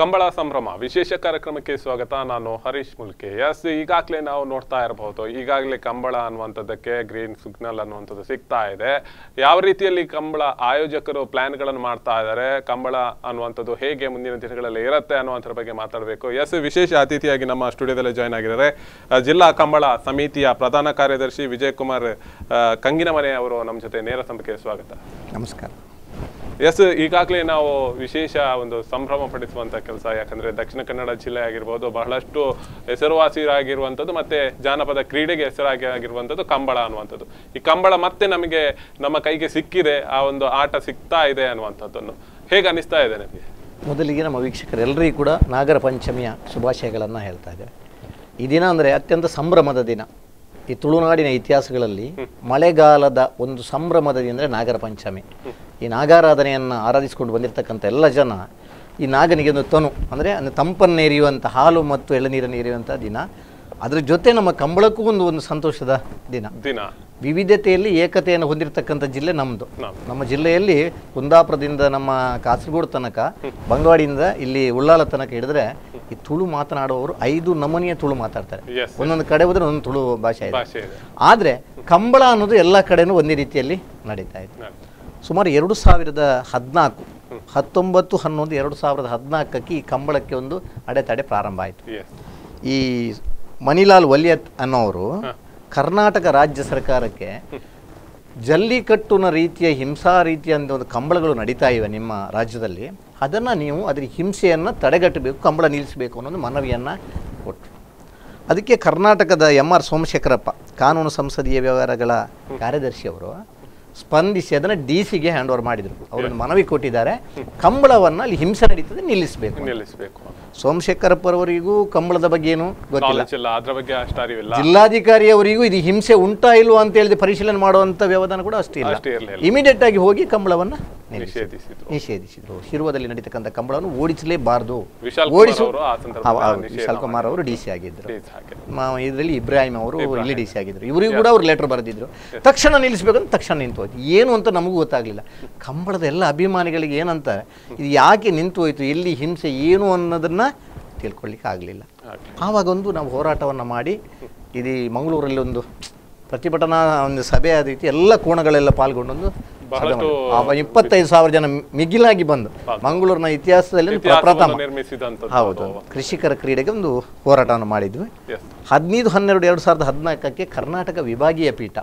ಕಂಬಳ ಸಂಭ್ರಮ ವಿಶೇಷ ಕಾರ್ಯಕ್ರಮಕ್ಕೆ ಸ್ವಾಗತ ನಾನು ಹರೀಶ್ ಮುಲ್ಕೆ ಎಸ್ ಈಗಾಗಲೇ ನಾವು ನೋಡ್ತಾ ಇರಬಹುದು ಈಗಾಗಲೇ ಕಂಬಳ ಅನ್ನುವಂಥದ್ದಕ್ಕೆ ಗ್ರೀನ್ ಸಿಗ್ನಲ್ ಅನ್ನುವಂಥದ್ದು ಸಿಗ್ತಾ ಇದೆ ಯಾವ ರೀತಿಯಲ್ಲಿ ಕಂಬಳ ಆಯೋಜಕರು ಪ್ಲಾನ್ಗಳನ್ನು ಮಾಡ್ತಾ ಇದ್ದಾರೆ ಕಂಬಳ ಅನ್ನುವಂಥದ್ದು ಹೇಗೆ ಮುಂದಿನ ದಿನಗಳಲ್ಲಿ ಇರುತ್ತೆ ಅನ್ನುವಂಥದ್ರ ಬಗ್ಗೆ ಮಾತಾಡಬೇಕು ಎಸ್ ವಿಶೇಷ ಅತಿಥಿಯಾಗಿ ನಮ್ಮ ಸ್ಟುಡಿಯೋದಲ್ಲಿ ಜಾಯ್ನ್ ಆಗಿದ್ದಾರೆ ಆ, ಜಿಲ್ಲಾ ಕಂಬಳ ಸಮಿತಿಯ ಪ್ರಧಾನ ಕಾರ್ಯದರ್ಶಿ ವಿಜಯ್ ಕುಮಾರ್ ಆ, ಕಂಗಿನಮನೆ ಅವರು ನಮ್ಮ ಜೊತೆ ನೇರ ಸಂಪರ್ಕಕ್ಕೆ ಸ್ವಾಗತ ನಮಸ್ಕಾರ ಎಸ್ ಈಗಾಗಲೇ ನಾವು ವಿಶೇಷ ಒಂದು ಸಂಭ್ರಮ ಪಡಿಸುವಂತ ಕೆಲಸ ಯಾಕಂದ್ರೆ ದಕ್ಷಿಣ ಕನ್ನಡ ಜಿಲ್ಲೆ ಆಗಿರ್ಬೋದು ಬಹಳಷ್ಟು ಹೆಸರುವಾಸಿಯಾಗಿರುವಂಥದ್ದು ಮತ್ತೆ ಜಾನಪದ ಕ್ರೀಡೆಗೆ ಹೆಸರಾಗಿ ಆಗಿರುವಂಥದ್ದು ಕಂಬಳ ಅನ್ನುವಂಥದ್ದು ಈ ಕಂಬಳ ಮತ್ತೆ ನಮಗೆ ನಮ್ಮ ಕೈಗೆ ಸಿಕ್ಕಿದೆ ಆ ಒಂದು ಆಟ ಸಿಗ್ತಾ ಇದೆ ಅನ್ನುವಂಥದ್ದನ್ನು ಹೇಗೆ ಅನಿಸ್ತಾ ಇದೆ ನಿಮಗೆ ಮೊದಲಿಗೆ ನಮ್ಮ ವೀಕ್ಷಕರೆಲ್ಲರಿಗೂ ಕೂಡ ನಾಗರ ಪಂಚಮಿಯ ಶುಭಾಶಯಗಳನ್ನು ಹೇಳ್ತಾ ಇದ್ದೇವೆ ಈ ದಿನ ಅಂದರೆ ಅತ್ಯಂತ ಸಂಭ್ರಮದ ದಿನ ಈ ತುಳುನಾಡಿನ ಇತಿಹಾಸಗಳಲ್ಲಿ ಮಳೆಗಾಲದ ಒಂದು ಸಂಭ್ರಮದ ದಿನ ಅಂದರೆ ನಾಗರ ಪಂಚಮಿ ಈ ನಾಗಾರಾಧನೆಯನ್ನು ಆರಾಧಿಸಿಕೊಂಡು ಬಂದಿರತಕ್ಕಂಥ ಎಲ್ಲ ಜನ ಈ ನಾಗನಿಗೆ ಒಂದು ತನು ಅಂದರೆ ಅಂದರೆ ತಂಪನ್ನು ಎರಿಯುವಂಥ ಹಾಲು ಮತ್ತು ಎಳನೀರನ್ನು ಎರಿಯುವಂಥ ದಿನ ಅದರ ಜೊತೆ ನಮ್ಮ ಕಂಬಳಕ್ಕೂ ಒಂದು ಒಂದು ಸಂತೋಷದ ದಿನ ದಿನ ವಿವಿಧತೆಯಲ್ಲಿ ಏಕತೆಯನ್ನು ಹೊಂದಿರತಕ್ಕಂಥ ಜಿಲ್ಲೆ ನಮ್ಮದು ನಮ್ದು. ನಮ್ಮ ಜಿಲ್ಲೆಯಲ್ಲಿ ಕುಂದಾಪುರದಿಂದ ನಮ್ಮ ಕಾಸರಗೋಡು ತನಕ ಬಂಗವಾಡಿಯಿಂದ ಇಲ್ಲಿ ಉಳ್ಳಾಲ ತನಕ ಹಿಡಿದ್ರೆ ಈ ತುಳು ಮಾತನಾಡುವವರು ಐದು ನಮೂನೆಯ ತುಳು ಮಾತಾಡ್ತಾರೆ Yes. ಒಂದೊಂದು ಕಡೆ ಹೋದ್ರೆ ಒಂದೊಂದು ತುಳು ಭಾಷೆ ಇದೆ ಭಾಷೆ ಇದೆ ಆದರೆ ಕಂಬಳ ಅನ್ನೋದು ಎಲ್ಲ ಕಡೆನೂ ಒಂದೇ ರೀತಿಯಲ್ಲಿ ನಡೀತಾ ಇದೆ ಹ. ಸುಮಾರು ಎರಡು ಸಾವಿರದ ಹದಿನಾಲ್ಕು ಹತ್ತೊಂಬತ್ತು ಹನ್ನೊಂದು ಎರಡು ಸಾವಿರದ ಹದಿನಾಲ್ಕಕ್ಕೆ ಈ ಕಂಬಳಕ್ಕೆ ಒಂದು ಅಡೆತಡೆ ಪ್ರಾರಂಭ ಆಯಿತು Yes. ಈ ಮಣಿಲಾಲ್ ವಲಿಯತ್ ಅನ್ನೋರು ಕರ್ನಾಟಕ ರಾಜ್ಯ ಸರ್ಕಾರಕ್ಕೆ ಜಲ್ಲಿಕಟ್ಟುನ ರೀತಿಯ ಹಿಂಸಾ ರೀತಿಯ ಒಂದು ಕಂಬಳಗಳು ನಡೀತಾ ಇವೆ ನಿಮ್ಮ ರಾಜ್ಯದಲ್ಲಿ ಅದನ್ನು ನೀವು ಅದರ ಹಿಂಸೆಯನ್ನು ತಡೆಗಟ್ಟಬೇಕು ಕಂಬಳ ನಿಲ್ಲಿಸಬೇಕು ಅನ್ನೋದು ಮನವಿಯನ್ನು ಕೊಟ್ಟರು ಅದಕ್ಕೆ ಕರ್ನಾಟಕದ ಎಮ್ ಆರ್ ಸೋಮಶೇಖರಪ್ಪ ಕಾನೂನು ಸಂಸದೀಯ ವ್ಯವಹಾರಗಳ ಕಾರ್ಯದರ್ಶಿಯವರು ಸ್ಪಂದಿಸಿ ಅದನ್ನು ಡಿ ಸಿಗೆ ಹ್ಯಾಂಡ್ ಓವರ್ ಮಾಡಿದರು ಅವರೊಂದು ಮನವಿ ಕೊಟ್ಟಿದ್ದಾರೆ ಕಂಬಳವನ್ನು ಅಲ್ಲಿ ಹಿಂಸೆ ನಡೀತದೆ ನಿಲ್ಲಿಸಬೇಕು ನಿಲ್ಲಿಸಬೇಕು ಸೋಮಶೇಖರಪ್ಪರವರಿಗೂ ಕಂಬಳದ ಬಗ್ಗೆ ಏನು ಗೊತ್ತಿಲ್ಲ ನಾಲೆಜ್ ಇಲ್ಲ ಅದ್ರ ಬಗ್ಗೆ ಅಷ್ಟು ಅರಿವಿಲ್ಲ ಜಿಲ್ಲಾಧಿಕಾರಿಯವರಿಗೂ ಇದು ಹಿಂಸೆ ಉಂಟಾ ಇಲ್ವಾ ಅಂತ ಹೇಳಿದ ಪರಿಶೀಲನೆ ಮಾಡುವಂತ ವ್ಯವಧಾನ ಕೂಡ ಅಷ್ಟೇ ಇಲ್ಲ ಅಷ್ಟೇ ಇರಲಿಲ್ಲ ಇಮಿಡಿಯೇಟ್ ಆಗಿ ಹೋಗಿ ಕಂಬಳವನ್ನ ನಿಷೇಧಿಸಿದ್ರು ನಿಷೇಧಿಸಿದ್ರು ಶಿರುವದಲ್ಲಿ ನಡೀತಕ್ಕಂಥ ಕಂಬಳವನ್ನು ಓಡಿಸಲೇಬಾರದು ವಿಶಾಲ್ ಕುಮಾರ್ ಓಡಿಸು ಅವರು ಆ ಸಂದರ್ಭದಲ್ಲಿ ಹೌದು, ನಿಷೇಧ ವಿಶಾಲ್ ಕುಮಾರ್ ಅವರು ಡಿ ಸಿ ಆಗಿದ್ರು Please ಹಾಗೆ ಇದರಲ್ಲಿ ಇಬ್ರಾಹಿಂ ಅವರು ಇಲ್ಲಿ ಡಿ ಸಿ ಆಗಿದ್ರು ಇವರಿಗೂ ಕೂಡ ಅವ್ರು ಲೆಟರ್ ಬರೆದಿದ್ರು ತಕ್ಷಣ ನಿಲ್ಲಿಸಬೇಕು ಅಂತ ತಕ್ಷಣ ನಿಂತು ಹೋಯ್ತು ಏನು ಅಂತ ನಮಗೂ ಗೊತ್ತಾಗ್ಲಿಲ್ಲ ಕಂಬಳದ ಎಲ್ಲ ಅಭಿಮಾನಿಗಳಿಗೆ ಏನಂತ ಇದು ಯಾಕೆ ನಿಂತು ಹೋಯ್ತು ಎಲ್ಲಿ ಹಿಂಸೆ ಏನು ಅನ್ನೋದನ್ನ ತಿಳ್ಕೊಳ್ಳಿಕ್ಕೆ ಆಗಲಿಲ್ಲ ಹಾಗೆ ಆವಾಗ ಒಂದು ನಾವು ಹೋರಾಟವನ್ನು ಮಾಡಿ ಇದು ಮಂಗಳೂರಲ್ಲಿ ಒಂದು ಪ್ರತಿಭಟನಾ ಒಂದು ಸಭೆ ಆದ ರೀತಿ ಎಲ್ಲ ಕೋಣಗಳೆಲ್ಲ ಪಾಲ್ಗೊಂಡು ಒಂದು ಸಭೆ ಬಹಳಷ್ಟು ಮಾಡಿದ್ರು. ಆವಾಗ ಇಪ್ಪತ್ತೈದು ಸಾವಿರ ಜನ ಮಿಗಿಲಾಗಿ ಬಂದು ಮಂಗಳೂರಿನ ಇತಿಹಾಸದಲ್ಲಿ ಒಂದು ಪ್ರ- ಪ್ರಥಮ ಇತಿಹಾಸವನ್ನು ನಿರ್ಮಿಸಿದಂಥದ್ದು ಹೌದು ಕೃಷಿಕರ ಕ್ರೀಡೆಗೆ ಒಂದು ಹೋರಾಟವನ್ನು ಮಾಡಿದ್ವಿ ಎಸ್ ಹದಿನೈದು ಹನ್ನೆರಡು ಎರಡು ಸಾವಿರದ ಹದಿನಾಲ್ಕಕ್ಕೆ ಕರ್ನಾಟಕ ವಿಭಾಗೀಯ ಪೀಠ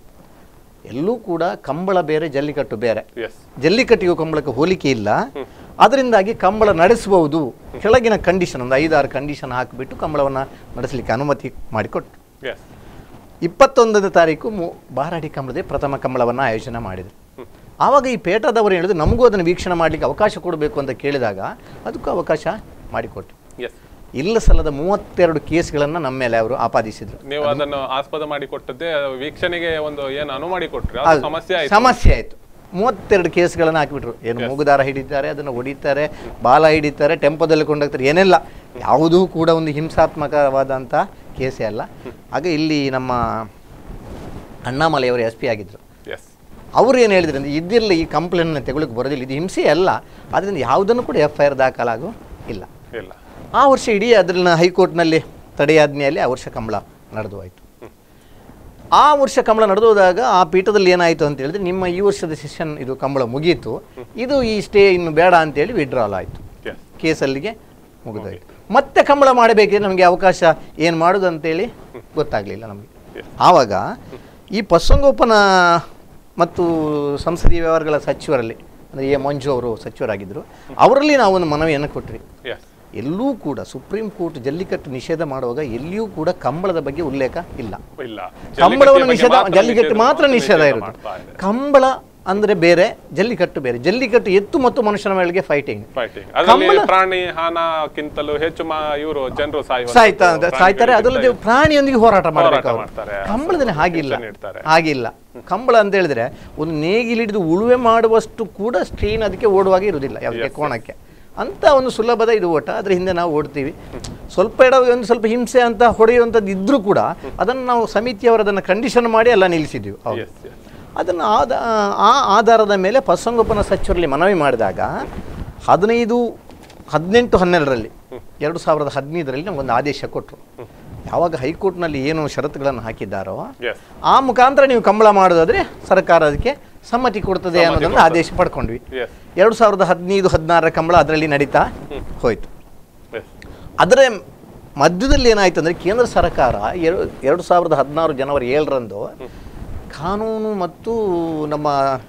ಎಲ್ಲೂ ಕೂಡ ಕಂಬಳ ಬೇರೆ ಜಲ್ಲಿಕಟ್ಟು ಬೇರೆ ಎಸ್ ಜಲ್ಲಿಕಟ್ಟಿಗೂ ಕಂಬಳಕ್ಕೆ ಹೋಲಿಕೆ ಇಲ್ಲ ಅದರಿಂದಾಗಿ ಕಂಬಳ ನಡೆಸಬಹುದು ಕೆಳಗಿನ ಕಂಡೀಷನ್ ಒಂದು ಐದಾರು ಕಂಡೀಷನ್ ಹಾಕಿಬಿಟ್ಟು ಕಂಬಳವನ್ನು ನಡೆಸಲಿಕ್ಕೆ ಅನುಮತಿ ಮಾಡಿಕೊಟ್ಟು ಎಸ್ ಇಪ್ಪತ್ತೊಂದನೇ ತಾರೀಕು ಮು ಬಾರಾಡಿ ಕಂಬಳದೇ ಪ್ರಥಮ ಕಂಬಳವನ್ನು ಆಯೋಜನೆ ಮಾಡಿದರು ಆವಾಗ ಈ ಪೇಟದವರು ಹೇಳಿದ್ರು ನಮಗೂ ಅದನ್ನು ವೀಕ್ಷಣೆ ಮಾಡಲಿಕ್ಕೆ ಅವಕಾಶ ಕೊಡಬೇಕು ಅಂತ ಕೇಳಿದಾಗ ಅದಕ್ಕೂ ಅವಕಾಶ ಮಾಡಿಕೊಟ್ಟು ಎಸ್ ಇಲ್ಲ ಸಲ್ಲದ ಮೂವತ್ತೆರಡು ಕೇಸ್ಗಳನ್ನು ನಮ್ಮ ಮೇಲೆ ಅವರು ಆಪಾದಿಸಿದರು ನೀವು ಅದನ್ನು ಆಸ್ಪದ ಮಾಡಿ ಕೊಟ್ಟದ್ದೇ ವೀಕ್ಷಣೆಗೆ ಒಂದು ಏನು ಅನು ಮಾಡಿ ಕೊಟ್ರಿ ಅದು ಸಮಸ್ಯೆ ಆಯ್ತು ಸಮಸ್ಯೆ ಆಯಿತು ಮೂವತ್ತೆರಡು ಕೇಸ್ಗಳನ್ನು ಹಾಕಿಬಿಟ್ರು ಏನು ಮೂಗುದಾರ ಹಿಡಿತಾರೆ ಅದನ್ನು ಹೊಡಿತಾರೆ ಬಾಲ ಹಿಡಿತಾರೆ ಟೆಂಪೋದಲ್ಲಿ ಕೊಂಡೋಗ್ತಾರೆ ಏನೆಲ್ಲ ಯಾವುದೂ ಕೂಡ ಒಂದು ಹಿಂಸಾತ್ಮಕವಾದಂಥ ಕೇಸೇ ಅಲ್ಲ ಆಗ ಇಲ್ಲಿ ನಮ್ಮ ಅಣ್ಣಾಮಲೆಯವರು ಎಸ್ ಪಿ ಆಗಿದ್ದರು ಎಸ್ ಅವರು ಏನು ಹೇಳಿದ್ರು ಅಂದರೆ ಇದಿರಲ್ಲ ಈ ಕಂಪ್ಲೇಂಟ್ನ ತೆಗೊಳಕ್ಕೆ ಬರೋದಿಲ್ಲ ಇದು ಹಿಂಸೆ ಅಲ್ಲ ಅದರಿಂದ ಯಾವುದನ್ನು ಕೂಡ ಎಫ್ ಐ ಆರ್ ದಾಖಲಾಗೋ ಇಲ್ಲ ಇಲ್ಲ ಆ ವರ್ಷ ಇಡೀ ಅದನ್ನ ಹೈಕೋರ್ಟ್ನಲ್ಲಿ ತಡೆಯಾಜ್ಞೆಯಲ್ಲಿ ಆ ವರ್ಷ ಕಂಬಳ ನಡೆದು ಹೋಯಿತು ಆ ವರ್ಷ ಕಂಬಳ ನಡೆದೋದಾಗ ಆ ಪೀಠದಲ್ಲಿ ಏನಾಯಿತು ಅಂತ ಹೇಳಿದ್ರೆ ನಿಮ್ಮ ಈ ವರ್ಷದ ಸೆಷನ್ ಇದು ಕಂಬಳ ಮುಗೀತು ಇದು ಈ ಸ್ಟೇ ಇನ್ನು ಬೇಡ ಅಂತೇಳಿ ವಿಡ್ರಾಲ್ ಆಯಿತು ಎಸ್ ಕೇಸಲ್ಲಿಗೆ ಮುಗಿದೋಯ್ತು ಮತ್ತೆ ಕಂಬಳ ಮಾಡಬೇಕಿದ್ರೆ ನಮಗೆ ಅವಕಾಶ ಏನು ಮಾಡೋದು ಅಂತೇಳಿ ಗೊತ್ತಾಗಲಿಲ್ಲ ನಮಗೆ Yes. ಆವಾಗ ಈ ಪಶುಸಂಗೋಪನಾ ಮತ್ತು ಸಂಸದೀಯ ವ್ಯವಹಾರಗಳ ಸಚಿವರಲ್ಲಿ ಅಂದರೆ ಎ ಮಂಜು ಅವರು ಸಚಿವರಾಗಿದ್ದರು ಅವರಲ್ಲಿ ನಾವು ಒಂದು ಮನವಿಯನ್ನು ಕೊಟ್ರಿ ಎಸ್ ಎಲ್ಲೂ ಕೂಡ ಸುಪ್ರೀಂ ಕೋರ್ಟ್ ಜಲ್ಲಿಕಟ್ಟು ನಿಷೇಧ ಮಾಡುವಾಗ ಎಲ್ಲಿಯೂ ಕೂಡ ಕಂಬಳದ ಬಗ್ಗೆ ಉಲ್ಲೇಖ ಇಲ್ಲ ಇಲ್ಲ ಕಂಬಳವನ್ನು ಜಲ್ಲಿಕಟ್ಟಿಯ ನಿಷೇಧ ಬಗ್ಗೆ ಜಲ್ಲಿಕಟ್ಟು ಮಾತ್ರ ನಿಷೇಧ ನಿಷೇಧ ಇರುತ್ತೆ ಮಾಡ್ತಾ ಇದೆ. ಕಂಬಳ ಅಂದರೆ ಬೇರೆ ಜಲ್ಲಿಕಟ್ಟು ಬೇರೆ ಜಲ್ಲಿಕಟ್ಟು ಎತ್ತು ಮತ್ತು ಮನುಷ್ಯನ ಮೇಳೆಗೆ ಫೈಟಿಂಗ್ ಫೈಟಿಂಗ್ ಅದರಲ್ಲಿ ಪ್ರಾಣಿ ಹಾನಕ್ಕಿಂತಲೂ ಹೆಚ್ಚು ಮಾ ಇವರು ಜನರು ಸಾಯುವಂಥದ್ದು, ಸಾಯ್ತಾ ಸಾಯ್ತಾರೆ ಪ್ರಾಣಿಗಳು ಅದಲ್ಲದೆ ಪ್ರಾಣಿಯೊಂದಿಗೆ ಹೋರಾಟ ಮಾಡಬೇಕು ಅವರು ಮಾಡ್ತಾರೆ. ಕಂಬಳದಲ್ಲಿ ಹಾಗಿಲ್ಲ ಶಿಕ್ಷಣ ನೀಡ್ತಾರೆ. ಹಾಗಿಲ್ಲ ಕಂಬಳ ಅಂತ ಹೇಳಿದ್ರೆ ಒಂದು ನೇಗಿಲಿಡಿದು ಉಳುವೆ ಮಾಡುವಷ್ಟು ಕೂಡ ಸ್ಟ್ರೀನ್ ಅದಕ್ಕೆ ಓಡುವಾಗ ಇರುವುದಿಲ್ಲ ಯಾವುದೇ ಕೋಣಕ್ಕೆ ಅಂತ ಒಂದು ಸುಲಭದ ಇದು ಓಟ ಅದ್ರ ಹಿಂದೆ ನಾವು ಓಡ್ತೀವಿ ಸ್ವಲ್ಪ ಎಡ ಒಂದು ಸ್ವಲ್ಪ ಹಿಂಸೆ ಅಂತ ಹೊಡೆಯುವಂಥದ್ದು ಇದ್ರೂ ಕೂಡ ಅದನ್ನು ನಾವು ಸಮಿತಿಯವರು ಅದನ್ನು ಕಂಡೀಷನ್ ಮಾಡಿ ಎಲ್ಲ ನಿಲ್ಲಿಸಿದ್ದೀವಿ ಹೌದು ಎಸ್ ಎಸ್ ಅದನ್ನು ಆದ ಆ ಆಧಾರದ ಮೇಲೆ ಪಶುಸಂಗೋಪನಾ ಸಚಿವರಲ್ಲಿ ಮನವಿ ಮಾಡಿದಾಗ ಹದಿನೈದು ಹದಿನೆಂಟು ಹನ್ನೆರಡರಲ್ಲಿ ಎರಡು ಸಾವಿರದ ಹದಿನೈದರಲ್ಲಿ ನಮಗೊಂದು ಆದೇಶ ಕೊಟ್ಟರು ಯಾವಾಗ ಹೈಕೋರ್ಟ್ನಲ್ಲಿ ಏನು ಷರತ್ತುಗಳನ್ನು ಹಾಕಿದ್ದಾರೋ ಎಸ್ ಆ ಮುಖಾಂತರ ನೀವು ಕಂಬಳ ಮಾಡೋದಾದ್ರೆ ಸರ್ಕಾರ ಅದಕ್ಕೆ ಸಮ್ಮತಿ ಕೊಡ್ತದೆ ಸಮ್ಮತಿ ಅನ್ನೋದನ್ನು ಕೊಡ್ತದೆ. ಆದೇಶ ಪಡ್ಕೊಂಡ್ವಿ ಎಸ್ ಎರಡು ಸಾವಿರದ ಹದಿನೈದು ಹದಿನಾರರ ಕಂಬಳ ಅದರಲ್ಲಿ ನಡೀತಾ ಹೋಯಿತು ಎಸ್ ಅದರ ಮಧ್ಯದಲ್ಲಿ ಏನಾಯ್ತು ಅಂದರೆ ಕೇಂದ್ರ ಸರ್ಕಾರ ಎರಡು ಎರಡು ಸಾವಿರದ ಹದಿನಾರು ಜನವರಿ ಏಳರಂದು ಕಾನೂನು ಮತ್ತು ನಮ್ಮ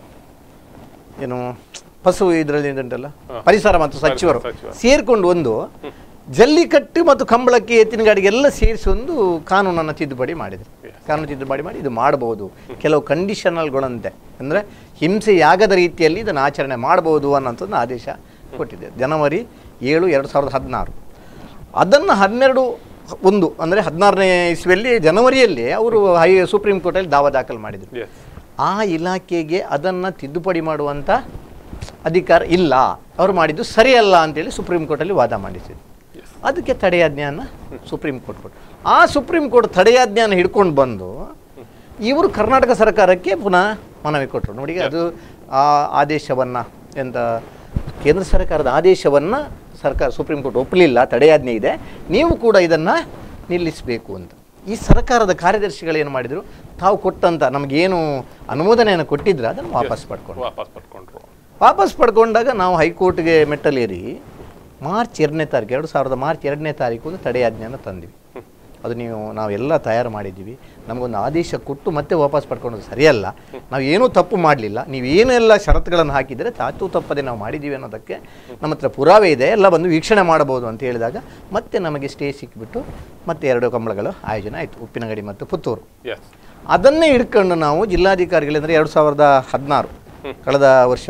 ಏನು ಪಶು ಇದರಲ್ಲಿ ಉಂಟಲ್ಲ ಹಾ. ಪರಿಸರ ಮತ್ತು ಸಚಿವರು ಸಚಿವರು. ಸೇರಿಕೊಂಡು ಒಂದು ಜಲ್ಲಿಕಟ್ಟು ಮತ್ತು ಕಂಬಳಕ್ಕೆ ಎತ್ತಿನ ಗಾಡಿಗೆ ಎಲ್ಲ ಸೇರಿಸಿ ಒಂದು ಕಾನೂನನ್ನು ತಿದ್ದುಪಡಿ ಮಾಡಿದರು Yes. ಕಾನೂನು ತಿದ್ದುಪಡಿ ಮಾಡಿ ಇದು ಮಾಡಬಹುದು ಕೆಲವು ಕಂಡೀಷನಲ್ಗಳಂತೆ ಅಂದರೆ ಹಿಂಸೆಯಾಗದ ರೀತಿಯಲ್ಲಿ ಇದನ್ನು ಆಚರಣೆ ಮಾಡಬಹುದು ಅನ್ನೋಂಥದ್ದು ಆದೇಶ ಕೊಟ್ಟಿದೆ ಜನವರಿ ಏಳು ಎರಡು ಸಾವಿರದ ಹದಿನಾರು ಅದನ್ನು ಹನ್ನೆರಡು ಒಂದು ಅಂದರೆ ಹದಿನಾರನೇ ಇಸ್ವಿಯಲ್ಲಿ ಜನವರಿಯಲ್ಲಿ ಅವರು ಹೈ ಸುಪ್ರೀಂ ಕೋರ್ಟಲ್ಲಿ ದಾವಾ ದಾಖಲು ಮಾಡಿದರು ಎಸ್ ಆ ಇಲಾಖೆಗೆ ಅದನ್ನು ತಿದ್ದುಪಡಿ ಮಾಡುವಂಥ ಅಧಿಕಾರ ಇಲ್ಲ ಅವರು ಮಾಡಿದ್ದು ಸರಿಯಲ್ಲ ಅಂತೇಳಿ ಸುಪ್ರೀಂ ಕೋರ್ಟಲ್ಲಿ ವಾದ ಮಾಡಿಸಿದ್ರು ಎಸ್ ಅದಕ್ಕೆ ತಡೆಯಾಜ್ಞೆಯನ್ನು ಸುಪ್ರೀಂ ಕೋರ್ಟ್ ಕೊಟ್ಟು ಆ ಸುಪ್ರೀಂ ಕೋರ್ಟ್ ತಡೆಯಾಜ್ಞೆಯನ್ನು ಹಿಡ್ಕೊಂಡು ಬಂದು ಇವರು ಕರ್ನಾಟಕ ಸರ್ಕಾರಕ್ಕೆ ಪುನಃ ಮನವಿ ಕೊಟ್ಟರು ನೋಡಿ ಅದು ಆ ಆದೇಶವನ್ನು ಎಂತ ಕೇಂದ್ರ ಸರ್ಕಾರದ ಆದೇಶವನ್ನು ಸರ್ಕಾರ ಸುಪ್ರೀಂ ಕೋರ್ಟ್ ಒಪ್ಪಲಿಲ್ಲ ತಡೆಯಾಜ್ಞೆ ಇದೆ ನೀವು ಕೂಡ ಇದನ್ನು ನಿಲ್ಲಿಸಬೇಕು ಅಂತ ಈ ಸರ್ಕಾರದ ಕಾರ್ಯದರ್ಶಿಗಳು ಏನು ಮಾಡಿದರು ತಾವು ಕೊಟ್ಟಂಥ ನಮಗೇನು ಅನುಮೋದನೆಯನ್ನು ಕೊಟ್ಟಿದ್ರೆ ಅದನ್ನು ವಾಪಸ್ ಪಡ್ಕೊಂಡು ವಾಪಸ್ ಪಡ್ಕೊಂಡ್ರು ವಾಪಸ್ ಪಡ್ಕೊಂಡಾಗ ನಾವು ಹೈಕೋರ್ಟ್ಗೆ ಮೆಟ್ಟಲೇರಿ ಮಾರ್ಚ್ ಎರಡನೇ ತಾರೀಕು ಎರಡು ಸಾವಿರದ ಮಾರ್ಚ್ ಎರಡನೇ ತಾರೀಕು ಒಂದು ತಡೆಯಾಜ್ಞೆಯನ್ನು ತಂದ್ವಿ ಅದು ನೀವು ನಾವೆಲ್ಲ ತಯಾರು ಮಾಡಿದ್ದೀವಿ ನಮಗೊಂದು ಆದೇಶ ಕೊಟ್ಟು ಮತ್ತೆ ವಾಪಸ್ ಪಡ್ಕೊಳ್ಳೋದು ಸರಿಯಲ್ಲ ನಾವು ಏನೂ ತಪ್ಪು ಮಾಡಲಿಲ್ಲ ನೀವು ಏನೆಲ್ಲ ಷರತ್ತುಗಳನ್ನು ಹಾಕಿದರೆ ತಾತು ತಪ್ಪದೆ ನಾವು ಮಾಡಿದ್ದೀವಿ ಅನ್ನೋದಕ್ಕೆ ನಮ್ಮ ಹತ್ರ ಪುರಾವೆ ಇದೆ ಎಲ್ಲ ಬಂದು ವೀಕ್ಷಣೆ ಮಾಡಬಹುದು ಅಂತ ಹೇಳಿದಾಗ ಮತ್ತೆ ನಮಗೆ ಸ್ಟೇ ಸಿಕ್ಕಿಬಿಟ್ಟು ಮತ್ತೆ ಎರಡು ಕಂಬಳಗಳು ಆಯೋಜನೆ ಆಯಿತು ಉಪ್ಪಿನಗಡಿ ಮತ್ತು ಪುತ್ತೂರು ಎಸ್ ಅದನ್ನೇ ಹಿಡ್ಕೊಂಡು ನಾವು ಜಿಲ್ಲಾಧಿಕಾರಿಗಳಿಂದ ಎರಡು ಸಾವಿರದ ಹದಿನಾರು ಕಳೆದ ವರ್ಷ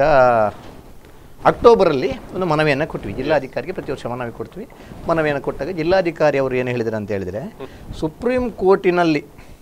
ಅಕ್ಟೋಬರಲ್ಲಿ ಒಂದು ಮನವಿಯನ್ನು ಕೊಟ್ವಿ ಜಿಲ್ಲಾಧಿಕಾರಿಗೆ ಪ್ರತಿ ವರ್ಷ ಮನವಿ ಕೊಡ್ತೀವಿ ಮನವಿಯನ್ನು ಕೊಟ್ಟಾಗ ಜಿಲ್ಲಾಧಿಕಾರಿ ಅವರು ಏನು ಹೇಳಿದ್ರು ಅಂತ ಹೇಳಿದರೆ ಸುಪ್ರೀಂ ಕೋರ್ಟಿನಲ್ಲಿ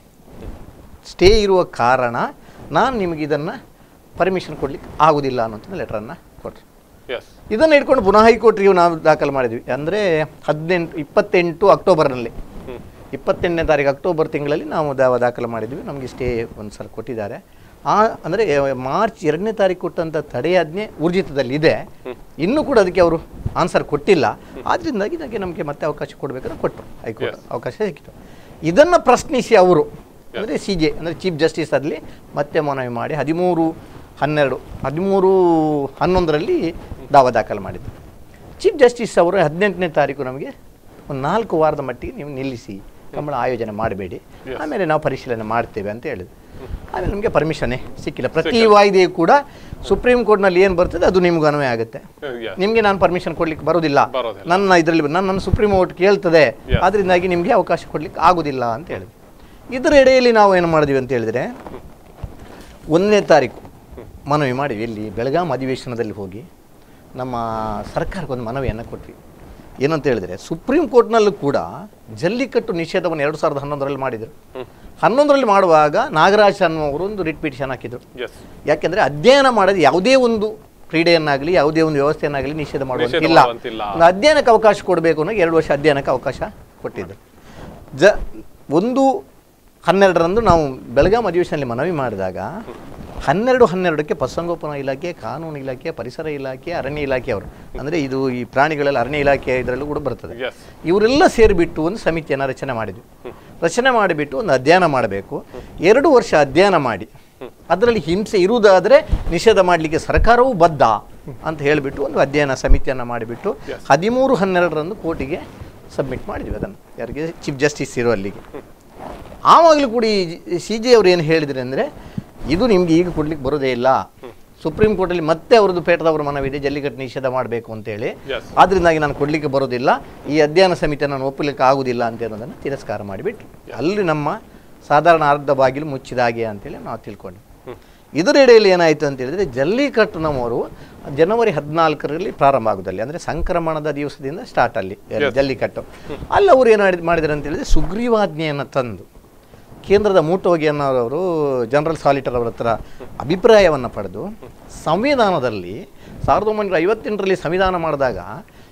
ಸ್ಟೇ ಇರುವ ಕಾರಣ ನಾನು ನಿಮಗೆ ಇದನ್ನು ಪರ್ಮಿಷನ್ ಕೊಡ್ಲಿಕ್ಕೆ ಆಗೋದಿಲ್ಲ ಅನ್ನೋಂಥ ಲೆಟ್ರನ್ನು ಕೊಟ್ಟರು ಎಸ್ ಇದನ್ನು ಇಟ್ಕೊಂಡು ಪುನಃ ಹೈಕೋರ್ಟ್ಗೆ ನಾವು ದಾಖಲು ಮಾಡಿದ್ವಿ ಅಂದರೆ ಹದಿನೆಂಟು ಇಪ್ಪತ್ತೆಂಟು ಅಕ್ಟೋಬರ್ನಲ್ಲಿ ಹ್ಮ್ ಇಪ್ಪತ್ತೆಂಟನೇ ತಾರೀಕು ಅಕ್ಟೋಬರ್ ತಿಂಗಳಲ್ಲಿ ನಾವು ದಾವ ದಾಖಲು ಮಾಡಿದ್ವಿ ನಮಗೆ ಸ್ಟೇ ಒಂದು ಸಲ ಕೊಟ್ಟಿದ್ದಾರೆ ಆ ಅಂದರೆ ಮಾರ್ಚ್ ಎರಡನೇ ತಾರೀಕು ಕೊಟ್ಟಂಥ ತಡೆಯಾಜ್ಞೆ ಊರ್ಜಿತದಲ್ಲಿದೆ ಇನ್ನೂ ಕೂಡ ಅದಕ್ಕೆ ಅವರು ಆನ್ಸರ್ ಕೊಟ್ಟಿಲ್ಲ ಆದ್ದರಿಂದಾಗಿ ಇದಕ್ಕೆ ನಮಗೆ ಮತ್ತೆ ಅವಕಾಶ ಕೊಡಬೇಕಾದ್ರೆ ಕೊಟ್ಟರು ಹೈಕೋರ್ಟ್ Yes. ಅವಕಾಶ ಸಿಕ್ಕಿತು ಇದನ್ನು ಪ್ರಶ್ನಿಸಿ ಅವರು ಅಂದರೆ ಸಿ ಜೆ ಅಂದರೆ ಚೀಫ್ ಜಸ್ಟಿಸ್ ಅಲ್ಲಿ ಮತ್ತೆ ಮನವಿ ಮಾಡಿ ಹದಿಮೂರು ಹನ್ನೆರಡು ಹದಿಮೂರು ಹನ್ನೊಂದರಲ್ಲಿ ದಾವ ದಾಖಲು ಮಾಡಿದ್ದು ಚೀಫ್ ಜಸ್ಟಿಸ್ ಅವರು ಹದಿನೆಂಟನೇ ತಾರೀಕು ನಮಗೆ ಒಂದು ನಾಲ್ಕು ವಾರದ ಮಟ್ಟಿಗೆ ನೀವು ನಿಲ್ಲಿಸಿ ಕಂಬಳ ಆಯೋಜನೆ ಮಾಡಬೇಡಿ Yes. ಆಮೇಲೆ ನಾವು ಪರಿಶೀಲನೆ ಮಾಡ್ತೇವೆ ಅಂತ ಹೇಳಿದ್ರು ಆಮೇಲೆ ನಮಗೆ ಪರ್ಮಿಷನ್ನೇ ಸಿಕ್ಕಿಲ್ಲ ಪ್ರತಿ ಸಿಕ್ಕಿಲ್ಲ. ವಾಯ್ದೆಯೂ ಕೂಡ ಸುಪ್ರೀಂ ಕೋರ್ಟ್ನಲ್ಲಿ ಏನು ಬರ್ತದೆ ಅದು ನಿಮ್ಗೆ ಅನ್ವಯ ಆಗುತ್ತೆ ಎಸ್ ನಿಮಗೆ ನಾನು ಪರ್ಮಿಷನ್ ಕೊಡ್ಲಿಕ್ಕೆ ಬರೋದಿಲ್ಲ ಬರೋದಿಲ್ಲ. ನನ್ನ ಇದರಲ್ಲಿ ನನ್ನ ನನ್ನ ಸುಪ್ರೀಂ ಕೋರ್ಟ್ ಕೇಳ್ತದೆ Yes. ಅದರಿಂದಾಗಿ ನಿಮಗೆ ಅವಕಾಶ ಕೊಡ್ಲಿಕ್ಕೆ ಆಗೋದಿಲ್ಲ ಅಂತ ಹೇಳಿದ್ರು ಇದರ ಎಡೆಯಲ್ಲಿ ನಾವು ಏನು ಮಾಡಿದ್ವಿ ಅಂತ ಹೇಳಿದರೆ ಒಂದನೇ ತಾರೀಕು ಮನವಿ ಮಾಡಿವಿ ಇಲ್ಲಿ ಬೆಳಗಾಂ ಅಧಿವೇಶನದಲ್ಲಿ ಹೋಗಿ ನಮ್ಮ ಸರ್ಕಾರಕ್ಕೊಂದು ಮನವಿಯನ್ನು ಕೊಟ್ವಿ ಏನಂತ ಹೇಳಿದರೆ ಸುಪ್ರೀಂ ಕೋರ್ಟ್ನಲ್ಲೂ ಕೂಡ ಜಲ್ಲಿಕಟ್ಟು ನಿಷೇಧವನ್ನು ಎರಡು ಸಾವಿರದ ಹನ್ನೊಂದರಲ್ಲಿ ಮಾಡಿದರು ಹ್ಮ್ ಹನ್ನೊಂದರಲ್ಲಿ ಮಾಡುವಾಗ ನಾಗರಾಜ್ ಅನ್ನುವರು ಒಂದು ರಿಟ್ ಪಿಟಿಷನ್ ಹಾಕಿದರು ಎಸ್ ಯಾಕೆಂದರೆ ಅಧ್ಯಯನ ಮಾಡೋದು ಯಾವುದೇ ಒಂದು ಕ್ರೀಡೆಯನ್ನಾಗಲಿ ಯಾವುದೇ ಒಂದು ವ್ಯವಸ್ಥೆಯನ್ನಾಗಲಿ ನಿಷೇಧ ಮಾಡುವಂತಿಲ್ಲ ಮಾಡುವಂತಿಲ್ಲ. ಒಂದು ಅಧ್ಯಯನಕ್ಕೆ ಅವಕಾಶ ಕೊಡಬೇಕು ಅನ್ನೋ ಎರಡು ವರ್ಷ ಅಧ್ಯಯನಕ್ಕೆ ಅವಕಾಶ ಕೊಟ್ಟಿದ್ದರು ಜ ಒಂದು ಹನ್ನೆರಡರಂದು ನಾವು ಬೆಳಗಾಂ ಅಧಿವೇಶನದಲ್ಲಿ ಮನವಿ ಮಾಡಿದಾಗ ಹನ್ನೆರಡು ಹನ್ನೆರಡಕ್ಕೆ ಪಶುಸಂಗೋಪನಾ ಇಲಾಖೆ ಕಾನೂನು ಇಲಾಖೆ ಪರಿಸರ ಇಲಾಖೆ ಅರಣ್ಯ ಇಲಾಖೆ ಅವರು ಅಂದರೆ ಇದು ಈ ಪ್ರಾಣಿಗಳೆಲ್ಲ ಅರಣ್ಯ ಇಲಾಖೆ ಇದರಲ್ಲೂ ಕೂಡ ಬರ್ತದೆ ಎಸ್ ಇವರೆಲ್ಲ ಸೇರಿಬಿಟ್ಟು ಒಂದು ಸಮಿತಿಯನ್ನು ರಚನೆ ಮಾಡಿದ್ವಿ ರಚನೆ ಮಾಡಿಬಿಟ್ಟು ಒಂದು ಅಧ್ಯಯನ ಮಾಡಬೇಕು ಎರಡು ವರ್ಷ ಅಧ್ಯಯನ ಮಾಡಿ ಅದರಲ್ಲಿ ಹಿಂಸೆ ಇರುವುದಾದರೆ ನಿಷೇಧ ಮಾಡಲಿಕ್ಕೆ ಸರ್ಕಾರವೂ ಬದ್ಧ ಅಂತ ಹೇಳಿಬಿಟ್ಟು ಒಂದು ಅಧ್ಯಯನ ಸಮಿತಿಯನ್ನು ಮಾಡಿಬಿಟ್ಟು Yes. ಹದಿಮೂರು ಹನ್ನೆರಡರಂದು ಕೋರ್ಟಿಗೆ ಸಬ್ಮಿಟ್ ಮಾಡಿದ್ವಿ ಅದನ್ನು ಯಾರಿಗೆ ಚೀಫ್ ಜಸ್ಟಿಸ್ ಇರೋ ಅಲ್ಲಿಗೆ ಆವಾಗಲೂ ಕೂಡ ಈ ಸಿ ಜಿ ಅವರು ಏನು ಹೇಳಿದ್ರು ಅಂದರೆ ಇದು ನಿಮ್ಗೆ ಈಗ ಕೊಡ್ಲಿಕ್ಕೆ ಬರೋದೇ ಇಲ್ಲ ಸುಪ್ರೀಂ ಕೋರ್ಟಲ್ಲಿ ಮತ್ತೆ ಅವ್ರದ್ದು ಪೇಟದವರ ಮನವಿದೆ ಜಲ್ಲಿಕಟ್ಟು ನಿಷೇಧ ಮಾಡಬೇಕು ಅಂತೇಳಿ Yes. ಆದ್ರಿಂದಾಗಿ ನಾನು ಕೊಡಲಿಕ್ಕೆ ಬರೋದಿಲ್ಲ ಈ ಅಧ್ಯಯನ ಸಮಿತಿ ನಾನು ಒಪ್ಪಲಿಕ್ಕೆ ಆಗುವುದಿಲ್ಲ ಅಂತ ಅನ್ನೋದನ್ನು ತಿರಸ್ಕಾರ ಮಾಡಿಬಿಟ್ಟು ಅಲ್ಲಿ ನಮ್ಮ ಸಾಧಾರಣ ಅರ್ಧ ಬಾಗಿಲು ಮುಚ್ಚಿದ ಹಾಗೆ ಅಂತೇಳಿ ನಾವು ತಿಳ್ಕೊಂಡ್ವಿ ಇದರ ಎಡೆಯಲ್ಲಿ ಏನಾಯಿತು ಅಂತ ಹೇಳಿದ್ರೆ ಜಲ್ಲಿಕಟ್ಟು ನಮ್ಮವರು ಜನವರಿ ಹದಿನಾಲ್ಕರಲ್ಲಿ ಪ್ರಾರಂಭ ಆಗುದಲ್ಲಿ ಅಂದರೆ ಸಂಕ್ರಮಣದ ದಿವಸದಿಂದ ಸ್ಟಾರ್ಟ್ ಅಲ್ಲಿ ಎಲ್ಲಿ Yes. ಜಲ್ಲಿಕಟ್ಟು ಅಲ್ಲಿ ಅವರು ಏನು ಮಾಡಿದ್- ಮಾಡಿದ್ರು ಅಂತ ಹೇಳಿದ್ರೆ ಸುಗ್ರೀವಾಜ್ಞೆಯನ್ನು ತಂದು ಕೇಂದ್ರದ ಮೂಟೋಗಿ ಅನ್ನೋರವರು ಜನರಲ್ ಸಾಲಿಟರ್ ಅವರ ಹತ್ರ ಅಭಿಪ್ರಾಯವನ್ನು ಪಡೆದು ಸಂವಿಧಾನದಲ್ಲಿ ಸಾವಿರದ ಒಂಬೈನೂರ ಐವತ್ತೆಂಟರಲ್ಲಿ ಸಂವಿಧಾನ ಮಾಡಿದಾಗ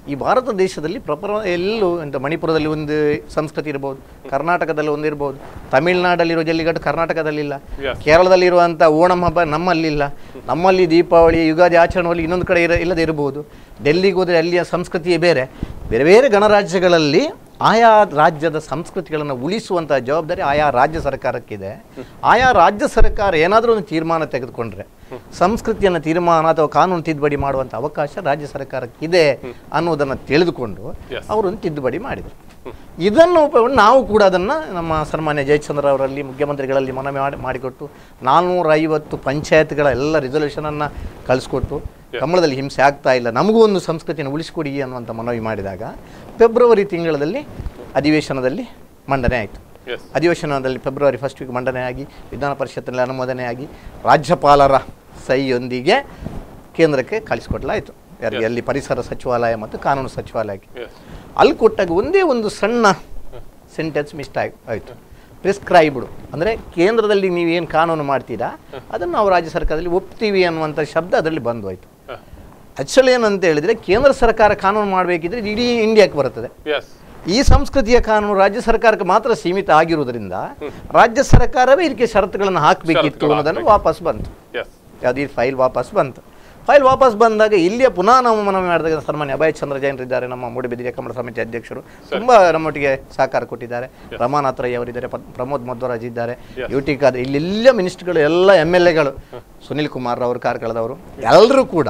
ಈ ಭಾರತ ದೇಶದಲ್ಲಿ ಪ್ರಪರ ಎಲ್ಲೂ ಅಂತ ಮಣಿಪುರದಲ್ಲಿ ಒಂದು ಸಂಸ್ಕೃತಿ ಇರ್ಬೋದು ಕರ್ನಾಟಕದಲ್ಲಿ ಒಂದು ಇರ್ಬೋದು ತಮಿಳುನಾಡಲ್ಲಿರೋ ಜಲ್ಲಿಗಟ್ಟು ಕರ್ನಾಟಕದಲ್ಲಿಲ್ಲ Yes. ಕೇರಳದಲ್ಲಿರುವಂಥ ಓಣಂ ಹಬ್ಬ ನಮ್ಮಲ್ಲಿಲ್ಲ ನಮ್ಮಲ್ಲಿ ದೀಪಾವಳಿ ಯುಗಾದಿ ಆಚರಣೆಯಲ್ಲಿ ಇನ್ನೊಂದು ಕಡೆ ಇರ ಇಲ್ಲದೆ ಇರ್ಬೋದು ಡೆಲ್ಲಿಗೆ ಹೋದರೆ ಅಲ್ಲಿಯ ಸಂಸ್ಕೃತಿಯೇ ಬೇರೆ ಬೇರೆ ಬೇರೆ ಗಣರಾಜ್ಯಗಳಲ್ಲಿ ಆಯಾ ರಾಜ್ಯದ ಸಂಸ್ಕೃತಿಗಳನ್ನು ಉಳಿಸುವಂಥ ಜವಾಬ್ದಾರಿ ಆಯಾ ರಾಜ್ಯ ಸರ್ಕಾರಕ್ಕಿದೆ ಆಯಾ ರಾಜ್ಯ ಸರ್ಕಾರ ಏನಾದರೂ ಒಂದು ತೀರ್ಮಾನ ತೆಗೆದುಕೊಂಡ್ರೆ ಸಂಸ್ಕೃತಿಯನ್ನು ತೀರ್ಮಾನ ಅಥವಾ ಕಾನೂನು ತಿದ್ದುಪಡಿ ಮಾಡುವಂಥ ಅವಕಾಶ ರಾಜ್ಯ ಸರ್ಕಾರಕ್ಕಿದೆ ಅನ್ನೋದನ್ನು ತಿಳಿದುಕೊಂಡು Yes. ಅವರೊಂದು ತಿದ್ದುಪಡಿ ಮಾಡಿದರು ಇದನ್ನು ಉಪಯೋಗ ನಾವು ಕೂಡ ಅದನ್ನು ನಮ್ಮ ಸನ್ಮಾನ್ಯ ಜಯಚಂದ್ರ ಅವರಲ್ಲಿ ಮುಖ್ಯಮಂತ್ರಿಗಳಲ್ಲಿ ಮನವಿ ಮಾಡಿ ಮಾಡಿಕೊಟ್ಟು ನಾನ್ನೂರ ಐವತ್ತು ಪಂಚಾಯತ್ಗಳ ಎಲ್ಲ ರಿಸಲ್ಯೂಷನನ್ನು ಕಳಿಸ್ಕೊಟ್ಟು ಕಮಲದಲ್ಲಿ ಹಿಂಸೆ ಆಗ್ತಾ ಇಲ್ಲ ನಮಗೂ ಒಂದು ಸಂಸ್ಕೃತಿಯನ್ನು ಉಳಿಸ್ಕೊಡಿ ಅನ್ನುವಂಥ ಮನವಿ ಮಾಡಿದಾಗ ಫೆಬ್ರವರಿ ತಿಂಗಳಲ್ಲಿ ಅಧಿವೇಶನದಲ್ಲಿ ಮಂಡನೆ ಆಯಿತು ಎಸ್ ಅಧಿವೇಶನದಲ್ಲಿ ಫೆಬ್ರವರಿ ಫಸ್ಟ್ ವೀಕ್ ಮಂಡನೆ ಆಗಿ ವಿಧಾನ ಪರಿಷತ್ತಿನಲ್ಲಿ ಅನುಮೋದನೆ ಆಗಿ ರಾಜ್ಯಪಾಲರ ಸಹಿಯೊಂದಿಗೆ ಕೇಂದ್ರಕ್ಕೆ ಕಳಿಸ್ಕೊಡ್ಲಾಯಿತು ಯಾರಿಗೆ ಅಲ್ಲಿ ಪರಿಸರ ಸಚಿವಾಲಯ ಮತ್ತು ಕಾನೂನು ಸಚಿವಾಲಯಕ್ಕೆ ಎಸ್ ಅಲ್ಲಿ ಕೊಟ್ಟಾಗ ಒಂದೇ ಒಂದು ಸಣ್ಣ ಸೆಂಟೆನ್ಸ್ ಮಿಸ್ ಆಗಿ ಆಯಿತು ಪ್ರಿಸ್ಕ್ರೈಬ್ಡು ಅಂದರೆ ಕೇಂದ್ರದಲ್ಲಿ ನೀವೇನು ಕಾನೂನು ಮಾಡ್ತೀರಾ ಅದನ್ನು ನಾವು ರಾಜ್ಯ ಸರ್ಕಾರದಲ್ಲಿ ಒಪ್ತೀವಿ ಅನ್ನುವಂಥ ಶಬ್ದ ಅದರಲ್ಲಿ ಬಂದು ಹೋಯ್ತು ಆ್ಯಕ್ಚುಲಿ ಏನಂತ ಹೇಳಿದರೆ ಕೇಂದ್ರ ಸರ್ಕಾರ ಕಾನೂನು ಮಾಡಬೇಕಿದ್ರೆ ಇಡೀ ಇಂಡಿಯಾಕ್ಕೆ ಬರುತ್ತದೆ ಎಸ್ ಈ ಸಂಸ್ಕೃತಿಯ ಕಾನೂನು ರಾಜ್ಯ ಸರ್ಕಾರಕ್ಕೆ ಮಾತ್ರ ಸೀಮಿತ ಆಗಿರುವುದರಿಂದ ರಾಜ್ಯ ಸರ್ಕಾರವೇ ಇದಕ್ಕೆ ಷರತ್ತುಗಳನ್ನು ಹಾಕಬೇಕಿತ್ತು ಷರತ್ತುಗಳು ಅನ್ನೋದನ್ನು ವಾಪಸ್ ಬಂತು ಎಸ್ ಯಾವುದು ಈ ಫೈಲ್ ವಾಪಸ್ ಬಂತು ಫೈಲ್ ವಾಪಸ್ ಬಂದಾಗ ಇಲ್ಲಿಯ ಪುನಃ ನಾವು ಮನವಿ ಮಾಡಿದಾಗ ಸನ್ಮಾನ್ಯ ಅಭಯ್ ಚಂದ್ರ ಜೈನರಿದ್ದಾರೆ ನಮ್ಮ ಮೂಡಿಬಿದಿರೆ ಕಮಲ ಸಮಿತಿ ಅಧ್ಯಕ್ಷರು ತುಂಬ ನಮ್ಮೊಟ್ಟಿಗೆ ಸಹಕಾರ ಕೊಟ್ಟಿದ್ದಾರೆ ರಮಾನಾಥ್ ರೈ ಅವರಿದ್ದಾರೆ ಪ- ಪ್ರಮೋದ್ ಮಧ್ವರಾಜ್ ಇದ್ದಾರೆ Yes. ಯು ಟಿ ಖಾದರ್ ಇಲ್ಲೆಲ್ಲ ಮಿನಿಸ್ಟ್ರುಗಳು ಎಲ್ಲ ಎಮ್ ಎಲ್ ಎಗಳು ಸುನಿಲ್ ಕುಮಾರ್ ಅವರು ಕಾರ್ಕಳದವರು ಎಲ್ಲರೂ ಕೂಡ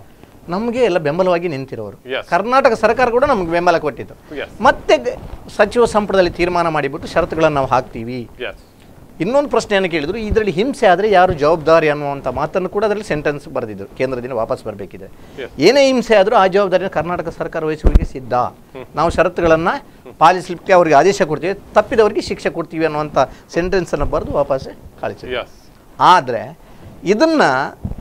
ನಮಗೆ ಎಲ್ಲ ಬೆಂಬಲವಾಗಿ ನಿಂತಿರೋರು Yes. ಕರ್ನಾಟಕ ಸರ್ಕಾರ ಕೂಡ ನಮಗೆ ಬೆಂಬಲ ಕೊಟ್ಟಿತ್ತು Yes. ಮತ್ತೆ ಗ- ಸಚಿವ ಸಂಪುಟದಲ್ಲಿ ತೀರ್ಮಾನ ಮಾಡಿಬಿಟ್ಟು ಷರತ್ತುಗಳನ್ನು ನಾವು ಹಾಕ್ತೀವಿ ಎಸ್ ಇನ್ನೊಂದು ಪ್ರಶ್ನೆಯನ್ನು ಕೇಳಿದ್ರು ಇದರಲ್ಲಿ ಹಿಂಸೆ ಆದರೆ ಯಾರು ಜವಾಬ್ದಾರಿ ಅನ್ನುವಂಥ ಮಾತನ್ನು ಕೂಡ ಅದರಲ್ಲಿ ಸೆಂಟೆನ್ಸ್ ಬರೆದಿದ್ರು ಕೇಂದ್ರದಿಂದ ವಾಪಸ್ ಬರಬೇಕಿದೆ Yes. ಏನೇ ಹಿಂಸೆ ಆದರೂ ಆ ಜವಾಬ್ದಾರಿನ ಕರ್ನಾಟಕ ಸರ್ಕಾರ ವಹಿಸುವಿಕೆ ಸಿದ್ಧ ನಾವು ಷರತ್ತುಗಳನ್ನು ಪಾಲಿಸಲಿಕ್ಕೆ ಅವರಿಗೆ ಆದೇಶ ಕೊಡ್ತೀವಿ ತಪ್ಪಿದವರಿಗೆ ಶಿಕ್ಷೆ ಕೊಡ್ತೀವಿ ಅನ್ನುವಂಥ ಸೆಂಟೆನ್ಸನ್ನು ಬರೆದು ವಾಪಸ್ ಕಳಿಸಿದ್ರು ಎಸ್ ಆದರೆ ಇದನ್ನು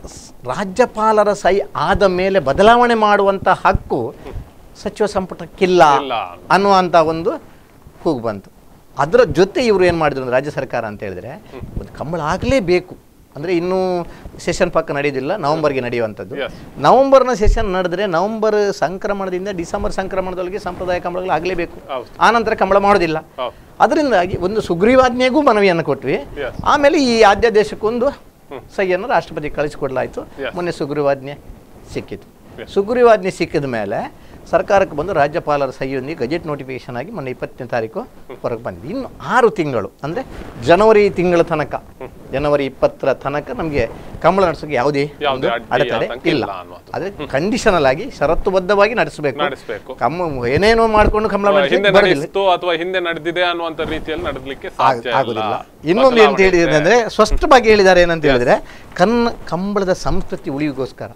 ರಾಜ್ಯಪಾಲರ ಸಹಿ ಆದ ಮೇಲೆ ಬದಲಾವಣೆ ಮಾಡುವಂಥ ಹಕ್ಕು ಸಚಿವ ಸಂಪುಟಕ್ಕಿಲ್ಲ ಇಲ್ಲ. ಅನ್ನುವಂಥ ಒಂದು ಕೂಗು ಬಂತು ಅದರ ಜೊತೆ ಇವರು ಏನು ಮಾಡಿದ್ರು ಅಂದ್ರೆ ರಾಜ್ಯ ಸರ್ಕಾರ ಅಂತ ಹೇಳಿದ್ರೆ ಒಂದು ಕಂಬಳ ಆಗಲೇಬೇಕು ಅಂದರೆ ಇನ್ನೂ ಸೆಷನ್ ಪಕ್ಕ ನಡೆಯೋದಿಲ್ಲ ನವೆಂಬರ್ಗೆ ನಡೆಯುವಂಥದ್ದು Yes. ನವೆಂಬರ್ನ ಸೆಷನ್ ನಡೆದ್ರೆ ನವೆಂಬರ್ ಸಂಕ್ರಮಣದಿಂದ ಡಿಸೆಂಬರ್ ಸಂಕ್ರಮಣದೊಳಗೆ ಸಂಪ್ರದಾಯ ಕಂಬಳಗಳು ಆಗಲೇಬೇಕು ಹೌದು. ಆನಂತರ ಕಂಬಳ ಮಾಡೋದಿಲ್ಲ ಹೌದು ಅದರಿಂದಾಗಿ ಒಂದು ಸುಗ್ರೀವಾಜ್ಞೆಗೂ ಮನವಿಯನ್ನು ಕೊಟ್ವಿ Yes. ಆಮೇಲೆ ಈ ಆದ್ಯದೇಶಕ್ಕೊಂದು ಸಹಿಯನ್ನು ರಾಷ್ಟ್ರಪತಿ ಕಳಿಸಿಕೊಡ್ಲಾಯಿತು Yes. ಮೊನ್ನೆ ಸುಗ್ರೀವಾಜ್ಞೆ ಸಿಕ್ಕಿತು Yes. ಸುಗ್ರೀವಾಜ್ಞೆ ಸಿಕ್ಕಿದ ಮೇಲೆ ಸರ್ಕಾರಕ್ಕೆ ಬಂದು ರಾಜ್ಯಪಾಲರ ಸಹಿಯೊಂದಿಗೆ ಗಜೆಟ್ ನೋಟಿಫಿಕೇಶನ್ ಆಗಿ ಮೊನ್ನೆ ಇಪ್ಪತ್ತನೇ ತಾರೀಕು ಹೊರಗೆ ಬಂದಿದೆ ಇನ್ನು ಆರು ತಿಂಗಳು ಅಂದರೆ ಜನವರಿ ತಿಂಗಳ ತನಕ ಜನವರಿ ಇಪ್ಪತ್ತರ ತನಕ ನಮಗೆ ಕಂಬಳ ನಡೆಸೋಕೆ ಯಾವುದೇ ಯಾವುದೇ ಒಂದು ಅಡ್ಡಿ, ಅಡೆತಡೆ ಆತಂಕ ಇಲ್ಲ ಇಲ್ಲ ಅನ್ನುವಂಥದ್ದು. ಆದರೆ ಕಂಡೀಷನಲ್ ಆಗಿ ಷರತ್ತುಬದ್ಧವಾಗಿ ನಡೆಸಬೇಕು ನಡೆಸಬೇಕು ಕಮ್ಮ ಏನೇನೋ ಮಾಡ್ಕೊಂಡು ಕಂಬಳ ಹಿಂದೆ ನಡೆಸಲಿಕ್ಕೆ ಬರೋದಿಲ್ಲ ನಡೆಸಿತು ಅಥವಾ ಹಿಂದೆ ನಡೆದಿದೆ ಅನ್ನುವಂತ ರೀತಿಯಲ್ಲಿ ನಡೆದಲಿಕ್ಕೆ ಆಗ- ಸಾಧ್ಯ ಆಗುದಿಲ್ಲ ಇಲ್ಲ ಇನ್ನೊಂದು ಎಂತ ಬದಲಾವಣೆ ಹೇಳಿದ್ರೆ ಇದೆ. ಅಂದ್ರೆ ಸ್ಪಷ್ಟವಾಗಿ ಹೇಳಿದ್ದಾರೆ ಏನಂತ ಹೇಳಿದ್ರೆ ಕನ್ನ ಕಂಬಳದ ಸಂಸ್ಕೃತಿ ಉಳಿವಿಗೋಸ್ಕರ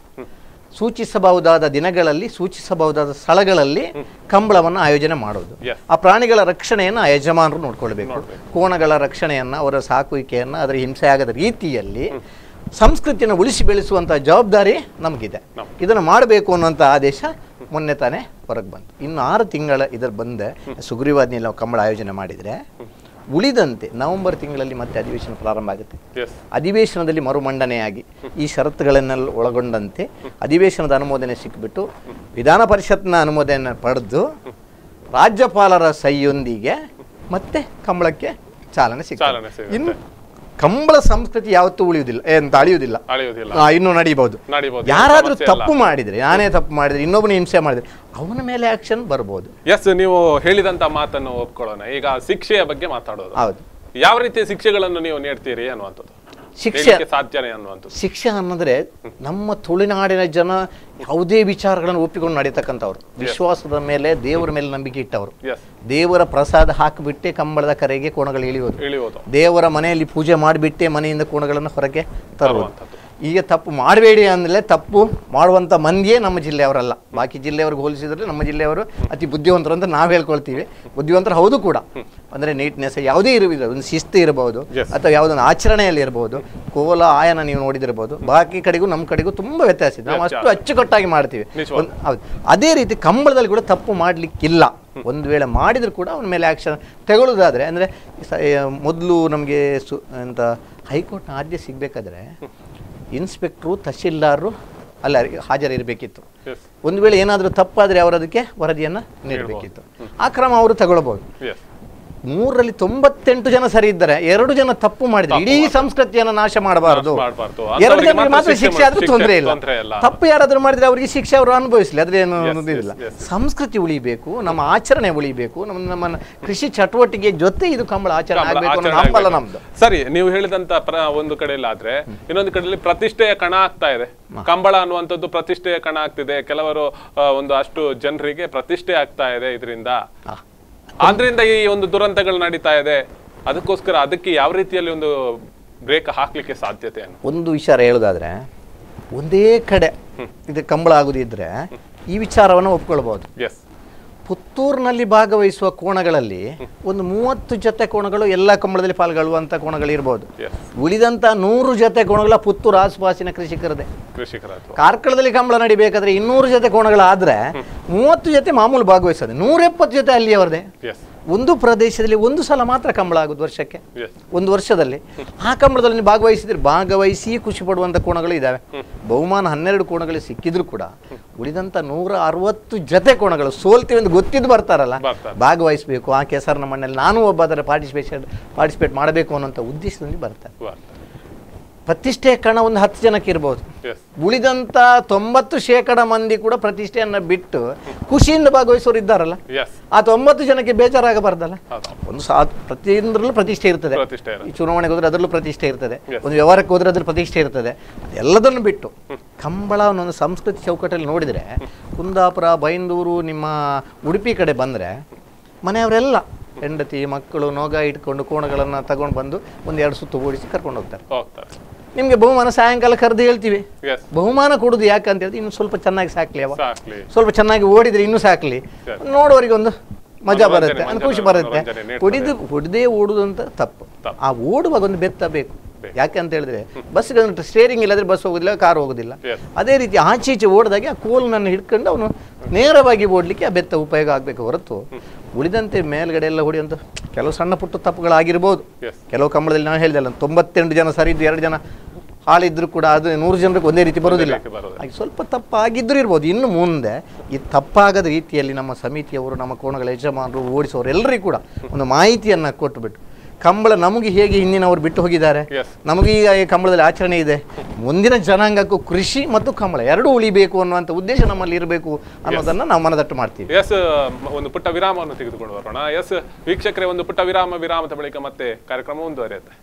ಸೂಚಿಸಬಹುದಾದ ದಿನಗಳಲ್ಲಿ ಸೂಚಿಸಬಹುದಾದ ಸ್ಥಳಗಳಲ್ಲಿ ಕಂಬಳವನ್ನು ಆಯೋಜನೆ ಮಾಡೋದು Yes. ಆ ಪ್ರಾಣಿಗಳ ರಕ್ಷಣೆಯನ್ನು ಆ ಯಜಮಾನರು ನೋಡ್ಕೊಳ್ಬೇಕು ಕೋಣಗಳ ರಕ್ಷಣೆಯನ್ನು ಅವರ ಸಾಕುವಿಕೆಯನ್ನು ಅದರ ಹಿಂಸೆ ಆಗದ ರೀತಿಯಲ್ಲಿ ಸಂಸ್ಕೃತಿಯನ್ನು ಉಳಿಸಿ ಬೆಳೆಸುವಂಥ ಜವಾಬ್ದಾರಿ ನಮಗಿದೆ ನಮ್ಗೆ. ಇದನ್ನು ಮಾಡಬೇಕು ಅನ್ನುವಂಥ ಆದೇಶ ಮೊನ್ನೆ ತಾನೇ ಹೊರಗೆ ಬಂತು ಇನ್ನು ಆರು ತಿಂಗಳ ಇದರ ಬಂದೆ ಸುಗ್ರೀವಾಜ್ಞೆಯಲ್ಲಿ ನಾವು ಕಂಬಳ ಆಯೋಜನೆ ಮಾಡಿದರೆ ಉಳಿದಂತೆ ನವೆಂಬರ್ ತಿಂಗಳಲ್ಲಿ ಮತ್ತೆ ಅಧಿವೇಶನ ಪ್ರಾರಂಭ ಆಗುತ್ತೆ Yes. ಅಧಿವೇಶನದಲ್ಲಿ ಮರುಮಂಡನೆಯಾಗಿ ಈ ಷರತ್ತುಗಳನ್ನೆಲ್ಲ ಒಳಗೊಂಡಂತೆ ಅಧಿವೇಶನದ ಅನುಮೋದನೆ ಸಿಕ್ಕಿಬಿಟ್ಟು ವಿಧಾನ ಪರಿಷತ್ನ ಅನುಮೋದನೆ ಪಡೆದು ರಾಜ್ಯಪಾಲರ ಸಹಿಯೊಂದಿಗೆ ಮತ್ತೆ ಕಂಬಳಕ್ಕೆ ಚಾಲನೆ ಚಾಲನೆ ಸಿಗ್ತದೆ ಸಿಗುತ್ತೆ. ಇನ್ನು ಕಂಬಳ ಸಂಸ್ಕೃತಿ ಯಾವತ್ತೂ ಉಳಿಯುವುದಿಲ್ಲ ಎಂತ ಅಳಿಯುವುದಿಲ್ಲ ಅಳೆಯುವುದಿಲ್ಲ ಆ, ಇನ್ನೂ ನಡೀಬಹುದು ನಡೀಬಹುದು ಯಾರಾದ್ರೂ ಸಮಸ್ಯೆ ಇಲ್ಲ. ತಪ್ಪು ಮಾಡಿದ್ರೆ ನಾನೇ ತಪ್ಪು ಮಾಡಿದ್ರೆ ಇನ್ನೊಬ್ಬನ ಹಿಂಸೆ ಮಾಡಿದ್ರೆ ಅವನ ಮೇಲೆ ಆಕ್ಷನ್ ಬರ್ಬೋದು ಎಸ್ ನೀವು ಹೇಳಿದಂತ ಮಾತನ್ನು ಒಪ್ಕೊಳ್ಳೋಣ ಈಗ ಶಿಕ್ಷೆಯ ಬಗ್ಗೆ ಮಾತಾಡೋದು ಹೌದು ಯಾವ ರೀತಿಯ ಶಿಕ್ಷೆಗಳನ್ನು ನೀವು ನೀಡ್ತೀರಿ ಅನ್ನುವಂಥದ್ದು ಶಿಕ್ಷೆ ಹೇಳಲಿಕ್ಕೆ ಸಾಧ್ಯನೇ ಅನ್ನುವಂಥದ್ದು ಶಿಕ್ಷೆ ಅನ್ನೋದ್ರೆ ನಮ್ಮ ತುಳುನಾಡಿನ ಜನ ಯಾವುದೇ ವಿಚಾರಗಳನ್ನು ಒಪ್ಪಿಕೊಂಡು ನಡೀತಕ್ಕಂಥವ್ರು ವಿಶ್ವಾಸದ ಮೇಲೆ ದೇವರ ಮೇಲೆ ನಂಬಿಕೆ ಇಟ್ಟವರು ಎಸ್ ದೇವರ ಪ್ರಸಾದ ಹಾಕಿಬಿಟ್ಟೆ ಕಂಬಳದ ಕರೆಗೆ ಕೋಣಗಳು ಇಳಿಯೋದು ಇಳಿಯೋದು ದೇವರ ಮನೆಯಲ್ಲಿ ಪೂಜೆ ಮಾಡಿಬಿಟ್ಟೆ ಮನೆಯಿಂದ ಕೋಣಗಳನ್ನು ಹೊರಗೆ ತರುವುದು ತರುವಂಥದ್ದು. ಈಗ ತಪ್ಪು ಮಾಡಬೇಡಿ ಅಂದರೆ ತಪ್ಪು ಮಾಡುವಂಥ ಮಂದಿಯೇ ನಮ್ಮ ಜಿಲ್ಲೆಯವರಲ್ಲ ಬಾಕಿ ಜಿಲ್ಲೆಯವ್ರಿಗೆ ಹೋಲಿಸಿದ್ರೆ ನಮ್ಮ ಜಿಲ್ಲೆಯವರು ಅತಿ ಬುದ್ಧಿವಂತರು ಅಂತ ನಾವು ಹೇಳ್ಕೊಳ್ತೀವಿ ಬುದ್ಧಿವಂತರು ಹೌದು ಕೂಡ ಅಂದರೆ ನೀಟ್ನೆಸ್ ಯಾವುದೇ ಇರುವುದಿಲ್ಲ ಒಂದು ಶಿಸ್ತು ಇರಬಹುದು Yes. ಅಥವಾ ಯಾವುದೊಂದು ಆಚರಣೆಯಲ್ಲಿ ಇರಬಹುದು ಕೋಲ ಆಯನ ನೀವು ನೋಡಿದಿರ್ಬೋದು ಬಾಕಿ ಕಡೆಗೂ ನಮ್ಮ ಕಡೆಗೂ ತುಂಬ ವ್ಯತ್ಯಾಸ ಇದೆ ನಾವು ಅಷ್ಟು ವ್ಯತ್ಯಾಸ. ಅಚ್ಚುಕಟ್ಟಾಗಿ ಮಾಡ್ತೀವಿ ನಿಜವಾಗ್ಲೂ. ಒಂದ್- ಹೌದು ಅದೇ ರೀತಿ ಕಂಬಳದಲ್ಲಿ ಕೂಡ ತಪ್ಪು ಮಾಡಲಿಕ್ಕಿಲ್ಲ ಒಂದು ವೇಳೆ ಮಾಡಿದ್ರು ಕೂಡ ಅವನ ಮೇಲೆ ಆಕ್ಷನ್ ತಗೊಳ್ಳೋದಾದ್ರೆ ಅಂದರೆ ಮೊದಲು ನಮಗೆ ಸು ಅಂತ ಹೈಕೋರ್ಟ್ನ ಆದ್ಯ ಸಿಗಬೇಕಾದ್ರೆ ಇನ್ಸ್ಪೆಕ್ಟ್ರು ತಹಶೀಲ್ದಾರರು ಅಲ್ಲಿ ಅರಿ- ಹಾಜರಿರಬೇಕಿತ್ತು ಎಸ್ ಒಂದು ವೇಳೆ ಏನಾದರೂ ತಪ್ಪಾದರೆ ಅವರು ಅದಕ್ಕೆ ವರದಿಯನ್ನು ನೀಡಬೇಕಿತ್ತು ಆ ಕ್ರಮ ಅವರು ತಗೊಳ್ಬೋದು ಎಸ್ ಮೂರರಲ್ಲಿ ತೊಂಬತ್ತೆಂಟು ಜನ ಸರಿ ಇದ್ದಾರೆ ಎರಡು ಜನ ತಪ್ಪು ಮಾಡಿದ್ರೆ ಇಡೀ ಸಂಸ್ಕೃತಿಯನ್ನು ನಾಶ ಮಾಡಬಾರದು ನಾಶ ಮಾಡ್ಬಾರ್ದು. ಎರಡು ಅಂಥವ್ರಿಗೆ ಜನರಿಗೆ ಮಾತ್ರ ಮಾತ್ರ ಶಿಕ್ಷೆ ಶಿಕ್ಷೆ ಆದ್ರೂ ಶಿಕ್ಷೆ ತೊಂದರೆ ಇಲ್ಲ ತೊಂದ್ರೆ ಇಲ್ಲ. ತಪ್ಪು ಯಾರಾದ್ರೂ ಮಾಡಿದ್ರೆ ಅವರಿಗೆ ಶಿಕ್ಷೆ ಅವರು ಅನುಭವಿಸಲಿ ಅದ್ರೇನು Yes, ಅನ್ನೋದಿಲ್ಲ yes, yes. ಸಂಸ್ಕೃತಿ ಉಳಿಬೇಕು ನಮ್ಮ ಆಚರಣೆ ಉಳಿಬೇಕು ನಮ್ಮ ನಮ್ಮ ಕೃಷಿ ಚಟುವಟಿಕೆ ಜೊತೆ ಇದು ಕಂಬಳ ಆಚರಣೆ ಕಂಬಳ ಆಗಬೇಕು ಅನ್ನೋ ಆಚರಣೆ ಹಂಬಲ ಆಗ್ಬೇಕು. ನಮ್ದು ಸರಿ ನೀವು ಹೇಳಿದಂತ ಪ್ರ ಒಂದು ಕಡೆಯಲ್ಲಿ ಆದ್ರೆ ಇನ್ನೊಂದು ಕಡೆಯಲ್ಲಿ ಪ್ರತಿಷ್ಠೆಯ ಕಣ ಆಗ್ತಾ ಇದೆ ಕಂಬಳ ಅನ್ನುವಂಥದ್ದು ಪ್ರತಿಷ್ಠೆಯ ಕಣ ಆಗ್ತಿದೆ ಕೆಲವರು ಆ, ಒಂದು ಅಷ್ಟು ಜನರಿಗೆ ಪ್ರತಿಷ್ಠೆ ಆಗ್ತಾ ಇದೆ ಇದರಿಂದ ಆ. ಆದ್ರಿಂದ ಈ ಒಂದು ದುರಂತಗಳು ನಡೀತಾ ಇದೆ ಅದಕ್ಕೋಸ್ಕರ ಅದಕ್ಕೆ ಯಾವ ರೀತಿಯಲ್ಲಿ ಒಂದು ಬ್ರೇಕ್ ಹಾಕ್ಲಿಕ್ಕೆ ಸಾಧ್ಯತೆ ಅನ್ನು ಒಂದು ವಿಚಾರ ಹೇಳೋದಾದ್ರೆ ಒಂದೇ ಕಡೆ ಇದು ಕಂಬಳ ಆಗುದಿದ್ರೆ ಈ ವಿಚಾರವನ್ನು ಒಪ್ಕೊಳ್ಬಹುದು ಎಸ್ ಪುತ್ತೂರಿನಲ್ಲಿ ಭಾಗವಹಿಸುವ ಕೋಣಗಳಲ್ಲಿ ಒಂದು ಮೂವತ್ತು ಜೊತೆ ಕೋಣಗಳು ಎಲ್ಲ ಕಂಬಳದಲ್ಲಿ ಪಾಲ್ಗೊಳ್ಳುವಂಥ ಕೋಣಗಳು ಇರ್ಬೋದು ಎಸ್ ಉಳಿದಂತ ನೂರು ಜೊತೆ ಕೋಣಗಳ ಪುತ್ತೂರು ಆಸುಪಾಸಿನ ಕೃಷಿಕರದೇ ಕೃಷಿಕರ ಅಥವಾ ಕಾರ್ಕಳದಲ್ಲಿ ಕಂಬಳ ನಡಿಬೇಕಾದ್ರೆ ಇನ್ನೂರು ಜೊತೆ ಕೋಣಗಳಾದ್ರೆ ಮೂವತ್ತು ಜೊತೆ ಮಾಮೂಲು ಭಾಗವಹಿಸೋದು ನೂರೆಪ್ಪತ್ತು ಜೊತೆ ಅಲ್ಲಿಯವರದೇ ಎಸ್ ಒಂದು ಪ್ರದೇಶದಲ್ಲಿ ಒಂದು ಸಲ ಮಾತ್ರ ಕಂಬಳ ಆಗುದು ವರ್ಷಕ್ಕೆ ಎಸ್ ಒಂದು ವರ್ಷದಲ್ಲಿ ಆ ಕಂಬಳದಲ್ಲಿ ನೀವು ಭಾಗವಹಿಸಿದ್ರೆ ಭಾಗವಹಿಸಿ ಖುಷಿ ಪಡುವಂಥ ಕೋಣಗಳು ಇದ್ದಾವೆ ಬಹುಮಾನ ಹನ್ನೆರಡು ಕೋಣಗಳು ಸಿಕ್ಕಿದ್ರು ಕೂಡ ಉಳಿದಂಥ ನೂರ ಅರವತ್ತು ಜೊತೆ ಕೋಣಗಳು ಸೋಲ್ತೀವಿ ಅಂತ ಗೊತ್ತಿದ್ದು ಬರ್ತಾರಲ್ಲ ಬರ್ತಾರೆ. ಭಾಗವಹಿಸಬೇಕು ಆ ಕೆಸರಿನ ಮಣ್ಣಲ್ಲಿ ನಾನು ಒಬ್ಬ ಅದರ ಪಾರ್ಟಿಸಿಪೇಷನ್ ಪಾರ್ಟಿಸಿಪೇಟ್ ಮಾಡಬೇಕು ಅನ್ನೋಂಥ ಉದ್ದೇಶದಲ್ಲಿ ಬರ್ತಾರೆ ಪ್ರತಿಷ್ಠೆ ಕಣ ಒಂದು ಹತ್ತು ಜನಕ್ಕೆ ಇರ್ಬೋದು ಎಸ್ ಉಳಿದಂಥ ತೊಂಬತ್ತು ಶೇಕಡ ಮಂದಿ ಕೂಡ ಪ್ರತಿಷ್ಠೆಯನ್ನು ಬಿಟ್ಟು ಖುಷಿಯಿಂದ ಭಾಗವಹಿಸೋರು ಇದ್ದಾರಲ್ಲ ಎಸ್ ಆ ತೊಂಬತ್ತು ಜನಕ್ಕೆ ಬೇಜಾರಾಗಬಾರ್ದಲ್ಲ ಹೌದು ಒಂದು ಸಾ ಪ್ರತಿಯೊಂದರಲ್ಲೂ ಪ್ರತಿಷ್ಠೆ ಇರ್ತದೆ ಪ್ರತಿಷ್ಠೆ ಇರುತ್ತೆ. ಈ ಚುನಾವಣೆಗೆ ಹೋದ್ರೆ ಅದರಲ್ಲೂ ಪ್ರತಿಷ್ಠೆ ಇರ್ತದೆ Yes. ಒಂದು ವ್ಯವಹಾರಕ್ಕೆ ಹೋದ್ರೆ ಅದ್ರ ಪ್ರತಿಷ್ಠೆ ಇರ್ತದೆ ಎಲ್ಲದನ್ನು ಬಿಟ್ಟು ಕಂಬಳ ಅನ್ನೋ ಸಂಸ್ಕೃತಿ ಚೌಕಟ್ಟಲ್ಲಿ ನೋಡಿದರೆ ಕುಂದಾಪುರ ಬೈಂದೂರು ನಿಮ್ಮ ಉಡುಪಿ ಕಡೆ ಬಂದರೆ ಮನೆಯವರೆಲ್ಲ ಹೆಂಡತಿ ಮಕ್ಕಳು ನೋಗ ಇಟ್ಕೊಂಡು ಕೋಣಗಳನ್ನು ತಗೊಂಡು ಬಂದು ಒಂದು ಎರಡು ಸುತ್ತು ಓಡಿಸಿ ಕರ್ಕೊಂಡು ಹೋಗ್ತಾರೆ ಹೋಗ್ತಾರೆ ನಿಮಗೆ ಬಹುಮಾನ ಸಾಯಂಕಾಲ ಕರೆದು ಹೇಳ್ತೀವಿ ಎಸ್ ಬಹುಮಾನ ಕೊಡುದು ಯಾಕಂತ ಹೇಳಿದ್ರೆ ಇನ್ನು ಸ್ವಲ್ಪ ಚೆನ್ನಾಗಿ ಸಾಕ್ಲಿ ಅವ ಸಾಕ್ಲಿ ಸ್ವಲ್ಪ ಚೆನ್ನಾಗಿ ಓಡಿದ್ರೆ ಇನ್ನೂ ಸಾಕ್ಲಿ ಸರಿ. ನೋಡುವವರಿಗೆ ಒಂದು ಮಜಾ ಮನೋರಂಜನೆ, ಬರುತ್ತೆ ಒಂದು ಖುಷಿ ಬರುತ್ತೆ ಮನೋರಂಜನೆ ನೀಡ್ತದೆ. ಹೊಡಿದು ಹೊಡೆದೇ ಓಡುದಂತ ತಪ್ಪು ತಪ್ಪು. ಆ ಓಡುವಾಗ ಒಂದು ಬೆತ್ತ ಬೇಕು ಬೇಕು. ಯಾಕೆ ಅಂತ ಹೇಳಿದ್ರೆ ಬಸ್ಗೆ ಒಂದು ಸ್ಟೇರಿಂಗ್ ಇಲ್ಲದ್ರೆ ಬಸ್ ಹೋಗುದಿಲ್ಲ ಕಾರ್ ಹೋಗುದಿಲ್ಲ Yes. ಅದೇ ರೀತಿ ಆಚೆ ಈಚೆ ಓಡಿದಾಗೆ ಆ ಕೋಲನ್ನು ಹಿಡ್ಕೊಂಡು ಅವನು ನೇರವಾಗಿ ಓಡಲಿಕ್ಕೆ ಆ ಬೆತ್ತ ಉಪಯೋಗ ಆಗಬೇಕು ಹೊರತು ಉಳಿದಂತೆ ಮೇಲ್ಗಡೆ ಎಲ್ಲ ಹೊಡೆಯುವಂಥ ಕೆಲವು ಸಣ್ಣ ಪುಟ್ಟ ತಪ್ಪುಗಳಾಗಿರ್ಬೋದು ಎಸ್ ಕೆಲವು ಕಂಬಳದಲ್ಲಿ ನಾನು ಹೇಳಿದೆಲ್ಲ ತೊಂಬತ್ತೆಂಟು ಜನ ಸರಿದ್ದು ಎರಡು ಜನ ಹಾಳಿದ್ರು ಕೂಡ ಅದು ನೂರು ಜನರಿಗೆ ಒಂದೇ ರೀತಿ ಬರೋದಿಲ್ಲ ರೀತಿ ಬರೋದಿಲ್ಲ. ಹಾಗೆ ಸ್ವಲ್ಪ ತಪ್ಪಾಗಿದ್ರೂ ಇರ್ಬೋದು ಇನ್ನು ಮುಂದೆ ಈ ತಪ್ಪಾಗದ ರೀತಿಯಲ್ಲಿ ನಮ್ಮ ಸಮಿತಿಯವರು ನಮ್ಮ ಕೋಣಗಳ ಯಜಮಾನರು ಓಡಿಸೋರು ಎಲ್ಲರಿಗೂ ಕೂಡ ಒಂದು ಮಾಹಿತಿಯನ್ನು ಕೊಟ್ಟುಬಿಟ್ಟು ಕಂಬಳ ನಮಗೆ ಹೇಗೆ ಹಿಂದಿನವರು ಬಿಟ್ಟು ಹೋಗಿದ್ದಾರೆ Yes. ನಮಗೀಗ ಈ ಕಂಬಳದಲ್ಲಿ ಆಚರಣೆ ಇದೆ ಮುಂದಿನ ಜನಾಂಗಕ್ಕೂ ಕೃಷಿ ಮತ್ತು ಕಂಬಳ ಎರಡೂ ಉಳಿಬೇಕು ಅನ್ನುವಂಥ ಉದ್ದೇಶ ನಮ್ಮಲ್ಲಿ ಇರಬೇಕು ಅನ್ನೋದನ್ನು ನಾವು ಮನದಟ್ಟು ಮಾಡ್ತೀವಿ ಎಸ್ ಒಂದು ಪುಟ್ಟ ವಿರಾಮವನ್ನು ತೆಗೆದುಕೊಂಡು ಬರೋಣ ಎಸ್ ವೀಕ್ಷಕರೇ ಒಂದು ಪುಟ್ಟ ವಿರಾಮ ವಿರಾಮದ ಬಳಿಕ ಮತ್ತೆ ಕಾರ್ಯಕ್ರಮ ಮುಂದುವರಿಯುತ್ತೆ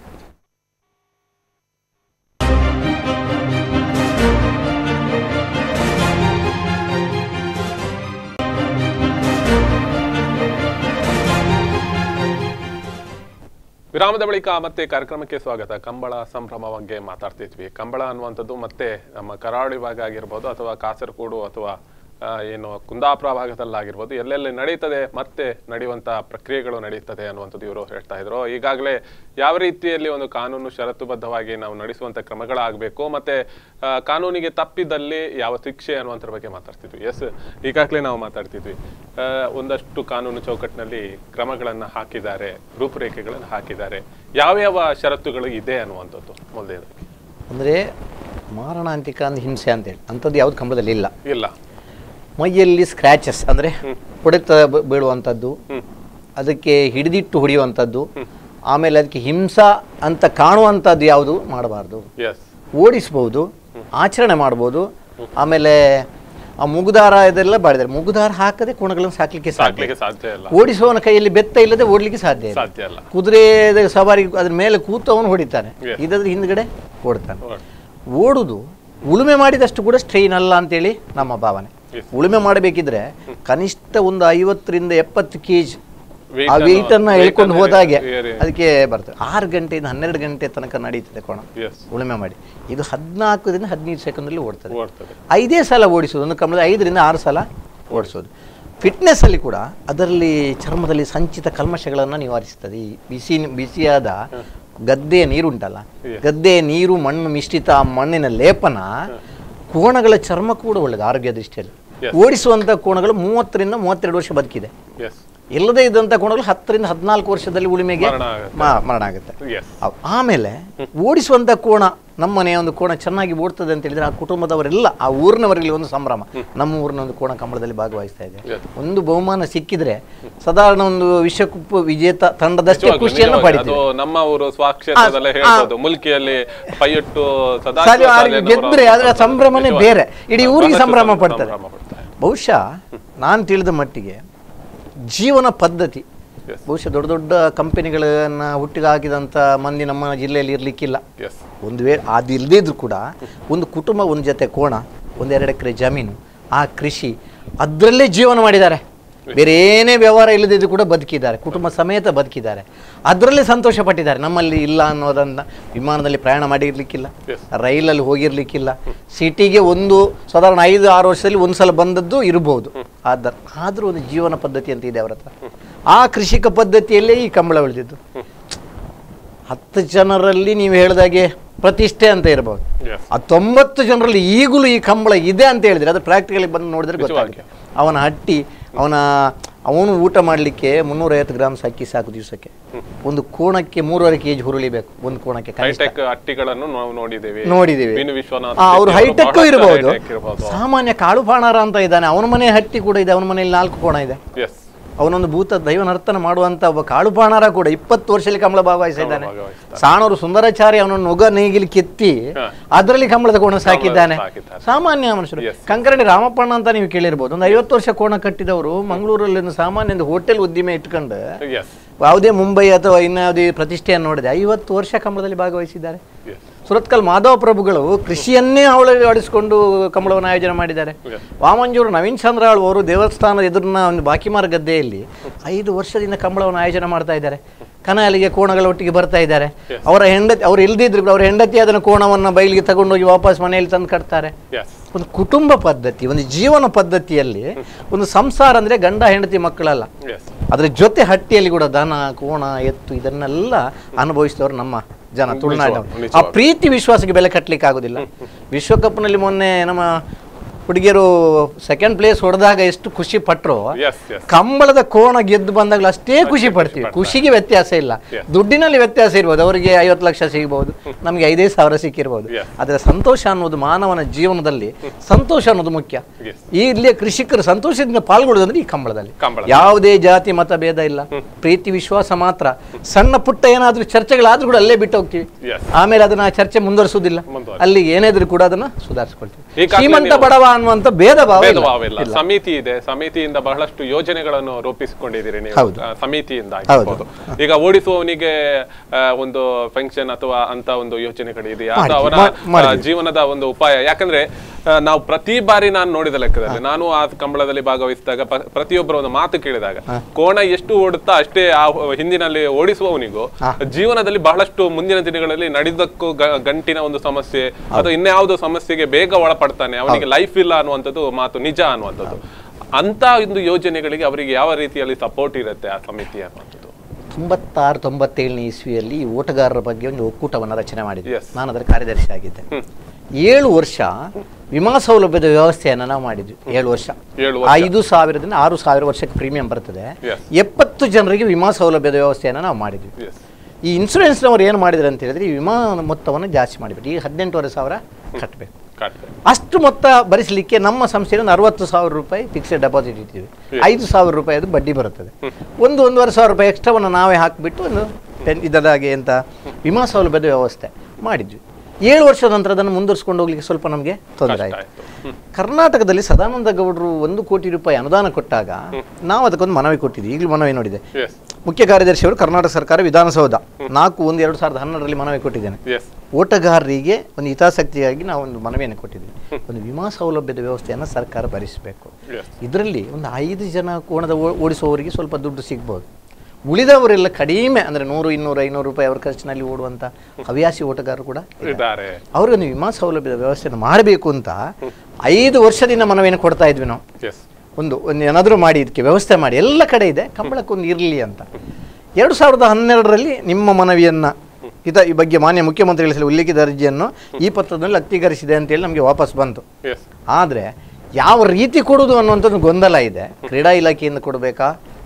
ವಿರಾಮದ ಬಳಿಕ ಮತ್ತೆ ಕಾರ್ಯಕ್ರಮಕ್ಕೆ ಸ್ವಾಗತ ಕಂಬಳ ಸಂಭ್ರಮ ಬಗ್ಗೆ ಮಾತಾಡ್ತಿದ್ವಿ ಕಂಬಳ ಅನ್ನುವಂಥದ್ದು ಮತ್ತೆ ನಮ್ಮ ಕರಾವಳಿ ಭಾಗ ಆಗಿರ್ಬೋದು ಅಥವಾ ಕಾಸರಗೋಡು ಅಥವಾ ಆ, ಏನು ಕುಂದಾಪುರ ಭಾಗದಲ್ಲಾಗಿರ್ಬೋದು ಎಲ್ಲೆಲ್ಲಿ ನಡೀತದೆ ಮತ್ತೆ ನಡೆಯುವಂಥ ಪ್ರಕ್ರಿಯೆಗಳು ನಡೀತದೆ ಅನ್ನುವಂಥದ್ದು ಇವರು ಹೇಳ್ತಾ ಇದ್ರು ಈಗಾಗಲೇ ಯಾವ ರೀತಿಯಲ್ಲಿ ಒಂದು ಕಾನೂನು ಷರತ್ತುಬದ್ಧವಾಗಿ ನಾವು ನಡೆಸುವಂಥ ಕ್ರಮಗಳಾಗಬೇಕು ಮತ್ತೆ ಆ, ಕಾನೂನಿಗೆ ತಪ್ಪಿದಲ್ಲಿ ಯಾವ ಶಿಕ್ಷೆ ಅನ್ನುವಂಥದ್ರ ಬಗ್ಗೆ ಮಾತಾಡ್ತಿದ್ವಿ ಎಸ್ ಈಗಾಗಲೇ ನಾವು ಮಾತಾಡ್ತಿದ್ವಿ ಆ, ಒಂದಷ್ಟು ಕಾನೂನು ಚೌಕಟ್ಟಿನಲ್ಲಿ ಕ್ರಮಗಳನ್ನು ಹಾಕಿದ್ದಾರೆ ರೂಪುರೇಖೆಗಳನ್ನು ಹಾಕಿದ್ದಾರೆ ಯಾವ್ಯಾವ ಷರತ್ತುಗಳು ಇದೆ ಅನ್ನುವಂಥದ್ದು ಮೊದಲನೇದಾಗಿ ಅಂದರೆ ಮಾರಣಾಂತಿಕ ಅಂದ್ರೆ ಹಿಂಸೆ ಅಂತೇಳಿ ಅಂಥದ್ದು ಯಾವುದು ಕಂಬಳದಲ್ಲಿ ಇಲ್ಲ ಇಲ್ಲ ಮೈಯಲ್ಲಿ ಸ್ಕ್ರ್ಯಾಚಸ್ ಅಂದರೆ ಹೊಡೆತ ಬ- ಬೀಳುವಂಥದ್ದು ಹ್ಮ್ ಅದಕ್ಕೆ ಹಿಡಿದಿಟ್ಟು ಹೊಡೆಯುವಂಥದ್ದು ಆಮೇಲೆ ಅದಕ್ಕೆ ಹಿಂಸಾ ಅಂತ ಕಾಣುವಂಥದ್ದು ಯಾವುದು ಮಾಡಬಾರ್ದು ಎಸ್ ಓಡಿಸ್ಬೋದು ಆಚರಣೆ ಮಾಡ್ಬೋದು ಆಮೇಲೆ ಆ ಮುಗುದಾರ ಇದೆಲ್ಲ ಬಾಡಿದ್ದಾರೆ ಮುಗುದಾರ ಹಾಕದೆ ಕೋಣಗಳನ್ನು ಸಾಕ್ಲಿಕ್ಕೆ ಸಾಧ್ಯ ಸಾಕ್ಲಿಕ್ಕೆ ಸಾಧ್ಯ ಇಲ್ಲ ಓಡಿಸುವವನ ಕೈಯಲ್ಲಿ ಬೆತ್ತ ಇಲ್ಲದೆ ಓಡ್ಲಿಕ್ಕೆ ಸಾಧ್ಯ ಇಲ್ಲ ಸಾಧ್ಯ ಇಲ್ಲ ಕುದುರೆ ಸವಾರಿ ಅದ್ರ ಮೇಲೆ ಕೂತವನು ಹೊಡಿತಾನೆ Yes. ಇದಾದ್ರೆ ಹಿಂದ್ಗಡೆ ಓಡ್ತಾನೆ ಓ- ಓಡುದು ಉಳುಮೆ ಮಾಡಿದಷ್ಟು ಕೂಡ ಸ್ಟ್ರೈನ್ ಅಲ್ಲ ಅಂತೇಳಿ ನಮ್ಮ ಭಾವನೆ Yes. ಉಳುಮೆ ಮಾಡಬೇಕಿದ್ರೆ ಕನಿಷ್ಠ ಒಂದು ಐವತ್ತರಿಂದ ಎಪ್ಪತ್ತು ಕೆ ಜಿ Weight ಆ ಅನ್ನು- ವೆಯ್ಟ್ ಅನ್ನ weight ಹೇಳ್ಕೊಂಡು ಅನ್ನು ಹೋದಾಗೆ ಏರಿ- ಅದಕ್ಕೆ ಬರ್ತದೆ ಆರು ಗಂಟೆಯಿಂದ ಹನ್ನೆರಡು ಗಂಟೆ ತನಕ ನಡೀತದೆ ಕೋಣ ಎಸ್ ಉಳುಮೆ ಮಾಡಿ ಇದು ಹದಿನಾಲ್ಕರಿಂದ ಹದಿನೈದು ಸೆಕೆಂಡಲ್ಲಿ ಓಡ್ತದೆ ಓಡ್ತದೆ ಐದೇ ಸಲ ಓಡಿಸೋದು ಒಂದು ಕಮಲದ ಐದರಿಂದ ಆರು ಸಲ ಓಡಿಸೋದು ಫಿಟ್ನೆಸ್ ಅಲ್ಲಿ ಕೂಡ ಅದರಲ್ಲಿ ಚರ್ಮದಲ್ಲಿ ಸಂಚಿತ ಕಲ್ಮಶಗಳನ್ನು ನಿವಾರಿಸ್ತದೆ ಈ ಬಿಸಿ ಬಿಸಿಯಾದ ಗದ್ದೆಯ ನೀರುಂಟಲ್ಲ Yeah. ಗದ್ದೆಯ ನೀರು ಮಣ್ಣು ಮಿಶ್ರಿತ ಆ ಮಣ್ಣಿನ ಲೇಪನ ಕೋಣಗಳ ಚರ್ಮ ಕೂಡ ಒಳ್ಳೆಯದು ಆರೋಗ್ಯ ದೃಷ್ಟಿಯಲ್ಲಿ Yes. ಓಡಿಸುವಂಥ ಕೋಣಗಳು ಮೂವತ್ತರಿಂದ ಮೂವತ್ತೆರಡು ವರ್ಷ ಬದುಕಿದೆ ಎಸ್ ಇಲ್ಲದೇ ಇದ್ದಂಥ ಕೋಣಗಳು ಹತ್ತರಿಂದ ಹದಿನಾಲ್ಕು ವರ್ಷದಲ್ಲಿ ಉಳಿಮೆಗೆ ಮರಣ ಆಗುತ್ತೆ. ಮ- ಮರಣ ಆಗುತ್ತೆ ಎಸ್ ಆ- ಆಮೇಲೆ ಓಡಿಸುವಂಥ ಕೋಣ ನಮ್ಮ ಮನೆಯ ಒಂದು ಕೋಣ ಚೆನ್ನಾಗಿ ಓಡ್ತದೆ ಅಂತ ಹೇಳಿದ್ರೆ ಆ ಕುಟುಂಬದವರೆಲ್ಲ ಆ ಊರಿನವರಿಗೆ ಒಂದು ಸಂಭ್ರಮ ನಮ್ಮ ಊರಿನ ಒಂದು ಕೋಣ ಕಂಬಳದಲ್ಲಿ ಭಾಗವಹಿಸ್ತಾ ಇದೆ Yes. ಒಂದು ಬಹುಮಾನ ಸಿಕ್ಕಿದ್ರೆ ಸಾಧಾರಣ ಒಂದು ವಿಶ್ವಕಪ್ ವಿಜೇತ ತಂಡದಷ್ಟೇ ನಿಜವಾಗ್ಲೂ, ಖುಷಿಯನ್ನು ನಿಜವಾಗ್ಲೂ. ಅದು ಪಡಿತೀವಿ ನಮ್ಮ ಊರು ಸ್ವಕ್ಷೇತ್ರದಲ್ಲೇ ಆ, ಹೇಳ್ಬೋದು ಮುಲ್ಕಿಯಲ್ಲಿ ಪೈಯಟ್ಟು ಸದಾ ಸಾಲಿ ಆರು ಗೆದ್ರೆ ಅದರ ಸಂಭ್ರಮನೇ ಬೇರೆ ಇಡೀ ಊರಿಗೆ ಸಂಭ್ರಮ ಪಡ್ತಾರೆ ಬಹುಶಃ ನಾನು ತಿಳಿದ ಮಟ್ಟಿಗೆ ಜೀವನ ಪದ್ಧತಿ Yes. ಬಹುಶಃ ದೊಡ್ಡ ದೊಡ್ಡ ಕಂಪನಿಗಳನ್ನ ಹುಟ್ಟಿಗೆ ಹಾಕಿದಂಥ ಮಂದಿ ನಮ್ಮ ಜಿಲ್ಲೆಯಲ್ಲಿ ಇರಲಿಕ್ಕಿಲ್ಲ ಎಸ್ ಒಂದು ವೇಳೆ ಅದು ಇಲ್ಲದೇ ಇದ್ರೂ ಕೂಡ ಒಂದು ಕುಟುಂಬ ಒಂದು ಜೊತೆ ಕೋಣ ಒಂದೆರಡು ಎಕರೆ ಜಮೀನು ಆ ಕೃಷಿ ಅದರಲ್ಲೇ ಜೀವನ ಮಾಡಿದ್ದಾರೆ ಬೇರೆ ಏನೇ ವ್ಯವಹಾರ ಇಲ್ಲದಿದ್ದು ಕೂಡ ಬದುಕಿದ್ದಾರೆ ಕುಟುಂಬ ಸಮೇತ ಬದುಕಿದ್ದಾರೆ ಅದರಲ್ಲೇ ಸಂತೋಷ ಪಟ್ಟಿದ್ದಾರೆ ನಮ್ಮಲ್ಲಿ ಇಲ್ಲ ಅನ್ನೋದನ್ನ ವಿಮಾನದಲ್ಲಿ ಪ್ರಯಾಣ ಮಾಡಿರ್ಲಿಕ್ಕಿಲ್ಲ Yes. ರೈಲಲ್ಲಿ ಹೋಗಿರ್ಲಿಕ್ಕಿಲ್ಲ ಸಿಟಿಗೆ ಒಂದು ಸಾಧಾರಣ ಐದು ಆರು ವರ್ಷದಲ್ಲಿ ಒಂದು ಸಲ ಬಂದದ್ದು ಇರಬಹುದು ಆದ ಆದರೂ ಒಂದು ಜೀವನ ಪದ್ಧತಿ ಅಂತ ಇದೆ ಅವರ ಹತ್ರ ಆ ಕೃಷಿಕ ಪದ್ಧತಿಯಲ್ಲೇ ಈ ಕಂಬಳ ಉಳಿದಿದ್ದು ಹತ್ತು ಜನರಲ್ಲಿ ನೀವು ಹೇಳಿದಾಗೆ ಪ್ರತಿಷ್ಠೆ ಅಂತ ಇರಬಹುದು ಎಸ್ ಆ ತೊಂಬತ್ತು ಜನರಲ್ಲಿ ಈಗಲೂ ಈ ಕಂಬಳ ಇದೆ ಅಂತ ಹೇಳಿದ್ರೆ ಅದು ಪ್ರಾಕ್ಟಿಕಲಿ ಬಂದು ನೋಡಿದ್ರೆ ಗೊತ್ತಾಗುತ್ತೆ ಅವನ ಹಟ್ಟಿ ಅವನ ಅವನು ಊಟ ಮಾಡಲಿಕ್ಕೆ ಮುನ್ನೂರೈವತ್ತು ಗ್ರಾಮ್ಸ್ ಅಕ್ಕಿ ಸಾಕು ದಿವಸಕ್ಕೆ ಒಂದು ಕೋಣಕ್ಕೆ ಮೂರುವರೆ ಕೆ ಜಿ ಹುರುಳಿ ಬೇಕು ಒಂದು ಕೋಣಕ್ಕೆ ಕನಿಷ್ಠ ಹೈಟೆಕ್ ಹಟ್ಟಿಗಳನ್ನು ನಾವು ನೋಡಿದ್ದೇವೆ ನೋಡಿದ್ದೀವಿ ಮೀನು ವಿಶ್ವನಾಥ್ ಆ, ಅವ್ರು ಶೆಟ್ಟಿ ಅವರು ಹೈಟೆಕ್ ಬಹಳಷ್ಟು ಇರಬಹುದು high-tech ಇರ್ಬೋದು ಸಾಮಾನ್ಯ ಕಾಳು ಪಾಣಾರ ಅಂತ ಇದ್ದಾನೆ ಅವನ ಮನೆ ಹಟ್ಟಿ ಕೂಡ ಇದೆ ಅವನ ಮನೆಯಲ್ಲಿ ನಾಲ್ಕು ಕೋಣ ಇದೆ ಎಸ್ ಅವನೊಂದು ಭೂತ ದೈವ ನರ್ತನ ಮಾಡುವಂತ ಒಬ್ಬ ಕಾಳು ಪಾಣಾರ ಕೂಡ ಇಪ್ಪತ್ತು ವರ್ಷದಲ್ಲಿ ಕಂಬಳ ಭಾಗವಹಿಸಿದ್ದಾನೆ ಭಾಗವಹಿಸ್ತಾನೆ. ಸಾಣೂರು ಸುಂದರಾಚಾರ್ಯ ಅವನನ್ನು ನೊಗ ನೇಗಿಲಿ ಕೆತ್ತಿ ಹಾ. ಅದರಲ್ಲಿ ಕಂಬಳದ ಕೋಣ ಸಾಕಿದ್ದಾನೆ ಸಾಕಿದ್ದಾರೆ. ಸಾಮಾನ್ಯ ಮನುಷ್ಯರು Yes. ಕಂಕರಣಿ ರಾಮಪ್ಪಣ್ಣ ಅಂತ ನೀವು ಕೇಳಿರ್ಬೋದು ಒಂದು ಐವತ್ತು ವರ್ಷ ಕೋಣ ಕಟ್ಟಿದವರು ಮಂಗಳೂರಲ್ಲಿ ಒಂದು ಸಾಮಾನ್ಯ ಒಂದು ಹೋಟೆಲ್ ಉದ್ದಿಮೆ ಇಟ್ಕೊಂಡು ಎಸ್ ಯಾವುದೇ ಮುಂಬೈ ಅಥವಾ ಇನ್ಯಾವುದೇ ಪ್ರತಿಷ್ಠೆಯನ್ನು ನೋಡಿದೆ ಐವತ್ತು ವರ್ಷ ಕಂಬಳದಲ್ಲಿ ಭಾಗವಹಿಸಿದ್ದಾರೆ ಎಸ್ ಸುರತ್ಕಲ್ ಮಾಧವ ಪ್ರಭುಗಳು ಕೃಷಿಯನ್ನೇ ಅಳವಡಿಸಿಕೊಂಡು ಕಂಬಳವನ್ನು ಆಯೋಜನೆ ಮಾಡಿದ್ದಾರೆ Yes. ವಾಮಂಜೂರು ನವೀನ್ ಚಂದ್ರಾಳ್ ಅವರು ದೇವಸ್ಥಾನದ ಎದುರಿನ ಒಂದು ಬಾಕಿಮಾರ ಗದ್ದೆಯಲ್ಲಿ ಐದು ವರ್ಷದಿಂದ ಕಂಬಳವನ್ನು ಆಯೋಜನೆ ಮಾಡ್ತಾ ಇದ್ದಾರೆ ಕನಾಲಿಗೆ ಕೋಣಗಳ ಒಟ್ಟಿಗೆ ಬರ್ತಾ ಇದ್ದಾರೆ ಅವರ ಹೆಂಡತಿ ಅವ್ರು ಇಲ್ದಿದ್ರು ಕೂಡ ಅವ್ರ ಹೆಂಡತಿ ಅದನ್ನು ಕೋಣವನ್ನು ಬಯಲಿಗೆ ತಗೊಂಡೋಗಿ ವಾಪಸ್ ಮನೆಯಲ್ಲಿ ತಂದು ಕಟ್ತಾರೆ ಎಸ್ ಒಂದು ಕುಟುಂಬ ಪದ್ಧತಿ ಒಂದು ಜೀವನ ಪದ್ಧತಿಯಲ್ಲಿ ಒಂದು ಸಂಸಾರ ಅಂದ್ರೆ ಗಂಡ ಹೆಂಡತಿ ಮಕ್ಕಳಲ್ಲ ಎಸ್ ಅದರ ಜೊತೆ ಹಟ್ಟಿಯಲ್ಲಿ ಕೂಡ ದನ ಕೋಣ ಎತ್ತು ಇದನ್ನೆಲ್ಲ ಅನುಭವಿಸಿದವರು ನಮ್ಮ ಜನ ತುಳುನಾಡಿನವರು ಆ ನಿಜವಾಗ್ಲೂ. ಪ್ರೀತಿ ವಿಶ್ವಾಸಕ್ಕೆ ಬೆಲೆ ಕಟ್ಟಲಿಕ್ಕೆ ಆಗೋದಿಲ್ಲ ವಿಶ್ವಕಪ್ನಲ್ಲಿ ಮೊನ್ನೆ ನಮ್ಮ ಹುಡುಗಿಯರು ಸೆಕೆಂಡ್ ಪ್ಲೇಸ್ ಹೊಡೆದಾಗ ಎಷ್ಟು ಖುಷಿ ಪಟ್ರು ಎಸ್ ಎಸ್ ಕಂಬಳದ ಕೋಣ ಗೆದ್ದು ಬಂದಾಗಲೂ ಅಷ್ಟೇ ಖುಷಿ ಪಡ್ತೀವಿ ಖುಷಿಗೆ ವ್ಯತ್ಯಾಸ ಇಲ್ಲ Yes. ದುಡ್ಡಿನಲ್ಲಿ ವ್ಯತ್ಯಾಸ ಇರ್ಬೋದು ಅವರಿಗೆ ಐವತ್ತು ಲಕ್ಷ ಸಿಗ್ಬೋದು ನಮಗೆ ಐದೇ ಸಾವಿರ ಸಿಕ್ಕಿರ್ಬೋದು Yes. ಆದರೆ ಸಂತೋಷ ಅನ್ನೋದು ಮಾನವನ ಜೀವನದಲ್ಲಿ ಸಂತೋಷ ಅನ್ನೋದು ಮುಖ್ಯ ಎಸ್ ಈ ಇಲ್ಲಿಯ ಕೃಷಿಕರು ಸಂತೋಷದಿಂದ ಪಾಲ್ಗೊಳ್ಳೋದಂದ್ರೆ ಈ ಕಂಬಳದಲ್ಲಿ ಕಂಬಳ ಯಾವುದೇ ಜಾತಿ ಮತ ಭೇದ ಇಲ್ಲ ಪ್ರೀತಿ ವಿಶ್ವಾಸ ಮಾತ್ರ ಸಣ್ಣ ಪುಟ್ಟ ಏನಾದ್ರೂ ಚರ್ಚೆಗಳಾದ್ರೂ ಕೂಡ ಅಲ್ಲೇ ಬಿಟ್ಟು ಹೋಗ್ತೀವಿ ಎಸ್ ಆಮೇಲೆ ಅದನ್ನ ಆ ಚರ್ಚೆ ಮುಂದುವರಿಸುವುದಿಲ್ಲ ಮುಂದುವರಿಸಿ. ಅಲ್ಲಿ ಏನಿದ್ರು ಕೂಡ ಅದನ್ನ ಸುಧಾರಿಸ್ಕೊಳ್ತೀವಿ ಈಗಾಗ್ಲೇ ಶ್ರೀಮಂತ ನೀವು- ಬಡವ ಅನ್ನುವಂತ ಭೇದ ಭಾವ ಭೇದ ಇಲ್ಲ. ಭಾವ ಇಲ್ಲ ಸಮಿತಿ ಇದೆ ಸಮಿತಿಯಿಂದ ಬಹಳಷ್ಟು ಯೋಜನೆಗಳನ್ನು ರೂಪಿಸಿಕೊಂಡಿದ್ದೀರಿ ನೀವು ಹೌದು. ಆ, ಸಮಿತಿಯಿಂದ ಆಗಿರ್ಬೋದು ಈಗ ಓಡಿಸುವವನಿಗೆ ಆ, ಒಂದು ಫಂಕ್ಷನ್ ಅಥವಾ ಅಂತ ಒಂದು ಯೋಜನೆಗಳು ಇದೆಯಾ ಅಥವಾ ಅವನ ಮಾ- ಮಾಡಿದ್ದೀವಿ. ಆ, ಜೀವನದ ಒಂದು ಉಪಾಯ ಯಾಕಂದ್ರೆ ಆ, ನಾವು ಪ್ರತಿ ಬಾರಿ ನಾನು ನೋಡಿದ ಲೆಕ್ಕದಲ್ಲಿ ನಾನು ಆ ಕಂಬಳದಲ್ಲಿ ಭಾಗವಹಿಸಿದಾಗ ಪ- ಪ್ರತಿಯೊಬ್ಬರ ಒಂದು ಮಾತು ಕೇಳಿದಾಗ ಕೋಣ ಎಷ್ಟು ಓಡುತ್ತಾ ಅಷ್ಟೇ ಆ ಹಿಂದಿನಲ್ಲಿ ಓಡಿಸುವವನಿಗೂ ಜೀವನದಲ್ಲಿ ಬಹಳಷ್ಟು ಮುಂದಿನ ದಿನಗಳಲ್ಲಿ ನಡೆದಕ್ಕೂ ಗ- ಗಂಟಿನ ಒಂದು ಸಮಸ್ಯೆ ಅಥವಾ ಇನ್ಯಾವುದೋ ಸಮಸ್ಯೆಗೆ ಬೇಗ ಒಳಪಡ್ತಾನೆ ಅವನಿಗೆ ಲೈಫ್ ಇಲ್ಲ ಅನ್ನುವಂಥದ್ದು ಮಾತು ನಿಜ ಅನ್ನುವಂಥದ್ದು ಅಂತ ಒಂದು ಯೋಜನೆಗಳಿಗೆ ಅವರಿಗೆ ಯಾವ ರೀತಿಯಲ್ಲಿ ಸಪೋರ್ಟ್ ಇರುತ್ತೆ ಆ ಸಮಿತಿ ಅನ್ನುವಂಥದ್ದು ತೊಂಬತ್ತಾರು ತೊಂಬತ್ತೇಳನೇ ಇಸ್ವಿಯಲ್ಲಿ ಈ ಓಟಗಾರರ ಬಗ್ಗೆ ಒಂದು ಒಕ್ಕೂಟವನ್ನು ರಚನೆ ಮಾಡಿದ್ವಿ Yes. ನಾನು ಅದರ ಕಾರ್ಯದರ್ಶಿ ಆಗಿದ್ದೆ ಹ್ಮ್. ಏಳು ವರ್ಷ ವಿಮಾ ಸೌಲಭ್ಯದ ವ್ಯವಸ್ಥೆಯನ್ನು ನಾವು ಮಾಡಿದ್ವಿ ಏಳು ವರ್ಷ ಏಳು ವರ್ಷ ಐದು ಸಾವಿರದಿಂದ ಆರು ಸಾವಿರ ವರ್ಷಕ್ಕೆ ಪ್ರೀಮಿಯಂ ಬರ್ತದೆ Yes. ಎಪ್ಪತ್ತು ಜನರಿಗೆ ವಿಮಾ ಸೌಲಭ್ಯದ ವ್ಯವಸ್ಥೆಯನ್ನು ನಾವು ಮಾಡಿದ್ವಿ ಎಸ್ ಈ ಇನ್ಸೂರೆನ್ಸ್ನವ್ರು ಏನು ಮಾಡಿದ್ರು ಅಂತ ಹೇಳಿದ್ರೆ ಈ ವಿಮಾ ಮೊತ್ತವನ್ನು ಜಾಸ್ತಿ ಮಾಡಿಬಿಟ್ಟು ಈಗ ಹದಿನೆಂಟುವರೆ ಸಾವಿರ ಕಟ್ಟಬೇಕು ಕಾಡ್ತೇವೆ ಅಷ್ಟು ಮೊತ್ತ ಭರಿಸಲಿಕ್ಕೆ ನಮ್ಮ ಸಂಸ್ಥೆಯಲ್ಲಿ ಒಂದು ಅರವತ್ತು ಸಾವಿರ ರೂಪಾಯಿ ಫಿಕ್ಸ್ಡ್ ಡೆಪಾಸಿಟ್ ಇಟ್ಟಿವಿ ಐದು ಸಾವಿರ ರೂಪಾಯಿ ಅದು ಬಡ್ಡಿ ಬರುತ್ತದೆ ಒಂದು ಒಂದೂವರೆ ಸಾವಿರ ರೂಪಾಯಿ ಎಕ್ಸ್ಟ್ರಾವನ್ನು ನಾವೇ ಹಾಕಿಬಿಟ್ಟು ಒಂದು ಟೆನ್ ಇದರಾಗೆ ಅಂತ ವಿಮಾ ಸೌಲಭ್ಯದ ವ್ಯವಸ್ಥೆ ಮಾಡಿದ್ವಿ ಏಳು ವರ್ಷದ ನಂತರ ಅದನ್ನು ಮುಂದುವರಿಸ್ಕೊಂಡು ಹೋಗ್ಲಿಕ್ಕೆ ಸ್ವಲ್ಪ ನಮಗೆ ತೊಂದರೆ ಕಷ್ಟ ಆಯಿತು ಆಯ್ತು ಹ್ಮ್. ಕರ್ನಾಟಕದಲ್ಲಿ ಸದಾನಂದ ಗೌಡರು ಒಂದು ಕೋಟಿ ರೂಪಾಯಿ ಅನುದಾನ ಕೊಟ್ಟಾಗ ನಾವು ಅದಕ್ಕೊಂದು ಮನವಿ ಕೊಟ್ಟಿದ್ವಿ ಈಗಲೂ ಮನವಿ ನೋಡಿದೆ ಎಸ್ ಮುಖ್ಯ ಕಾರ್ಯದರ್ಶಿಯವರು ಕರ್ನಾಟಕ ಸರ್ಕಾರ ವಿಧಾನಸೌಧ ನಾಲ್ಕು ಒಂದು ಎರಡು ಸಾವಿರದ ಹನ್ನೆರಡರಲ್ಲಿ ಮನವಿ ಕೊಟ್ಟಿದ್ದೇನೆ ಎಸ್ ಓಟಗಾರರಿಗೆ ಒಂದು ಹಿತಾಸಕ್ತಿಯಾಗಿ ನಾವು ಒಂದು ಮನವಿಯನ್ನು ಕೊಟ್ಟಿದ್ವಿ ಒಂದು ವಿಮಾ ಸೌಲಭ್ಯದ ವ್ಯವಸ್ಥೆಯನ್ನು ಸರ್ಕಾರ ಭರಿಸಬೇಕು ಎಸ್ ಇದರಲ್ಲಿ ಒಂದು ಐದು ಜನ ಕೋಣದ ಓ- ಓಡಿಸುವವರಿಗೆ ಸ್ವಲ್ಪ ದುಡ್ಡು ಸಿಗ್ಬೋದು ಉಳಿದವರೆಲ್ಲ ಕಡಿಮೆ ಅಂದರೆ ನೂರು ಇನ್ನೂರು ಐನೂರು ರೂಪಾಯಿ ಅವರ ಖರ್ಚಿನಲ್ಲಿ ಓಡುವಂಥ ಹವ್ಯಾಸಿ ಓಟಗಾರರು ಕೂಡ ಇದ್ದಾರೆ. ಇದ್ದಾರೆ ಅವ್ರಿಗೊಂದು ವಿಮಾ ಸೌಲಭ್ಯದ ವ್ಯವಸ್ಥೆಯನ್ನು ಮಾಡಬೇಕು ಅಂತ ಐದು ವರ್ಷದಿಂದ ಮನವಿಯನ್ನು ಕೊಡ್ತಾ ಇದ್ವಿ ನಾವು ಎಸ್ ಒಂದು ಒಂದು ಏನಾದರೂ ಮಾಡಿ ಇದಕ್ಕೆ ವ್ಯವಸ್ಥೆ ಮಾಡಿ ಎಲ್ಲ ಕಡೆ ಇದೆ ಕಂಬಳಕ್ಕೊಂದು ಇರಲಿ ಅಂತ ಎರಡು ಸಾವಿರದ ಹನ್ನೆರಡರಲ್ಲಿ ನಿಮ್ಮ ಮನವಿಯನ್ನು ಹಿತ ಈ ಬಗ್ಗೆ ಮಾನ್ಯ ಮುಖ್ಯಮಂತ್ರಿಗಳ ಸಲ ಉಲ್ಲೇಖಿತ ಅರ್ಜಿಯನ್ನು ಈ ಪತ್ರದಲ್ಲಿ ಅಕ್ತೀಕರಿಸಿದೆ ಅಂತೇಳಿ ನಮಗೆ ವಾಪಸ್ ಬಂತು ಎಸ್ ಆದರೆ ಯಾವ ರೀತಿ ಕೊಡೋದು ಅನ್ನುವಂಥದ್ದು ಗೊಂದಲ ಇದೆ ಕ್ರೀಡಾ ಇಲಾಖೆಯಿಂದ ಕೊಡಬೇಕಾ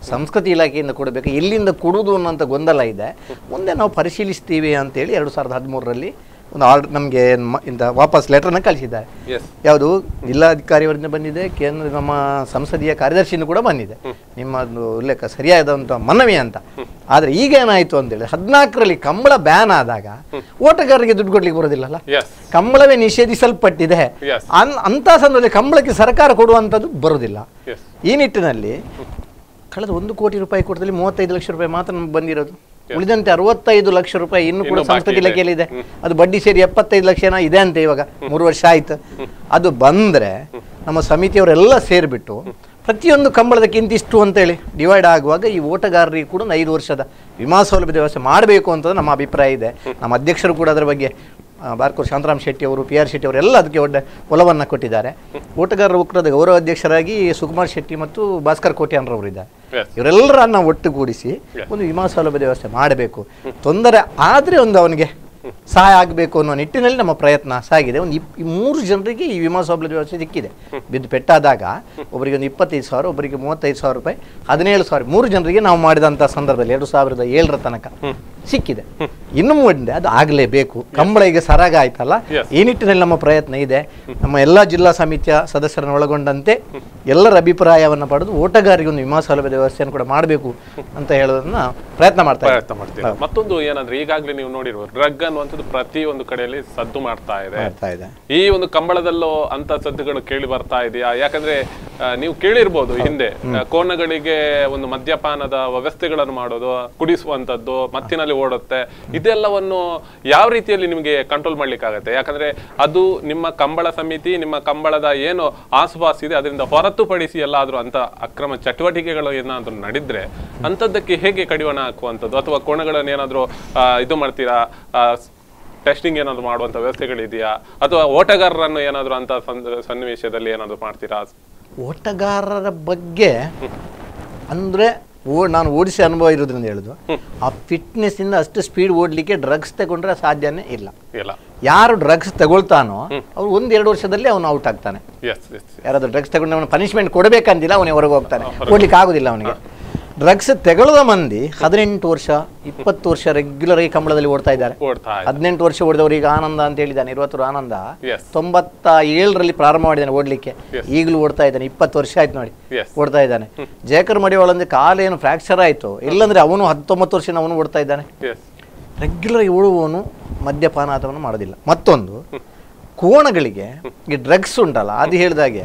ಸಂಸ್ಕೃತಿ ಇಲಾಖೆಯಿಂದ ಕೊಡಬೇಕು ಎಲ್ಲಿಂದ ಕೊಡುವುದು ಅನ್ನೋಂಥ ಗೊಂದಲ ಇದೆ ಮುಂದೆ ನಾವು ಪರಿಶೀಲಿಸ್ತೀವಿ ಅಂತೇಳಿ ಎರಡು ಸಾವಿರದ ಹದಿಮೂರರಲ್ಲಿ ಒಂದು ಆರ್ಡರ್ ನಮಗೆ ಇಂಥ ವಾಪಸ್ ಲೆಟರ್ನ ಕಳಿಸಿದ್ದಾರೆ ಎಸ್ ಯಾವುದು ಜಿಲ್ಲಾಧಿಕಾರಿಯವರಿಂದ ಬಂದಿದೆ ಕೇಂದ್ರ ನಮ್ಮ ಸಂಸದೀಯ ಕಾರ್ಯದರ್ಶಿಯಿಂದ ಕೂಡ ಬಂದಿದೆ ನಿಮ್ಮ ಒಂದು ಉಲ್ಲೇಖ ಸರಿಯಾದಂಥ ಮನವಿ ಅಂತ ಆದರೆ ಈಗ ಏನಾಯಿತು ಅಂತೇಳಿ ಹದಿನಾಲ್ಕರಲ್ಲಿ ಕಂಬಳ ಬ್ಯಾನ್ ಆದಾಗ ಓಟಗಾರರಿಗೆ ದುಡ್ಡು ಕೊಡ್ಲಿಕ್ಕೆ ಬರೋದಿಲ್ಲಲ್ಲ ಎಸ್ ಕಂಬಳವೇ ನಿಷೇಧಿಸಲ್ಪಟ್ಟಿದೆ Yes. ಅನ್ ಅಂಥ ಸಂದರ್ಭದಲ್ಲಿ ಕಂಬಳಕ್ಕೆ ಸರ್ಕಾರ ಕೊಡುವಂಥದ್ದು ಬರೋದಿಲ್ಲ ಎಸ್ ಈ ನಿಟ್ಟಿನಲ್ಲಿ ಕಳೆದ ಒಂದು ಕೋಟಿ ರೂಪಾಯಿ ಕೊಟ್ಟದಲ್ಲಿ ಮೂವತ್ತೈದು ಲಕ್ಷ ರೂಪಾಯಿ ಮಾತ್ರ ನಮ್ಗೆ ಬಂದಿರೋದು ಉಳಿದಂತೆ ಅರವತ್ತೈದು ಲಕ್ಷ ರೂಪಾಯಿ ಇನ್ನು ಕೂಡ ಇನ್ನು ಬಾಕಿ ಸಂಸ್ಕೃತಿ ಇದೆ. ಇಲಾಖೆಯಲ್ಲಿ ಇದೆ ಅದು ಬಡ್ಡಿ ಸೇರಿ ಎಪ್ಪತ್ತೈದು ಲಕ್ಷ ಏನೋ ಇದೆ ಅಂತ ಇವಾಗ ಮೂರು ವರ್ಷ ಆಯ್ತು ಅದು ಬಂದ್ರೆ ನಮ್ಮ ಸಮಿತಿಯವರೆಲ್ಲ ಸೇರಿಬಿಟ್ಟು ಪ್ರತಿಯೊಂದು ಕಂಬಳದಕ್ಕೆ ಇಂತಿಷ್ಟು ಅಂತೇಳಿ ಡಿವೈಡ್ ಆಗುವಾಗ ಈ ಓಟಗಾರರಿಗೆ ಕೂಡ ಒಂದು ಐದು ವರ್ಷದ ವಿಮಾ ಸೌಲಭ್ಯದ ವ್ಯವಸ್ಥೆ ಮಾಡಬೇಕು ಅಂತ ನಮ್ಮ ಅಭಿಪ್ರಾಯ ಇದೆ ನಮ್ಮ ಅಧ್ಯಕ್ಷರು ಕೂಡ ಅದರ ಬಗ್ಗೆ ಆ, ಬಾರ್ಕೂರ್ ಶಾಂತರಾಮ್ ಶೆಟ್ಟಿ ಅವರು ಪಿ ಆರ್ ಶೆಟ್ಟಿ ಅವರೆಲ್ಲ ಅದಕ್ಕೆ ಒಳ್ಳೆ ಒಲವನ್ನು ಕೊಟ್ಟಿದ್ದಾರೆ ಓಟಗಾರರ ಒಕ್ಕೂಟದ ಗೌರವ ಅಧ್ಯಕ್ಷರಾಗಿ ಸುಕುಮಾರ್ ಶೆಟ್ಟಿ ಮತ್ತು ಭಾಸ್ಕರ್ ಕೋಟ್ಯಾನ್ರವರು ಇದ್ದಾರೆ Yes. ಇವರೆಲ್ಲರನ್ನ ಒಟ್ಟುಗೂಡಿಸಿ ಒಂದು ವಿಮಾ ಸೌಲಭ್ಯದ ವ್ಯವಸ್ಥೆ ಮಾಡಬೇಕು ತೊಂದರೆ ಆದರೆ ಒಂದು ಅವನಿಗೆ ಸಹಾಯ ಆಗಬೇಕು ಅನ್ನೋ ನಿಟ್ಟಿನಲ್ಲಿ ನಮ್ಮ ಪ್ರಯತ್ನ ಸಾಗಿದೆ ಒಂದು ಇಪ್ ಈ ಮೂರು ಜನರಿಗೆ ಈ ವಿಮಾ ಸೌಲಭ್ಯದ ವ್ಯವಸ್ಥೆ ಸಿಕ್ಕಿದೆ ಬಿದ್ದು ಪೆಟ್ಟಾದಾಗ ಒಬ್ಬರಿಗೆ ಒಂದು ಇಪ್ಪತ್ತೈದು ಸಾವಿರ ಒಬ್ಬರಿಗೆ ಮೂವತ್ತೈದು ಸಾವಿರ ರೂಪಾಯಿ ಹದಿನೇಳು ಸಾವಿರ ಮೂರು ಜನರಿಗೆ ನಾವು ಮಾಡಿದಂಥ ಸಂದರ್ಭದಲ್ಲಿ ಎರಡು ಸಾವಿರದ ಏಳರ ತನಕ ಸಿಕ್ಕಿದೆ ಇನ್ನು ಮುಂದೆ ಅದು ಆಗಲೇಬೇಕು ಕಂಬಳ ಈಗ ಸರಾಗ ಆಯ್ತಲ್ಲ Yes. ಈ ನಿಟ್ಟಿನಲ್ಲಿ ನಮ್ಮ ಪ್ರಯತ್ನ ಇದೆ ನಮ್ಮ ಎಲ್ಲ ಜಿಲ್ಲಾ ಸಮಿತಿಯ ಸದಸ್ಯರನ್ನು ಒಳಗೊಂಡಂತೆ ಎಲ್ಲರ ಅಭಿಪ್ರಾಯವನ್ನು ಪಡೆದು ಓಟಗಾರರಿಗೆ ಒಂದು ವಿಮಾ ಸೌಲಭ್ಯದ ವ್ಯವಸ್ಥೆಯನ್ನು ಕೂಡ ಮಾಡಬೇಕು ಅಂತ ಹೇಳೋದನ್ನ ಪ್ರಯತ್ನ ಮಾಡ್ತಾ ಇದ್ದೀವಿ. ಪ್ರಯತ್ನ ಮಾಡ್ತೀರಾ ಮತ್ತೊಂದು ಏನಂದ್ರೆ ಈಗಾಗಲೇ ನೀವು ನೋಡಿರ್ಬೋದು ಡ್ರಗ್ ಅನ್ನುವಂಥದ್ದು ಪ್ರತಿ ಒಂದು ಕಡೆಯಲ್ಲಿ ಸದ್ದು ಮಾಡ್ತಾ ಇದೆ ಮಾಡ್ತಾ ಇದೆ ಈ ಒಂದು ಕಂಬಳದಲ್ಲೂ ಅಂತ ಸದ್ದುಗಳು ಕೇಳಿ ಬರ್ತಾ ಇದೆಯಾ ಯಾಕಂದ್ರೆ ಆ, ನೀವು ಕೇಳಿರ್ಬೋದು ಹಿಂದೆ ಆ, ಕೋಣಗಳಿಗೆ ಒಂದು ಮದ್ಯಪಾನದ ವ್ಯವಸ್ಥೆಗಳನ್ನು ಮಾಡೋದು ಕುಡಿಸುವಂತದ್ದು ಮತ್ತಿನಲ್ಲಿ ಓಡುತ್ತೆ ಇದೆಲ್ಲವನ್ನು ಯಾವ ರೀತಿಯಲ್ಲಿ ನಿಮಗೆ ಕಂಟ್ರೋಲ್ ಮಾಡ್ಲಿಕ್ಕಾಗತ್ತೆ ಯಾಕಂದ್ರೆ ಅದು ನಿಮ್ಮ ಕಂಬಳ ಸಮಿತಿ ನಿಮ್ಮ ಕಂಬಳದ ಏನು ಆಸುಪಾಸು ಇದೆ ಅದರಿಂದ ಹೊರತುಪಡಿಸಿ ಎಲ್ಲಾದ್ರೂ ಅಂತ ಅಕ್ರಮ ಚಟುವಟಿಕೆಗಳು ಏನಾದ್ರೂ ನಡೆದ್ರೆ ಅಂಥದ್ದಕ್ಕೆ ಹೇಗೆ ಕಡಿವಾಣ ಹಾಕುವಂಥದ್ದು ಅಥವಾ ಕೋಣಗಳನ್ನು ಏನಾದ್ರೂ ಆ, ಇದು ಮಾಡ್ತೀರಾ ಆ, ಟೆಸ್ಟಿಂಗ್ ಏನಾದ್ರು ಮಾಡುವಂತ ವ್ಯವಸ್ಥೆಗಳಿದೆಯಾ ಅಥವಾ ಓಟಗಾರರನ್ನು ಏನಾದ್ರು ಅಂತ ಸಂದ- ಸನ್ನಿವೇಶದಲ್ಲಿ ಏನಾದ್ರು ಮಾಡ್ತೀರಾ ಓಟಗಾರರ ಬಗ್ಗೆ ಅಂದ್ರೆ ಓ ನಾನು ಓಡಿಸಿ ಅನುಭವ ಇರೋದ್ರಿಂದ ಹೇಳುದು ಆ ಫಿಟ್ನೆಸ್ ಇಂದ ಅಷ್ಟು ಸ್ಪೀಡ್ ಓಡ್ಲಿಕ್ಕೆ ಡ್ರಗ್ಸ್ ತಗೊಂಡ್ರೆ ಸಾಧ್ಯನೇ ಇಲ್ಲ ಇಲ್ಲ ಯಾರು ಡ್ರಗ್ಸ್ ತಗೊಳ್ತಾನೋ ಅವ್ರು ಒಂದೆರಡು ವರ್ಷದಲ್ಲಿ ಅವನು ಔಟ್ ಆಗ್ತಾನೆ ಎಸ್ ಎಸ್ ಯಾರಾದ್ರೂ ಡ್ರಗ್ಸ್ ತಗೊಂಡು ಅವನು ಪನಿಷ್ಮೆಂಟ್ ಕೊಡಬೇಕಂತಿಲ್ಲ ಅವನೇ ಹೊರಗೆ ಹೋಗ್ತಾನೆ ಕೊಡ್ಲಿಕ್ಕೆ ಆಗೋದಿಲ್ಲ ಅವನಿಗೆ ಡ್ರಗ್ಸ್ ತಗೊಳ್ಳದ ಮಂದಿ ಹದಿನೆಂಟು ವರ್ಷ ಇಪ್ಪತ್ತು ವರ್ಷ ರೆಗ್ಯುಲರ್ ಆಗಿ ಕಂಬಳದಲ್ಲಿ ಓಡ್ತಾ ಇದ್ದಾರೆ ಓಡ್ತಾ ಇದೆ ಹದಿನೆಂಟು ವರ್ಷ ಓಡಿದವರು ಈಗ ಆನಂದ ಅಂತ ಹೇಳಿದ್ದಾನೆ ಇರುವತ್ತು ಆನಂದ ಎಸ್ ತೊಂಬತ್ತ ಏಳರಲ್ಲಿ ಪ್ರಾರಂಭ ಮಾಡಿದ್ದಾನೆ ಓಡ್ಲಿಕ್ಕೆ Yes. ಈಗಲೂ ಓಡ್ತಾ ಇದ್ದಾನೆ ಇಪ್ಪತ್ತು ವರ್ಷ ಆಯ್ತು ನೋಡಿ ಎಸ್ ಓಡ್ತಾ ಇದ್ದಾನೆ ಜೇಕರ್ ಮಡಿವಾಳಂದ್ರೆ ಕಾಲೇನು ಫ್ರಾಕ್ಚರ್ ಆಯ್ತು ಇಲ್ಲಂದ್ರೆ ಅವನು ಹತ್ತೊಂಬತ್ತು ವರ್ಷ ಅವನು ಓಡ್ತಾ ಇದ್ದಾನೆ ಎಸ್ ರೆಗ್ಯುಲರ್ ಆಗಿ ಓಡುವವನು ಮದ್ಯಪಾನ ಅಥವಾ ಮಾಡೋದಿಲ್ಲ ಮತ್ತೊಂದು ಕೋಣಗಳಿಗೆ ಈ ಡ್ರಗ್ಸ್ ಉಂಟಲ್ಲ ಅದು ಹೇಳಿದಾಗೆ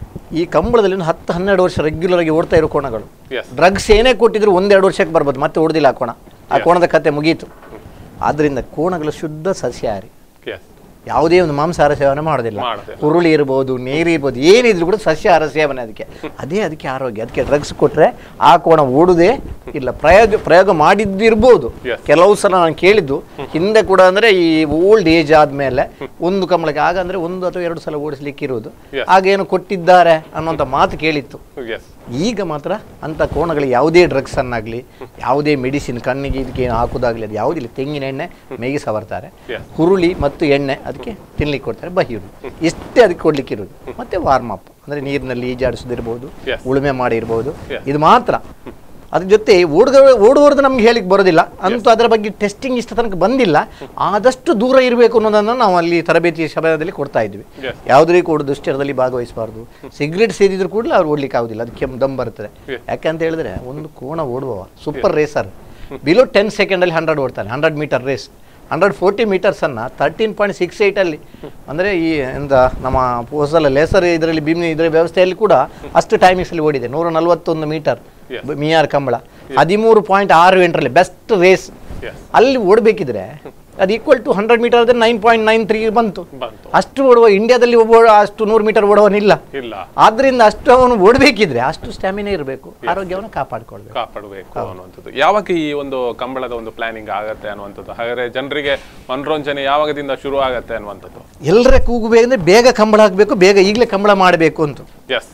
ಈ ಕಂಬಳದಲ್ಲಿ ಒಂದು ಹತ್ತು ಹನ್ನೆರಡು ವರ್ಷ ರೆಗ್ಯುಲರ್ ಆಗಿ ಓಡ್ತಾ ಇರೋ ಕೋಣಗಳು ಎಸ್ ಡ್ರಗ್ಸ್ ಏನೇ ಕೊಟ್ಟಿದ್ರು ಒಂದೆರಡು ವರ್ಷಕ್ಕೆ ಬರ್ಬೋದು ಮತ್ತೆ ಓಡುದಿಲ್ಲ ಆ ಕೋಣ ಆ ಕೋಣದ ಕತೆ ಮುಗೀತು ಆದ್ರಿಂದ ಕೋಣಗಳು ಶುದ್ಧ ಸಸ್ಯಾಹಾರಿ ಎಸ್ ಯಾವುದೇ ಒಂದು ಮಾಂಸಾಹಾರ ಸೇವನೆ ಮಾಡೋದಿಲ್ಲ ಮಾಡೋದಿಲ್ಲ. ಹುರುಳಿ ಇರ್ಬೋದು ನೀರು ಇರ್ಬೋದು ಏನಿದ್ರು ಕೂಡ ಸಸ್ಯಾಹಾರ ಸೇವನೆ ಅದಕ್ಕೆ ಅದೇ ಅದಕ್ಕೆ ಆರೋಗ್ಯ ಅದಕ್ಕೆ ಡ್ರಗ್ಸ್ ಕೊಟ್ರೆ ಆ ಕೋಣ ಓಡುದೇ ಇಲ್ಲ ಪ್ರಯೋಗ ಪ್ರಯೋಗ ಮಾಡಿದ್ದಿರ್ಬೋದು Yes. ಕೆಲವು ಸಲ ನಾನು ಕೇಳಿದ್ದು ಹಿಂದೆ ಕೂಡ ಅಂದ್ರೆ ಈ ಓಲ್ಡ್ ಏಜ್ ಆದ್ಮೇಲೆ ಒಂದು ಕಮಲಕ್ಕೆ ಆಗ ಅಂದ್ರೆ ಒಂದು ಅಥವಾ ಎರಡು ಸಲ ಓಡಿಸ್ಲಿಕ್ಕೆ ಇರುವುದು Yes. ಆಗೇನು ಕೊಟ್ಟಿದ್ದಾರೆ ಅನ್ನೋಂಥ ಮಾತು ಕೇಳಿತ್ತು ಎಸ್ ಈಗ ಮಾತ್ರ ಅಂಥ ಕೋಣಗಳಿಗೆ ಯಾವುದೇ ಡ್ರಗ್ಸ್ ಅನ್ನಾಗಲಿ ಯಾವುದೇ ಮೆಡಿಸಿನ್ ಕಣ್ಣಿಗೆ ಇದಕ್ಕೆ ಏನು ಹಾಕೋದಾಗಲಿ ಅದು ಯಾವುದಿಲ್ಲ ತೆಂಗಿನ ಎಣ್ಣೆ ಮೇಗಿ ಸವರ್ತಾರೆ Yes. ಹುರುಳಿ ಮತ್ತು ಎಣ್ಣೆ ಅದಕ್ಕೆ ತಿನ್ಲಿಕ್ಕೆ ಕೊಡ್ತಾರೆ ಬಹಿರು ಇಷ್ಟೇ ಅದಕ್ಕೆ ಕೊಡ್ಲಿಕ್ಕೆ ಇರೋದು ಮತ್ತೆ ವಾರ್ಮ್ ಅಪ್ ಅಂದರೆ ನೀರಿನಲ್ಲಿ ಈಜಾಡಿಸೋದಿರ್ಬೋದು Yes. ಉಳುಮೆ ಮಾಡಿರ್ಬೋದು Yes. ಇದು ಮಾತ್ರ ಅದ್ರ ಜೊತೆ ಓಡುಗ ಓಡುವವ್ರದ್ದು ನಮ್ಗೆ ಹೇಳಿಕ್ಕೆ ಬರೋದಿಲ್ಲ ಅಂತೂ ಅದರ ಬಗ್ಗೆ ಟೆಸ್ಟಿಂಗ್ ಇಷ್ಟ ತನಕ ಬಂದಿಲ್ಲ ಆದಷ್ಟು ದೂರ ಇರಬೇಕು ಅನ್ನೋದನ್ನು ನಾವು ಅಲ್ಲಿ ತರಬೇತಿ ಸಮಯದಲ್ಲಿ ಕೊಡ್ತಾ ಇದ್ವಿ Yes. ಯಾವುದೇ ಕೂಡ ದುಶ್ಚರದಲ್ಲಿ ಭಾಗವಹಿಸಬಾರ್ದು ಸಿಗರೇಟ್ ಸೇದಿದ್ರು ಕೂಡಲೇ ಅವ್ರು ಓಡ್ಲಿಕ್ಕೆ ಆಗುದಿಲ್ಲ ಅದಕ್ಕೆ ದಮ್ ಬರ್ತದೆ Yes. ಯಾಕಂತ ಹೇಳಿದ್ರೆ ಒಂದು ಕೋಣ ಓಡುವವ ಸೂಪರ್ ರೇಸರ್ ಬಿಲೋ ಟೆನ್ ಸೆಕೆಂಡಲ್ಲಿ ಹಂಡ್ರೆಡ್ ಓಡ್ತಾನೆ hundred metre race hundred forty ಮೀಟರ್ಸನ್ನು ತರ್ಟೀನ್ ಪಾಯಿಂಟ್ ಸಿಕ್ಸ್ ಏಯ್ಟಲ್ಲಿ ಅಂದರೆ ಈ ಎಂತ ನಮ್ಮ ಹೋಸಲ ಲೇಸರ್ ಇದರಲ್ಲಿ ಭೀಮ್ನಿ ಇದರ ವ್ಯವಸ್ಥೆಯಲ್ಲಿ ಕೂಡ ಅಷ್ಟು ಟೈಮಿಂಗ್ಸಲ್ಲಿ ಓಡಿದೆ ನೂರ ನಲವತ್ತೊಂದು ಮೀಟರ್ Yes. ಮಿಯಾರ್ ಕಂಬಳ ಹದಿಮೂರು ಪಾಯಿಂಟ್ ಆರು ಎಂಟರಲ್ಲಿ ಬೆಸ್ಟ್ ರೇಸ್ ಎಸ್ ಅಲ್ಲಿ ಓಡಬೇಕಿದ್ರೆ ಅದು ಈಕ್ವಲ್ ಟು ಹಂಡ್ರೆಡ್ ಮೀಟರ್ ಆದರೆ ನೈನ್ ಪಾಯಿಂಟ್ ನೈನ್ ತ್ರೀ ಬಂತು ಬಂತು ಅಷ್ಟು ಓಡುವ ಇಂಡಿಯಾದಲ್ಲಿ ಒಬ್ಬ ಅಷ್ಟು ನೂರು ಮೀಟರ್ ಓಡುವವನಿಲ್ಲ ಇಲ್ಲ ಆದ್ರಿಂದ ಅಷ್ಟು ಅವನು ಓಡಬೇಕಿದ್ರೆ ಅಷ್ಟು ಸ್ಟ್ಯಾಮಿನಾ ಇರಬೇಕು ಆರೋಗ್ಯವನ್ನು ಕಾಪಾಡ್ಕೊಳ್ಬೇಕು ಕಾಪಾಡಬೇಕು ಅನ್ನುವಂಥದ್ದು ಯಾವಾಗ ಈ ಒಂದು ಕಂಬಳದ ಒಂದು ಪ್ಲಾನಿಂಗ್ ಆಗತ್ತೆ ಅನ್ನುವಂಥದ್ದು ಹಾಗಾದ್ರೆ ಜನರಿಗೆ ಮನೋರಂಜನೆ ಯಾವಾಗದಿಂದ ಶುರು ಆಗತ್ತೆ ಅನ್ನುವಂಥದ್ದು ಎಲ್ಲರ ಕೂಗಬೇಕಂದ್ರೆ ಬೇಗ ಕಂಬಳ ಹಾಕಬೇಕು ಬೇಗ ಈಗಲೇ ಕಂಬಳ ಮಾಡಬೇಕು ಅಂತ ಎಸ್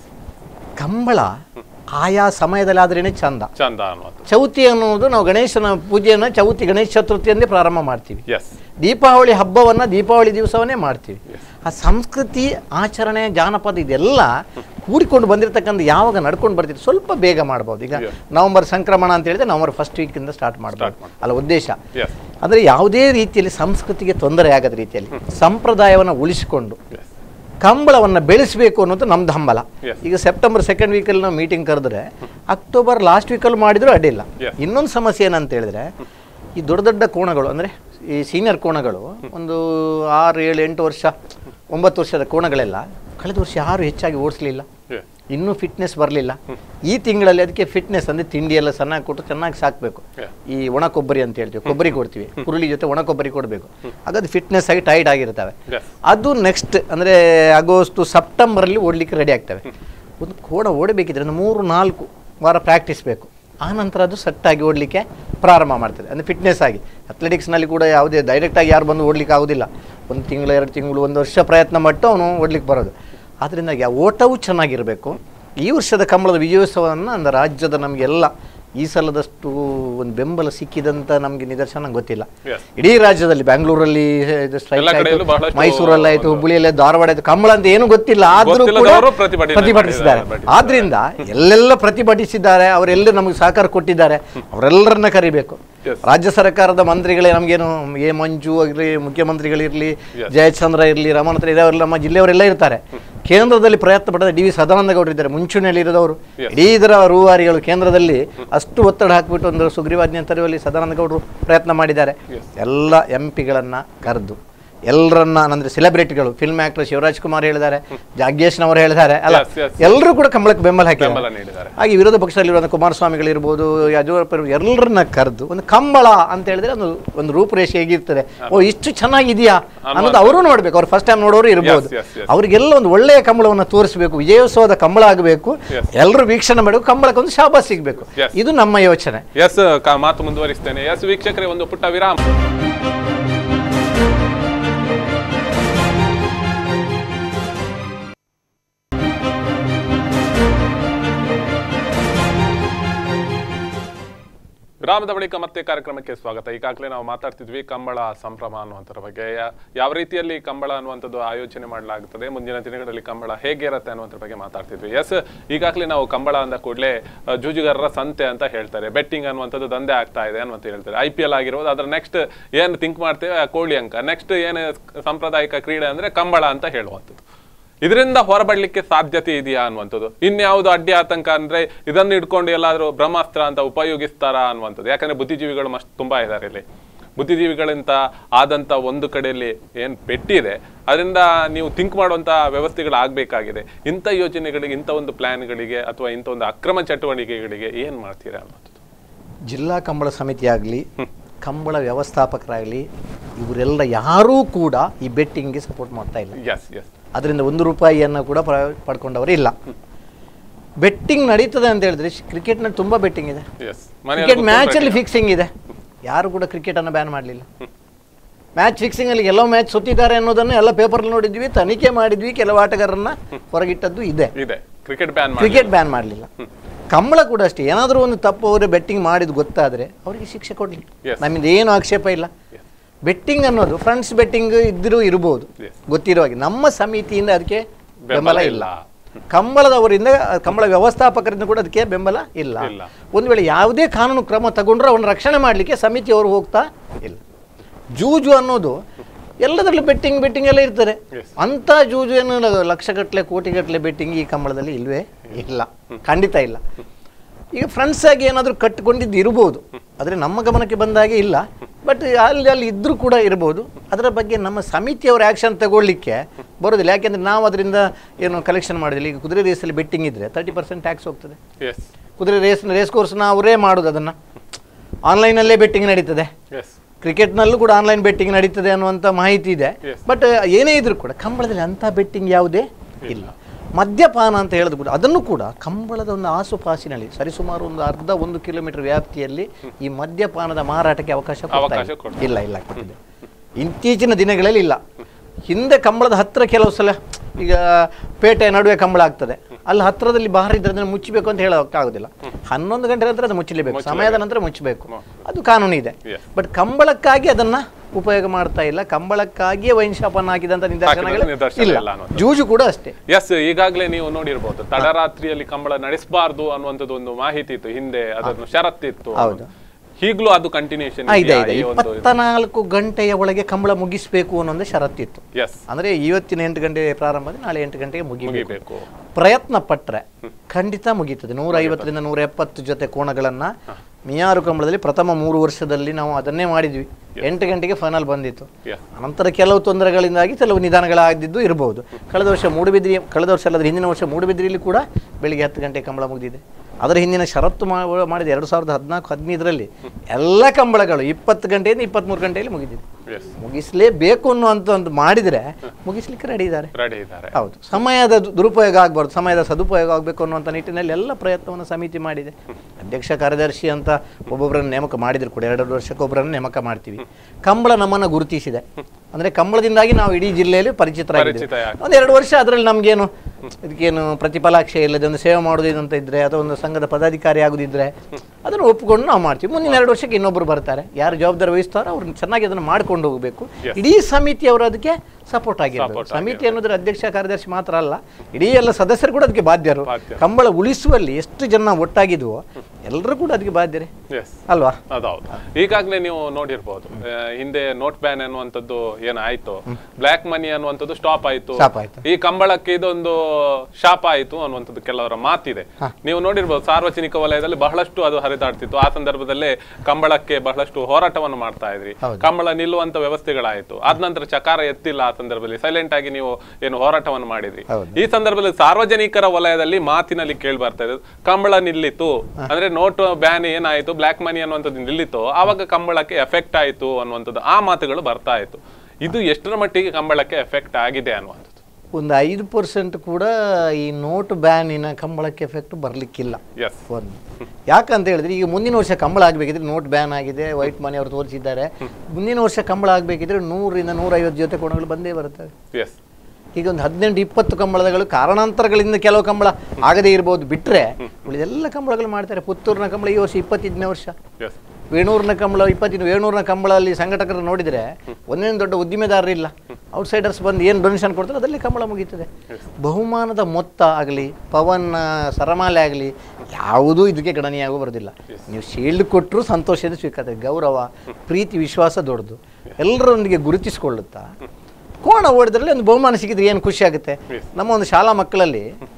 ಕಂಬಳ ಆಯಾ ಸಮಯದಲ್ಲಿ ಆದ್ರೇನೆ ಚಂದ ಚಂದ ಅನ್ನುವಂಥದ್ದು ಚೌತಿ ಅನ್ನುವುದು ನಾವು ಗಣೇಶನ ಪೂಜೆಯನ್ನು ಚೌತಿ ಗಣೇಶ ಚತುರ್ಥಿಯಂದೇ ಪ್ರಾರಂಭ ಮಾಡ್ತೀವಿ ಎಸ್ ದೀಪಾವಳಿ ಹಬ್ಬವನ್ನ ದೀಪಾವಳಿ ದಿವಸವನ್ನೇ ಮಾಡ್ತೀವಿ Yes. ಆ ಸಂಸ್ಕೃತಿ ಆಚರಣೆ ಜಾನಪದ ಇದೆಲ್ಲ ಕೂಡಿಕೊಂಡು ಬಂದಿರತಕ್ಕಂಥ ಯಾವಾಗ ನಡ್ಕೊಂಡು ಬರ್ತಿತ್ತು ಸ್ವಲ್ಪ ಬೇಗ ಮಾಡ್ಬೋದು ಈಗ Yeah. ನವಂಬರ್ ಸಂಕ್ರಮಣ ಅಂತ ಹೇಳಿದ್ರೆ ನವಂಬರ್ ಫಸ್ಟ್ ವೀಕಿಂದ ಸ್ಟಾರ್ಟ್ ಮಾಡ್ಬೋದು ಮಾಡ್ಬೋದು. ಅಲ್ಲ ಉದ್ದೇಶ ಎಸ್ ಅಂದರೆ ಯಾವುದೇ ರೀತಿಯಲ್ಲಿ ಸಂಸ್ಕೃತಿಗೆ ತೊಂದರೆ ಆಗದ ರೀತಿಯಲ್ಲಿ ಸಂಪ್ರದಾಯವನ್ನು ಉಳಿಸಿಕೊಂಡು ಎಸ್ ಕಂಬಳವನ್ನು ಬೆಳೆಸಬೇಕು ಅನ್ನೋದು ನಮ್ದು ಹಂಬಲ Yes. ಈಗ ಸೆಪ್ಟೆಂಬರ್ ಸೆಕೆಂಡ್ ವೀಕಲ್ಲಿ ನಾವು ಮೀಟಿಂಗ್ ಕರೆದ್ರೆ ಅಕ್ಟೋಬರ್ ಲಾಸ್ಟ್ ವೀಕಲ್ಲಿ ಮಾಡಿದ್ರು ಅಡ್ಡಿಲ್ಲ Yes. ಇನ್ನೊಂದು ಸಮಸ್ಯೆ ಏನಂತ ಹೇಳಿದ್ರೆ ಈ ದೊಡ್ಡ ದೊಡ್ಡ ಕೋಣಗಳು ಅಂದರೆ ಈ ಸೀನಿಯರ್ ಕೋಣಗಳು ಒಂದು ಆರು ಏಳು ಎಂಟು ವರ್ಷ ಒಂಬತ್ತು ವರ್ಷದ ಕೋಣಗಳೆಲ್ಲ ಕಳೆದ ವರ್ಷ ಯಾರು ಹೆಚ್ಚಾಗಿ ಓಡಿಸ್ಲಿಲ್ಲ ಎಸ್ ಇನ್ನೂ ಫಿಟ್ನೆಸ್ ಬರಲಿಲ್ಲ ಈ ತಿಂಗಳಲ್ಲಿ ಅದಕ್ಕೆ ಫಿಟ್ನೆಸ್ ಅಂದರೆ ತಿಂಡಿ ಎಲ್ಲ ಚೆನ್ನಾಗಿ ಕೊಟ್ಟು ಚೆನ್ನಾಗಿ ಸಾಕಬೇಕು Yeah. ಈ ಒಣ ಕೊಬ್ಬರಿ ಅಂತ ಹೇಳ್ತೀವಿ ಕೊಬ್ಬರಿ ಕೊಡ್ತೀವಿ ಕುರುಳಿ ಜೊತೆ ಒಣ ಕೊಬ್ಬರಿ ಕೊಡಬೇಕು ಹಾಗಾದ್ರೆ ಫಿಟ್ನೆಸ್ ಆಗಿ ಟೈಟ್ ಆಗಿರ್ತವೆ ಎಸ್ ಅದು ನೆಕ್ಸ್ಟ್ ಅಂದರೆ ಆಗಸ್ಟ್ ಸೆಪ್ಟೆಂಬರಲ್ಲಿ ಓಡಲಿಕ್ಕೆ ರೆಡಿ ಆಗ್ತವೆ ಒಂದು ಕೋಣ ಓಡಬೇಕಿದ್ರೆ ಒಂದು ಮೂರು ನಾಲ್ಕು ವಾರ ಪ್ರಾಕ್ಟೀಸ್ ಬೇಕು ಆ ನಂತರ ಅದು ಸೆಟ್ಟಾಗಿ ಓಡಲಿಕ್ಕೆ ಪ್ರಾರಂಭ ಮಾಡ್ತದೆ ಅಂದರೆ ಫಿಟ್ನೆಸ್ ಆಗಿ ಅಥ್ಲೆಟಿಕ್ಸ್ನಲ್ಲಿ ಕೂಡ ಯಾವುದೇ ಡೈರೆಕ್ಟಾಗಿ ಯಾರು ಬಂದು ಓಡಲಿಕ್ಕೆ ಆಗೋದಿಲ್ಲ ಒಂದು ತಿಂಗಳು ಎರಡು ತಿಂಗಳು ಒಂದು ವರ್ಷ ಪ್ರಯತ್ನ ಮಟ್ಟು ಅವನು ಓಡಲಿಕ್ಕೆ ಬರೋದು ಆದ್ದರಿಂದ ಆ ಓಟವೂ ಚೆನ್ನಾಗಿರಬೇಕು ಈ ವರ್ಷದ ಕಂಬಳದ ವಿಜಯೋತ್ಸವವನ್ನು ಅಂದ್ರೆ ರಾಜ್ಯದ ನಮಗೆಲ್ಲ ಈ ಸಲದಷ್ಟು ಒಂದು ಬೆಂಬಲ ಸಿಕ್ಕಿದಂತ ನಮಗೆ ನಿದರ್ಶನ ನಂಗೆ ಗೊತ್ತಿಲ್ಲ Yes. ಇಡೀ ರಾಜ್ಯದಲ್ಲಿ ಬೆಂಗಳೂರಲ್ಲಿ ಇದು strike ಎಲ್ಲ ಕಡೆಯಲ್ಲೂ ಆಯ್ತು, ಬಹಳಷ್ಟು ಮೈಸೂರಲ್ಲಿ ಆಯ್ತು ಹುಬ್ಬಳ್ಳಿಯಲ್ಲಿ ಧಾರವಾಡ ಆಯ್ತು ಕಂಬಳ ಅಂತ ಏನು ಗೊತ್ತಿಲ್ಲ ಆದ್ರೂ ಕೂಡ ಗೊತ್ತಿಲ್ಲದವರು ಪ್ರತಿಭಟನೆ ಪ್ರತಿಭಟಿಸಿದ್ದಾರೆ ಮಾಡಿದ್ದಾರೆ. ಆದ್ರಿಂದ ಎಲ್ಲೆಲ್ಲ ಪ್ರತಿಭಟಿಸಿದ್ದಾರೆ ಅವರೆಲ್ಲ ನಮಗೆ ಸಹಕಾರ ಕೊಟ್ಟಿದ್ದಾರೆ ಅವರೆಲ್ಲರನ್ನ ಕರಿಬೇಕು Yes. ರಾಜ್ಯ ಸರ್ಕಾರದ ಮಂತ್ರಿಗಳೇ ನಮಗೇನು ಎ ಮಂಜು ಆಗಿರಲಿ ಮುಖ್ಯಮಂತ್ರಿಗಳಿರಲಿ Yes. ಜಯಚಂದ್ರ ಇರಲಿ ರಮಣತ್ರ ಇದವರೆಲ್ಲ ನಮ್ಮ ಜಿಲ್ಲೆಯವರೆಲ್ಲ ಇರ್ತಾರೆ ಕೇಂದ್ರದಲ್ಲಿ ಪ್ರಯತ್ನ ಪಡೆದ ಡಿ ವಿ ಸದಾನಂದ ಗೌಡರು ಇದ್ದಾರೆ ಮುಂಚೂಣಿಯಲ್ಲಿ ಇರೋದವರು Yes. ಇಡೀ ಇದರ ರೂವಾರಿಗಳು ಕೇಂದ್ರದಲ್ಲಿ ಅಷ್ಟು ಒತ್ತಡ ಹಾಕಿಬಿಟ್ಟು ಒಂದು ಸುಗ್ರೀವಾಜ್ಞೆ ತರುವಲ್ಲಿ ಸದಾನಂದ ಗೌಡರು ಪ್ರಯತ್ನ ಮಾಡಿದ್ದಾರೆ Yes. ಎಲ್ಲ ಎಂ ಪಿಗಳನ್ನು ಕರೆದು ಎಲ್ಲರನ್ನ ಅಂದ್ರೆ ಸೆಲೆಬ್ರಿಟಿಗಳು ಫಿಲ್ಮ್ ಆಕ್ಟರ್ ಶಿವರಾಜ್ ಕುಮಾರ್ ಹೇಳಿದ್ದಾರೆ ಜಾಗೇಶ್ನವರು ಹೇಳಿದ್ದಾರೆ ಅಲ್ಲ Yes, yes, yes. ಎಲ್ಲರೂ ಕೂಡ ಕಂಬಳಕ್ಕೆ ಬೆಂಬಲ ಬೆಂಬಲ ಹಾಕಿದ್ದಾರೆ ನೀಡಿದ್ದಾರೆ ಹಾಗೆ ವಿರೋಧ ಪಕ್ಷದಲ್ಲಿರುವಂಥ ಕುಮಾರಸ್ವಾಮಿಗಳಿರ್ಬೋದು ಯಜೂರಪ್ಪ ಎಲ್ಲರನ್ನ ಕರೆದು ಒಂದು ಕಂಬಳ ಅಂತ ಹೇಳಿದ್ರೆ ಒಂದು ಒಂದು ರೂಪುರೇಷೆ ಹೇಗಿರ್ತದೆ ಓ ಇಷ್ಟು ಚೆನ್ನಾಗಿದೆಯಾ ಅನ್ನೋದು ಅವರು ನೋಡ್ಬೇಕು ಅವ್ರು ಫಸ್ಟ್ ಟೈಮ್ ನೋಡೋರು ಇರ್ಬೋದು yes, yes. ಅವರಿಗೆಲ್ಲ ಒಂದು ಒಳ್ಳೆಯ ಕಂಬಳವನ್ನು ತೋರಿಸಬೇಕು ವಿಜಯೋತ್ಸವದ ಕಂಬಳ ಆಗಬೇಕು Yes. ಎಲ್ಲರೂ ವೀಕ್ಷಣೆ ಮಾಡಬೇಕು ಕಂಬಳಕ್ಕೆ ಒಂದು ಶಾಬಾಸ್ ಸಿಗಬೇಕು Yes. ಇದು ನಮ್ಮ ಯೋಚನೆ ಎಸ್ ಮಾತು ಮುಂದುವರಿಸ್ತೇನೆ ಎಸ್ ವೀಕ್ಷಕರೇ ಒಂದು ಪುಟ್ಟ ವಿರಾಮ ವಿರಾಮದ ಬಳಿಕ ಮತ್ತೆ ಕಾರ್ಯಕ್ರಮಕ್ಕೆ ಸ್ವಾಗತ ಈಗಾಗಲೇ ನಾವು ಮಾತಾಡ್ತಿದ್ವಿ ಕಂಬಳ ಸಂಭ್ರಮ ಅನ್ನುವಂಥದ್ರ ಬಗ್ಗೆ ಯಾ- ಯಾವ ರೀತಿಯಲ್ಲಿ ಕಂಬಳ ಅನ್ನುವಂಥದ್ದು ಆಯೋಜನೆ ಮಾಡಲಾಗುತ್ತದೆ ಮುಂದಿನ ದಿನಗಳಲ್ಲಿ ಕಂಬಳ ಹೇಗೆ ಇರುತ್ತೆ ಅನ್ನುವಂಥದ್ರ ಬಗ್ಗೆ ಮಾತಾಡ್ತಿದ್ವಿ ಎಸ್ ಈಗಾಗಲೇ ನಾವು ಕಂಬಳ ಅಂದ ಕೂಡಲೇ ಜೂಜುಗಾರರ ಸಂತೆ ಅಂತ ಹೇಳ್ತಾರೆ ಬೆಟ್ಟಿಂಗ್ ಅನ್ನುವಂಥದ್ದು ದಂಧೆ ಆಗ್ತಾ ಇದೆ ಅನ್ನುವಂತ ಹೇಳ್ತಾರೆ ಐ ಪಿ ಎಲ್ ಆಗಿರ್ಬೋದು ಅದ್ರ ನೆಕ್ಸ್ಟ್ ಏನು ಥಿಂಕ್ ಮಾಡ್ತೇವೆ ಆ ಕೋಳಿ ಅಂಕ ನೆಕ್ಸ್ಟ್ ಏನು ಸಾಂಪ್ರದಾಯಿಕ ಕ್ರೀಡೆ ಅಂದ್ರೆ ಕಂಬಳ ಅಂತ ಹೇಳುವಂಥದ್ದು ಇದರಿಂದ ಹೊರಬಡ್ಲಿಕ್ಕೆ ಸಾಧ್ಯತೆ ಇದೆಯಾ ಅನ್ನುವಂಥದ್ದು ಇನ್ಯಾವುದು ಅಡ್ಡಿ ಆತಂಕ ಅಂದ್ರೆ ಇದನ್ನು ಇಟ್ಕೊಂಡು ಎಲ್ಲಾದ್ರೂ ಬ್ರಹ್ಮಾಸ್ತ್ರ ಅಂತ ಉಪಯೋಗಿಸ್ತಾರಾ ಅನ್ನುವಂಥದ್ದು ಯಾಕಂದ್ರೆ ಬುದ್ಧಿಜೀವಿಗಳು ಮಸ್ಟ್ ತುಂಬಾ ಇದ್ದಾರೆ ಇಲ್ಲಿ ಬುದ್ಧಿಜೀವಿಗಳಿಂದ ಆದಂತ ಒಂದು ಕಡೆಯಲ್ಲಿ ಏನ್ ಪೆಟ್ಟಿದೆ ಅದರಿಂದ ನೀವು ಥಿಂಕ್ ಮಾಡುವಂತ ವ್ಯವಸ್ಥೆಗಳು ಆಗ್ಬೇಕಾಗಿದೆ ಇಂಥ ಯೋಜನೆಗಳಿಗೆ ಇಂಥ ಒಂದು ಪ್ಲಾನ್ಗಳಿಗೆ ಅಥವಾ ಇಂಥ ಒಂದು ಅಕ್ರಮ ಚಟುವಟಿಕೆಗಳಿಗೆ ಏನ್ ಮಾಡ್ತೀರಾ ಅನ್ನುವಂಥದ್ದು ಜಿಲ್ಲಾ ಕಂಬಳ ಸಮಿತಿ ಆಗಲಿ ಕಂಬಳ ವ್ಯವಸ್ಥಾಪಕರಾಗಲಿ ಇವರೆಲ್ಲ ಯಾರೂ ಕೂಡ ಈ ಬೆಟ್ಟಿಂಗ್ಗೆ ಸಪೋರ್ಟ್ ಮಾಡ್ತಾ ಇಲ್ಲ ಎಸ್ ಎಸ್ ಅದರಿಂದ ಒಂದು ರೂಪಾಯಿಯನ್ನು ಕೂಡ ಪ- ಪಡ್ಕೊಂಡವರು ಇಲ್ಲ ಬೆಟ್ಟಿಂಗ್ ನಡೀತದೆ ಅಂತ ಹೇಳಿದ್ರೆ ಕ್ರಿಕೆಟ್ನಲ್ಲಿ ತುಂಬ ಬೆಟ್ಟಿಂಗ್ ಇದೆ ಎಸ್ ಕ್ರಿಕೆಟ್ ಮ್ಯಾಚಲ್ಲಿ ಫಿಕ್ಸಿಂಗ್ ಇದೆ ಯಾರು ಕೂಡ ಕ್ರಿಕೆಟನ್ನು ಬ್ಯಾನ್ ಮಾಡಲಿಲ್ಲ ಮ್ಯಾಚ್ ಫಿಕ್ಸಿಂಗಲ್ಲಿ ಎಲ್ಲೋ ಮ್ಯಾಚ್ ಸುತ್ತಿದ್ದಾರೆ ಅನ್ನೋದನ್ನು ಎಲ್ಲ ಪೇಪರ್ ನೋಡಿದ್ವಿ ತನಿಖೆ ಮಾಡಿದ್ವಿ ಕೆಲವು ಆಟಗಾರರನ್ನ ಹೊರಗಿಟ್ಟದ್ದು ಇದೆ ಇದೆ ಕ್ರಿಕೆಟ್ ಬ್ಯಾನ್ ಮಾಡಿ ಕ್ರಿಕೆಟ್ ಬ್ಯಾನ್ ಮಾಡಲಿಲ್ಲ ಕಂಬಳ ಕೂಡ ಅಷ್ಟೇ ಏನಾದರೂ ಒಂದು ತಪ್ಪು ಅವರು ಬೆಟ್ಟಿಂಗ್ ಮಾಡಿದ್ದು ಗೊತ್ತಾದರೆ ಅವರಿಗೆ ಶಿಕ್ಷೆ ಕೊಡಲಿ Yes. ನಮ್ಮಿಂದ ಏನು ಆಕ್ಷೇಪ ಇಲ್ಲ ಬೆಟ್ಟಿಂಗ್ ಅನ್ನೋದು ಫ್ರೆಂಡ್ಸ್ ಬೆಟ್ಟಿಂಗ್ ಇದ್ದರೂ ಇರ್ಬೋದು Yes. ಗೊತ್ತಿರೋ ಹಾಗೆ ನಮ್ಮ ಸಮಿತಿಯಿಂದ ಅದಕ್ಕೆ ಬೆಂಬಲ ಬೆಂಬಲ ಇಲ್ಲ. ಇಲ್ಲ ಕಂಬಳದವರಿಂದ ಕಂಬಳ ವ್ಯವಸ್ಥಾಪಕರಿಂದ ಕೂಡ ಅದಕ್ಕೆ ಬೆಂಬಲ ಇಲ್ಲ ಇಲ್ಲ. ಒಂದು ವೇಳೆ ಯಾವುದೇ ಕಾನೂನು ಕ್ರಮ ತಗೊಂಡ್ರೆ ಅವನ್ನ ರಕ್ಷಣೆ ಮಾಡಲಿಕ್ಕೆ ಸಮಿತಿಯವರು ಹೋಗ್ತಾ ಇಲ್ಲ ಜೂಜು ಅನ್ನೋದು ಎಲ್ಲದರಲ್ಲೂ ಬೆಟ್ಟಿಂಗ್ ಬೆಟ್ಟಿಂಗ್ ಎಲ್ಲ ಇರ್ತದೆ Yes. ಅಂತ ಜೂಜು ಏನು ಲ- ಲಕ್ಷಗಟ್ಟಲೆ ಕೋಟಿಗಟ್ಟಲೆ ಬೆಟ್ಟಿಂಗ್ ಈ ಕಂಬಳದಲ್ಲಿ ಇಲ್ವೇ ಇಲ್ಲ ಖಂಡಿತ ಇಲ್ಲ ಈಗ ಫ್ರೆಂಡ್ಸ್ ಆಗಿ ಏನಾದರೂ ಕಟ್ಟಿಕೊಂಡಿದ್ದು ಇರ್ಬೋದು ಆದರೆ ನಮ್ಮ ಗಮನಕ್ಕೆ ಬಂದಾಗೆ ಇಲ್ಲ ಬಟ್ ಅಲ್ಲಿ ಅಲ್ಲಿ ಇದ್ದರೂ ಕೂಡ ಇರ್ಬೋದು ಅದರ ಬಗ್ಗೆ ನಮ್ಮ ಸಮಿತಿಯವರು ಆ್ಯಕ್ಷನ್ ತಗೊಳ್ಳಿಕ್ಕೆ ಬರೋದಿಲ್ಲ ಯಾಕೆಂದರೆ ನಾವು ಅದರಿಂದ ಏನು ಕಲೆಕ್ಷನ್ ಮಾಡೋದಿಲ್ಲ ಈಗ ಕುದುರೆ ರೇಸಲ್ಲಿ ಬೆಟ್ಟಿಂಗ್ ಇದ್ದರೆ ತರ್ಟಿ ಪರ್ಸೆಂಟ್ ಟ್ಯಾಕ್ಸ್ ಹೋಗ್ತದೆ ಎಸ್ ಕುದುರೆ ರೇಸ್ ರೇಸ್ ಕೋರ್ಸ್ನ ಅವರೇ ಮಾಡೋದು ಅದನ್ನು ಆನ್ಲೈನಲ್ಲೇ ಬೆಟ್ಟಿಂಗ್ ನಡೀತದೆ ಎಸ್ ಕ್ರಿಕೆಟ್ನಲ್ಲೂ ಕೂಡ ಆನ್ಲೈನ್ ಬೆಟ್ಟಿಂಗ್ ನಡೀತದೆ ಅನ್ನುವಂಥ ಮಾಹಿತಿ ಇದೆ Yes. ಬಟ್ ಏನೇ ಇದ್ರೂ ಕೂಡ ಕಂಬಳದಲ್ಲಿ ಅಂಥ ಬೆಟ್ಟಿಂಗ್ ಯಾವುದೇ ಇಲ್ಲ ಮದ್ಯಪಾನ ಅಂತ ಹೇಳಿದ್ರು ಕೂಡ ಅದನ್ನು ಕೂಡ ಕಂಬಳದ ಒಂದು ಆಸುಪಾಸಿನಲ್ಲಿ ಸರಿಸುಮಾರು ಒಂದು ಅರ್ಧ ಒಂದು ಕಿಲೋಮೀಟರ್ ವ್ಯಾಪ್ತಿಯಲ್ಲಿ ಈ ಮದ್ಯಪಾನದ ಮಾರಾಟಕ್ಕೆ ಅವಕಾಶ ಕೊಡ್ತಾ ಅವಕಾಶ ಇಲ್ಲ. ಕೊಡ್ತಾ ಇಲ್ಲ ಇಲ್ಲ ಕೊಟ್ಟಿದೆ ಇತ್ತೀಚಿನ ದಿನಗಳಲ್ಲಿ ಇಲ್ಲ ಹಿಂದೆ ಕಂಬಳದ ಹತ್ತಿರ ಕೆಲವು ಸಲ ಈಗ ಪೇಟೆ ನಡುವೆ ಕಂಬಳ ಆಗ್ತದೆ ಅಲ್ಲಿ ಹತ್ರದಲ್ಲಿ ಬಾರ್ ಇದ್ರೆ ಅದನ್ನ ಮುಚ್ಚಬೇಕು ಅಂತ ಹೇಳೋಕ್ಕಾಗೋದಿಲ್ಲ ಹನ್ನೊಂದು ಗಂಟೆ ನಂತರ ಅದು ಮುಚ್ಚಲೇಬೇಕು ಸಮಯದ ನಂತರ ಮುಚ್ಚಬೇಕು ಅದು ಕಾನೂನು ಇದೆ Yes. ಬಟ್ ಕಂಬಳಕ್ಕಾಗಿ ಅದನ್ನ ಉಪಯೋಗ ಮಾಡ್ತಾ ಇಲ್ಲ ಕಂಬಳಕ್ಕಾಗಿಯೇ ವೈನ್ ಶಾಪ್ ಅನ್ನು ಹಾಕಿದಂತ ನಿದರ್ಶನಗಳು ನಿದರ್ಶನ ಇಲ್ಲ ಇಲ್ಲ ಅನ್ನೋದು. ಜೂಜು ಕೂಡ ಅಷ್ಟೇ ಎಸ್ ಈಗಾಗಲೇ ನೀವು ನೋಡಿರ್ಬೋದು ತಡರಾತ್ರಿಯಲ್ಲಿ ಕಂಬಳ ನಡೆಸಬಾರ್ದು ಅನ್ನುವಂಥದ್ದು ಒಂದು ಮಾಹಿತಿ ಇತ್ತು ಹಿಂದೆ ಅದನ್ನು ಷರತ್ತಿತ್ತು ಹೌದು. ಈಗಲೂ ಅದು ಕಂಟಿನ್ಯೂಷನ್ ಆ, ಇದೆ ಇದೆ ಇಪ್ಪತ್ನಾಲ್ಕು ಗಂಟೆಯ ಒಳಗೆ ಕಂಬಳ ಮುಗಿಸ್ಬೇಕು ಅನ್ನೋದು ಷರತ್ತಿತ್ತು ಎಸ್ ಅಂದ್ರೆ ಇವತ್ತಿನ ಎಂಟು ಗಂಟೆ ಪ್ರಾರಂಭ ಆದ್ರೆ ನಾಳೆ ಎಂಟು ಗಂಟೆಗೆ ಮುಗಿಬೇಕು ಮುಗಿಬೇಕು ಪ್ರಯತ್ನ ಪಟ್ರೆ ಖಂಡಿತ ಮುಗೀತದೆ ನೂರ ಐವತ್ತರಿಂದ ನೂರ ಎಪ್ಪತ್ತು ಜೊತೆ ಕೋಣಗಳನ್ನ ಮಿಯಾರು ಕಂಬಳದಲ್ಲಿ ಪ್ರಥಮ ಮೂರು ವರ್ಷದಲ್ಲಿ ನಾವು ಅದನ್ನೇ ಮಾಡಿದ್ವಿ ಎಂಟು ಗಂಟೆಗೆ ಫೈನಲ್ ಬಂದಿತ್ತು ಎಸ್ ಅನಂತರ ಕೆಲವು ತೊಂದರೆಗಳಿಂದಾಗಿ ಕೆಲವು ನಿಧಾನಗಳಾಗಿದ್ದು ಇರಬಹುದು ಕಳೆದ ವರ್ಷ ಮೂಡುಬಿದ್ರಿ ಕಳೆದ ವರ್ಷ ಅಲ್ಲದ್ರೆ ಹಿಂದಿನ ವರ್ಷ ಮೂಡುಬಿದ್ರಿಯಲ್ಲಿ ಕೂಡ ಬೆಳಿಗ್ಗೆ ಹತ್ತು ಗಂಟೆ ಕಂಬಳ ಮುಗಿದಿದೆ ಅದರ ಹಿಂದಿನ ಷರತ್ತು ಮಾ- ಮಾಡಿದ ಎರಡು ಸಾವಿರದ ಹದಿನಾಲ್ಕು ಹದಿನೈದರಲ್ಲಿ ಎಲ್ಲ ಕಂಬಳಗಳು ಇಪ್ಪತ್ತು ಗಂಟೆಯಿಂದ ಇಪ್ಪತ್ತ್ಮೂರು ಗಂಟೆಯಲ್ಲಿ ಮುಗಿದಿದೆ ಎಸ್ ಮುಗಿಸಲೇಬೇಕು ಅನ್ನುವಂಥ ಒಂದು ಮಾಡಿದರೆ ಮುಗಿಸ್ಲಿಕ್ಕೆ ರೆಡಿ ಇದ್ದಾರೆ ರೆಡಿ ಇದ್ದಾರೆ ಹೌದು ಸಮಯದ ದು- ದುರುಪಯೋಗ ಆಗಬಾರ್ದು ಸಮಯದ ಸದುಪಯೋಗ ಆಗಬೇಕು ಅನ್ನುವಂಥ ನಿಟ್ಟಿನಲ್ಲಿ ಎಲ್ಲ ಪ್ರಯತ್ನವನ್ನು ಸಮಿತಿ ಮಾಡಿದೆ ಅಧ್ಯಕ್ಷ ಕಾರ್ಯದರ್ಶಿ ಅಂತ ಒಬ್ಬೊಬ್ಬರನ್ನು ನೇಮಕ ಮಾಡಿದ್ರು ಕೂಡ ಎರಡು ವರ್ಷಕ್ಕೊಬ್ಬರನ್ನು ನೇಮಕ ಮಾಡ್ತೀವಿ ಕಂಬಳ ನಮ್ಮನ್ನು ಗುರುತಿಸಿದೆ ಅಂದರೆ ಕಂಬಳದಿಂದಾಗಿ ನಾವು ಇಡೀ ಜಿಲ್ಲೆಯಲ್ಲಿ ಪರಿಚಿತರಾಗಿದ್ದೀವಿ ಪರಿಚಿತ ಯಾಕೆ? ಒಂದು ಎರಡು ವರ್ಷ ಅದರಲ್ಲಿ ನಮಗೇನು ಇದಕ್ಕೇನು ಪ್ರತಿಫಲಾಕ್ಷೆ ಇಲ್ಲದೆ ಒಂದು ಸೇವೆ ಮಾಡೋದು ಅಂತ ಇದ್ರೆ ಅಥವಾ ಒಂದು ಸಂಘದ ಪದಾಧಿಕಾರಿ ಆಗೋದಿದ್ರೆ ಅದನ್ನು ಒಪ್ಪಿಕೊಂಡು ನಾವು ಮಾಡ್ತೀವಿ ಮುಂದಿನ ಎರಡು ವರ್ಷಕ್ಕೆ ಇನ್ನೊಬ್ಬರು ಬರ್ತಾರೆ ಯಾರು ಜವಾಬ್ದಾರಿ ವಹಿಸ್ತಾರೋ ಅವ್ರನ್ನ ಚೆನ್ನಾಗಿ ಅದನ್ನು ಮಾಡ್ಕೊಂಡು ಹೋಗಬೇಕು Yes. ಇಡೀ ಸಮಿತಿ ಅವರು ಅದಕ್ಕೆ ಸಪೋರ್ಟ್ ಆಗಿರ್ಬೇಕು Support ಸಮಿತಿ ಅನ್ನೋದ್ರ ಅಧ್ಯಕ್ಷ ಕಾರ್ಯದರ್ಶಿ ಮಾತ್ರ ಅಲ್ಲ ಇಡೀ ಎಲ್ಲ ಸದಸ್ಯರು ಕೂಡ ಅದಕ್ಕೆ ಬಾಧ್ಯರು ಬಾಧ್ಯ. ಕಂಬಳ ಉಳಿಸುವಲ್ಲಿ ಎಷ್ಟು ಜನ ಒಟ್ಟಾಗಿದ್ವೋ ಎಲ್ಲರೂ ಕೂಡ ಅದಕ್ಕೆ ಬಾಧ್ಯರೇ ಎಸ್ ಅಲ್ವಾ ಅದೌದು ಈಗಾಗಲೇ ನೀವು ನೋಡಿರ್ಬೋದು ಆ, ಹಿಂದೆ ನೋಟ್ ಬ್ಯಾನ್ ಅನ್ನುವಂಥದ್ದು ಏನಾಯ್ತು ಬ್ಲ್ಯಾಕ್ ಮನಿ ಅನ್ನುವಂಥದ್ದು ಸ್ಟಾಪ್ ಆಯ್ತು Stop ಆಯ್ತು. ಈ ಕಂಬಳಕ್ಕೆ ಇದೊಂದು ಶಾಪ ಆಯ್ತು ಅನ್ನುವಂಥದ್ದು ಕೆಲವರ ಮಾತಿದೆ ನೀವು ನೋಡಿರ್ಬೋದು ಸಾರ್ವಜನಿಕ ವಲಯದಲ್ಲಿ ಬಹಳಷ್ಟು ಅದು ಹರಿದಾಡ್ತಿತ್ತು ಆ ಸಂದರ್ಭದಲ್ಲಿ ಕಂಬಳಕ್ಕೆ ಬಹಳಷ್ಟು ಹೋರಾಟವನ್ನು ಮಾಡ್ತಾ ಇದ್ರಿ ಹೌದು. ಕಂಬಳ ನಿಲ್ಲುವಂತ ವ್ಯವಸ್ಥೆಗಳಾಯ್ತು ಆದ ನಂತರ ಚಕಾರ ಎತ್ತಿಲ್ಲ ಆ ಸಂದರ್ಭದಲ್ಲಿ ಸೈಲೆಂಟ್ ಆಗಿ ನೀವು ಏನು ಹೋರಾಟವನ್ನು ಮಾಡಿದ್ರಿ ಹೌದು. ಈ ಸಂದರ್ಭದಲ್ಲಿ ಸಾರ್ವಜನಿಕರ ವಲಯದಲ್ಲಿ ಮಾತಿನಲ್ಲಿ ಕೇಳಿ ಬರ್ತಾ ಇದೆ ಕಂಬಳ ನಿಲ್ಲಿತು ಅಂದ್ರೆ ನೋಟ್ ಬ್ಯಾನ್ ಏನಾಯ್ತು ಬ್ಲಾಕ್ ಮನಿ ಅನ್ನುವಂಥದ್ದು ನಿಲ್ಲಿತು ಆವಾಗ ಕಂಬಳಕ್ಕೆ ಎಫೆಕ್ಟ್ ಆಯ್ತು ಅನ್ನುವಂಥದ್ದು ಆ ಮಾತುಗಳು ಬರ್ತಾ ಇತ್ತು ಇದು ಎಷ್ಟರ ಮಟ್ಟಿಗೆ ಕಂಬಳಕ್ಕೆ ಎಫೆಕ್ಟ್ ಆಗಿದೆ ಅನ್ನುವಂಥದ್ದು ಒಂದು ಐದು ಪರ್ಸೆಂಟ್ ಕೂಡ ಈ ನೋಟ್ ಬ್ಯಾನಿನ ಕಂಬಳಕ್ಕೆ ಎಫೆಕ್ಟ್ ಬರಲಿಕ್ಕಿಲ್ಲ ಎಸ್ ಒಂದು ಯಾಕಂತ ಹೇಳಿದ್ರೆ ಈಗ ಮುಂದಿನ ವರ್ಷ ಕಂಬಳ ಆಗಬೇಕಿದ್ರೆ ನೋಟ್ ಬ್ಯಾನ್ ಆಗಿದೆ ವೈಟ್ ಮನಿ ಅವರು ತೋರಿಸಿದ್ದಾರೆ ಮುಂದಿನ ವರ್ಷ ಕಂಬಳ ಆಗಬೇಕಿದ್ರೆ ನೂರರಿಂದ ನೂರೈವತ್ತು ಜೊತೆ ಕೋಣಗಳು ಬಂದೇ ಬರುತ್ತವೆ ಎಸ್ ಈಗ ಒಂದು ಹದಿನೆಂಟು ಇಪ್ಪತ್ತು ಕಂಬಳಗಳು ಕಾರಣಾಂತರಗಳಿಂದ ಕೆಲವು ಕಂಬಳ ಆಗದೇ ಇರ್ಬೋದು ಬಿಟ್ಟರೆ ಉಳಿದೆಲ್ಲ ಕಂಬಳಗಳು ಮಾಡ್ತಾರೆ ಪುತ್ತೂರಿನ ಕಂಬಳ ಈ ವರ್ಷ ಇಪ್ಪತ್ತೈದನೇ ವರ್ಷ ಎಸ್ ವೇಣೂರಿನ ಕಂಬಳ ಇಪ್ಪತ್ತಿನ ವೇಣೂರಿನ ಕಂಬಳಲ್ಲಿ ಸಂಘಟಕರು ನೋಡಿದರೆ ಒಂದೇನು ದೊಡ್ಡ ಉದ್ದಿಮೆದಾರರು ಇಲ್ಲ ಔಟ್ಸೈಡರ್ಸ್ ಬಂದು ಏನು ಡೊನೇಷನ್ ಕೊಡ್ತಾರೆ ಅದರಲ್ಲಿ ಕಂಬಳ ಮುಗೀತದೆ ಬಹುಮಾನದ ಮೊತ್ತ ಆಗಲಿ ಪವನ್ ಆ, ಸರಮಾಲೆ ಆಗಲಿ ಯಾವುದೂ ಇದಕ್ಕೆ ಗಣನೀಯಾಗೂ ಬರೋದಿಲ್ಲ ನೀವು ಶೀಲ್ಡ್ ಕೊಟ್ಟರು ಸಂತೋಷದ ಸ್ವೀಕಾರ ಗೌರವ ಪ್ರೀತಿ ವಿಶ್ವಾಸ ದೊಡ್ಡದು ಎಲ್ಲರೊಂದಿಗೆ ಗುರುತಿಸಿಕೊಳ್ಳುತ್ತಾ ಕೋಣ ಓಡಿದ್ರಲ್ಲಿ ಒಂದು ಬಹುಮಾನ ಸಿಕ್ಕಿದ್ರೆ ಏನು ಖುಷಿ ಆಗುತ್ತೆ Yes. ನಮ್ಮ ಒಂದು ಶಾಲಾ ಮಕ್ಕಳಲ್ಲಿ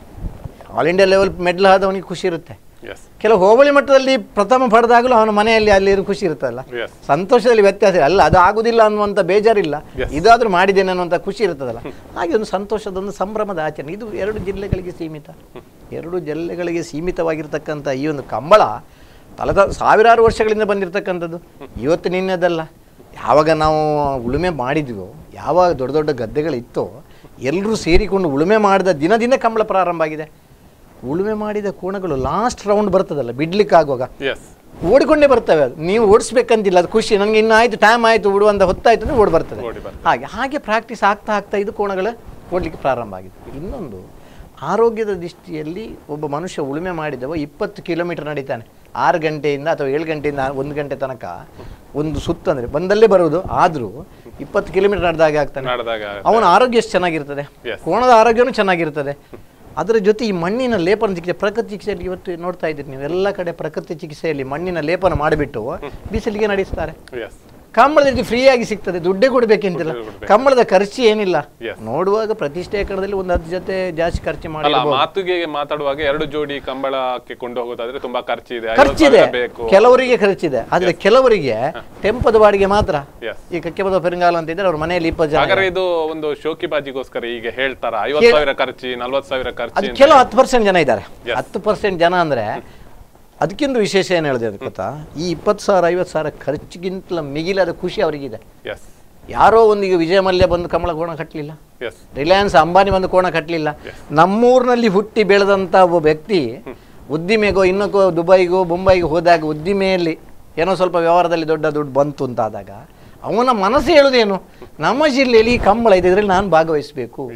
ಆಲ್ ಇಂಡಿಯಾ ಲೆವೆಲ್ ಮೆಡಲ್ ಆದವನಿಗೆ ಖುಷಿ ಇರುತ್ತೆ ಎಸ್ ಕೆಲವು ಹೋಬಳಿ ಮಟ್ಟದಲ್ಲಿ ಪ್ರಥಮ ಪಡೆದಾಗಲೂ ಅವನ ಮನೆಯಲ್ಲಿ ಅಲ್ಲಿ ಇರೋ ಖುಷಿ ಇರುತ್ತಲ್ಲ ಎಸ್ ಸಂತೋಷದಲ್ಲಿ ವ್ಯತ್ಯಾಸ ಇಲ್ಲ. ಅಲ್ಲ ಅದು ಆಗುದಿಲ್ಲ ಅನ್ನುವಂಥ ಬೇಜಾರಿಲ್ಲ Yes. ಇದಾದ್ರೂ ಮಾಡಿದ್ದೇನೆ ಅನ್ನುವಂಥ ಖುಷಿ ಇರ್ತದಲ್ಲ ಹಾಗೆ ಒಂದು ಸಂತೋಷದ ಒಂದು ಸಂಭ್ರಮದ ಆಚರಣೆ ಇದು ಎರಡು ಜಿಲ್ಲೆಗಳಿಗೆ ಸೀಮಿತ ಎರಡು ಜಿಲ್ಲೆಗಳಿಗೆ ಸೀಮಿತವಾಗಿರ್ತಕ್ಕಂಥ ಈ ಒಂದು ಕಂಬಳ ಕಳೆದ ಸಾವಿರಾರು ವರ್ಷಗಳಿಂದ ಬಂದಿರತಕ್ಕಂಥದ್ದು ಇವತ್ತು ನಿನ್ನೆದಲ್ಲ ಯಾವಾಗ ನಾವು ಉಳುಮೆ ಮಾಡಿದ್ವೋ ಯಾವಾಗ ದೊಡ್ಡ ದೊಡ್ಡ ಗದ್ದೆಗಳಿತ್ತೋ ಎಲ್ಲರೂ ಸೇರಿಕೊಂಡು ಉಳುಮೆ ಮಾಡಿದ ದಿನದಿಂದ ಕಂಬಳ ಪ್ರಾರಂಭ ಆಗಿದೆ ಉಳುಮೆ ಮಾಡಿದ ಕೋಣಗಳು ಲಾಸ್ಟ್ ರೌಂಡ್ ಬರ್ತದಲ್ಲ ಬಿಡ್ಲಿಕ್ಕೆ ಆಗುವಾಗ ಎಸ್ ಓಡಿಕೊಂಡೇ ಬರ್ತವೆ ಅದು ನೀವು ಓಡಿಸ್ಬೇಕಂತಿಲ್ಲ ಅದು ಖುಷಿ ನನಗೆ ಇನ್ನು ಆಯ್ತು ಟೈಮ್ ಆಯ್ತು ಓಡುವಂತ ಹೊತ್ತಾಯ್ತು ಅಂದ್ರೆ ಓಡಿ ಬರ್ತದೆ ಓಡಿ ಬರ್ತದೆ. ಹಾಗೆ ಹಾಗೆ ಪ್ರಾಕ್ಟೀಸ್ ಆಗ್ತಾ ಆಗ್ತಾ ಇದು ಕೋಣಗಳು ಓಡಲಿಕ್ಕೆ ಪ್ರಾರಂಭ ಆಗಿದೆ ಇನ್ನೊಂದು ಆರೋಗ್ಯದ ದೃಷ್ಟಿಯಲ್ಲಿ ಒಬ್ಬ ಮನುಷ್ಯ ಉಳುಮೆ ಮಾಡಿದವ ಇಪ್ಪತ್ತು ಕಿಲೋಮೀಟರ್ ನಡೀತಾನೆ ಆರು ಗಂಟೆಯಿಂದ ಅಥವಾ ಏಳು ಗಂಟೆಯಿಂದ ಒಂದು ಗಂಟೆ ತನಕ ಒಂದು ಸುತ್ತು ಅಂದರೆ ಬಂದಲ್ಲೇ ಬರುವುದು ಆದರೂ ಇಪ್ಪತ್ತು ಕಿಲೋಮೀಟರ್ ನಡೆದಾಗೆ ಆಗ್ತಾನೆ ನಡೆದಾಗ ಅವನ ಆರೋಗ್ಯ ಎಷ್ಟು ಚೆನ್ನಾಗಿರ್ತದೆ Yes. ಕೋಣದ ಆರೋಗ್ಯನೂ ಚೆನ್ನಾಗಿರ್ತದೆ ಅದರ ಜೊತೆ ಈ ಮಣ್ಣಿನ ಲೇಪನ ಚಿಕಿತ್ಸೆ ಪ್ರಕೃತಿ ಚಿಕಿತ್ಸೆಯಲ್ಲಿ ಇವತ್ತು ನೋಡ್ತಾ ಇದ್ದೀರಿ ನೀವು ಎಲ್ಲ ಕಡೆ ಪ್ರಕೃತಿ ಚಿಕಿತ್ಸೆಯಲ್ಲಿ ಮಣ್ಣಿನ ಲೇಪನ ಮಾಡಿಬಿಟ್ಟು ಬಿಸಿಲಿಗೆ ನಡೆಸ್ತಾರೆ ಎಸ್ ಕಂಬಳದಲ್ಲಿ ಫ್ರೀಯಾಗಿ ಸಿಗ್ತದೆ ದುಡ್ಡೇ ಕೊಡಬೇಕಂತಿಲ್ಲ ದುಡ್ಡೇ ಕೊಡ್ಬೇಕು. ಕಂಬಳದ ಖರ್ಚು ಏನಿಲ್ಲ Yes. ನೋಡುವಾಗ ಪ್ರತಿಷ್ಠೆ ಎಕರದಲ್ಲಿ ಒಂದು ಹತ್ತು ಜೊತೆ ಜಾಸ್ತಿ ಖರ್ಚು ಮಾಡಿ ಅಲ್ಲ ಮಾತುಗೆ ಮಾತಾಡುವಾಗ ಎರಡು ಜೋಡಿ ಕಂಬಳಕ್ಕೆ ಕೊಂಡು ಹೋಗೋದಾದ್ರೆ ತುಂಬಾ ಖರ್ಚಿದೆ ಐವತ್ತು ಖರ್ಚಿದೆ ಸಾವಿರ ಬೇಕು ಕೆಲವರಿಗೆ ಖರ್ಚಿದೆ ಆದ್ರೆ ಕೆಲವರಿಗೆ ಟೆಂಪದ ಬಾಡಿಗೆ ಮಾತ್ರ ಎಸ್ ಈ ಕಕ್ಕೆಬದ ಪೆರಿಂಗಾಲ ಅಂತ ಇದ್ರೆ ಅವ್ರ ಮನೆಯಲ್ಲಿ ಇಪ್ಪತ್ತು ಜನ ಹಾಗಾದ್ರೆ ಇದು ಒಂದು ಶೋಕಿಬಾಜಿಗೋಸ್ಕರ ಈಗ ಹೇಳ್ತಾರ ಐವತ್ ಸಾವಿರ ಖರ್ಚಿ ನಲ್ವತ್ ಸಾವಿರ ಖರ್ಚಿ ಅದು ಅಂತ. ಕೆಲವು ಹತ್ತು ಪರ್ಸೆಂಟ್ ಜನ ಇದ್ದಾರೆ Yes. ಹತ್ತು ಪರ್ಸೆಂಟ್ ಜನ ಅಂದರೆ ಅದಕ್ಕಿಂತ ವಿಶೇಷ ಏನು ಹೇಳಿದೆ ಅದು ಗೊತ್ತಾ ಈ ಇಪ್ಪತ್ತು ಸಾವಿರ ಐವತ್ತು ಸಾವಿರ ಖರ್ಚಿಗಿಂತಲ ಮಿಗಿಲಾದ ಖುಷಿ ಅವರಿಗಿದೆ ಎಸ್ ಯಾರೋ ಒಂದು ಈಗ ವಿಜಯ ಮಲ್ಯ ಬಂದು ಕಮಲ ಕೋಣ ಕಟ್ಟಲಿಲ್ಲ ಎಸ್ ರಿಲಯನ್ಸ್ ಅಂಬಾನಿ ಬಂದು ಕೋಣ ಕಟ್ಟಲಿಲ್ಲ ನಮ್ಮೂರಿನಲ್ಲಿ ಹುಟ್ಟಿ ಬೆಳೆದಂಥ ಒಬ್ಬ ವ್ಯಕ್ತಿ ಉದ್ದಿಮೆಗೋ ಇನ್ನೊಕ್ಕೋ ದುಬೈಗೋ ಮುಂಬೈಗೋ ಹೋದಾಗ ಉದ್ದಿಮೆಯಲ್ಲಿ ಏನೋ ಸ್ವಲ್ಪ ವ್ಯವಹಾರದಲ್ಲಿ ದೊಡ್ಡ ದುಡ್ಡು ಬಂತು ಅಂತಾದಾಗ ಅವನ ಮನಸ್ಸು ಹೇಳುವುದೇನು ನಮ್ಮ ಜಿಲ್ಲೆಯಲ್ಲಿ ಈ ಕಂಬಳ ಇದೆ ಇದರಲ್ಲಿ ನಾನು ಭಾಗವಹಿಸಬೇಕು ಎಸ್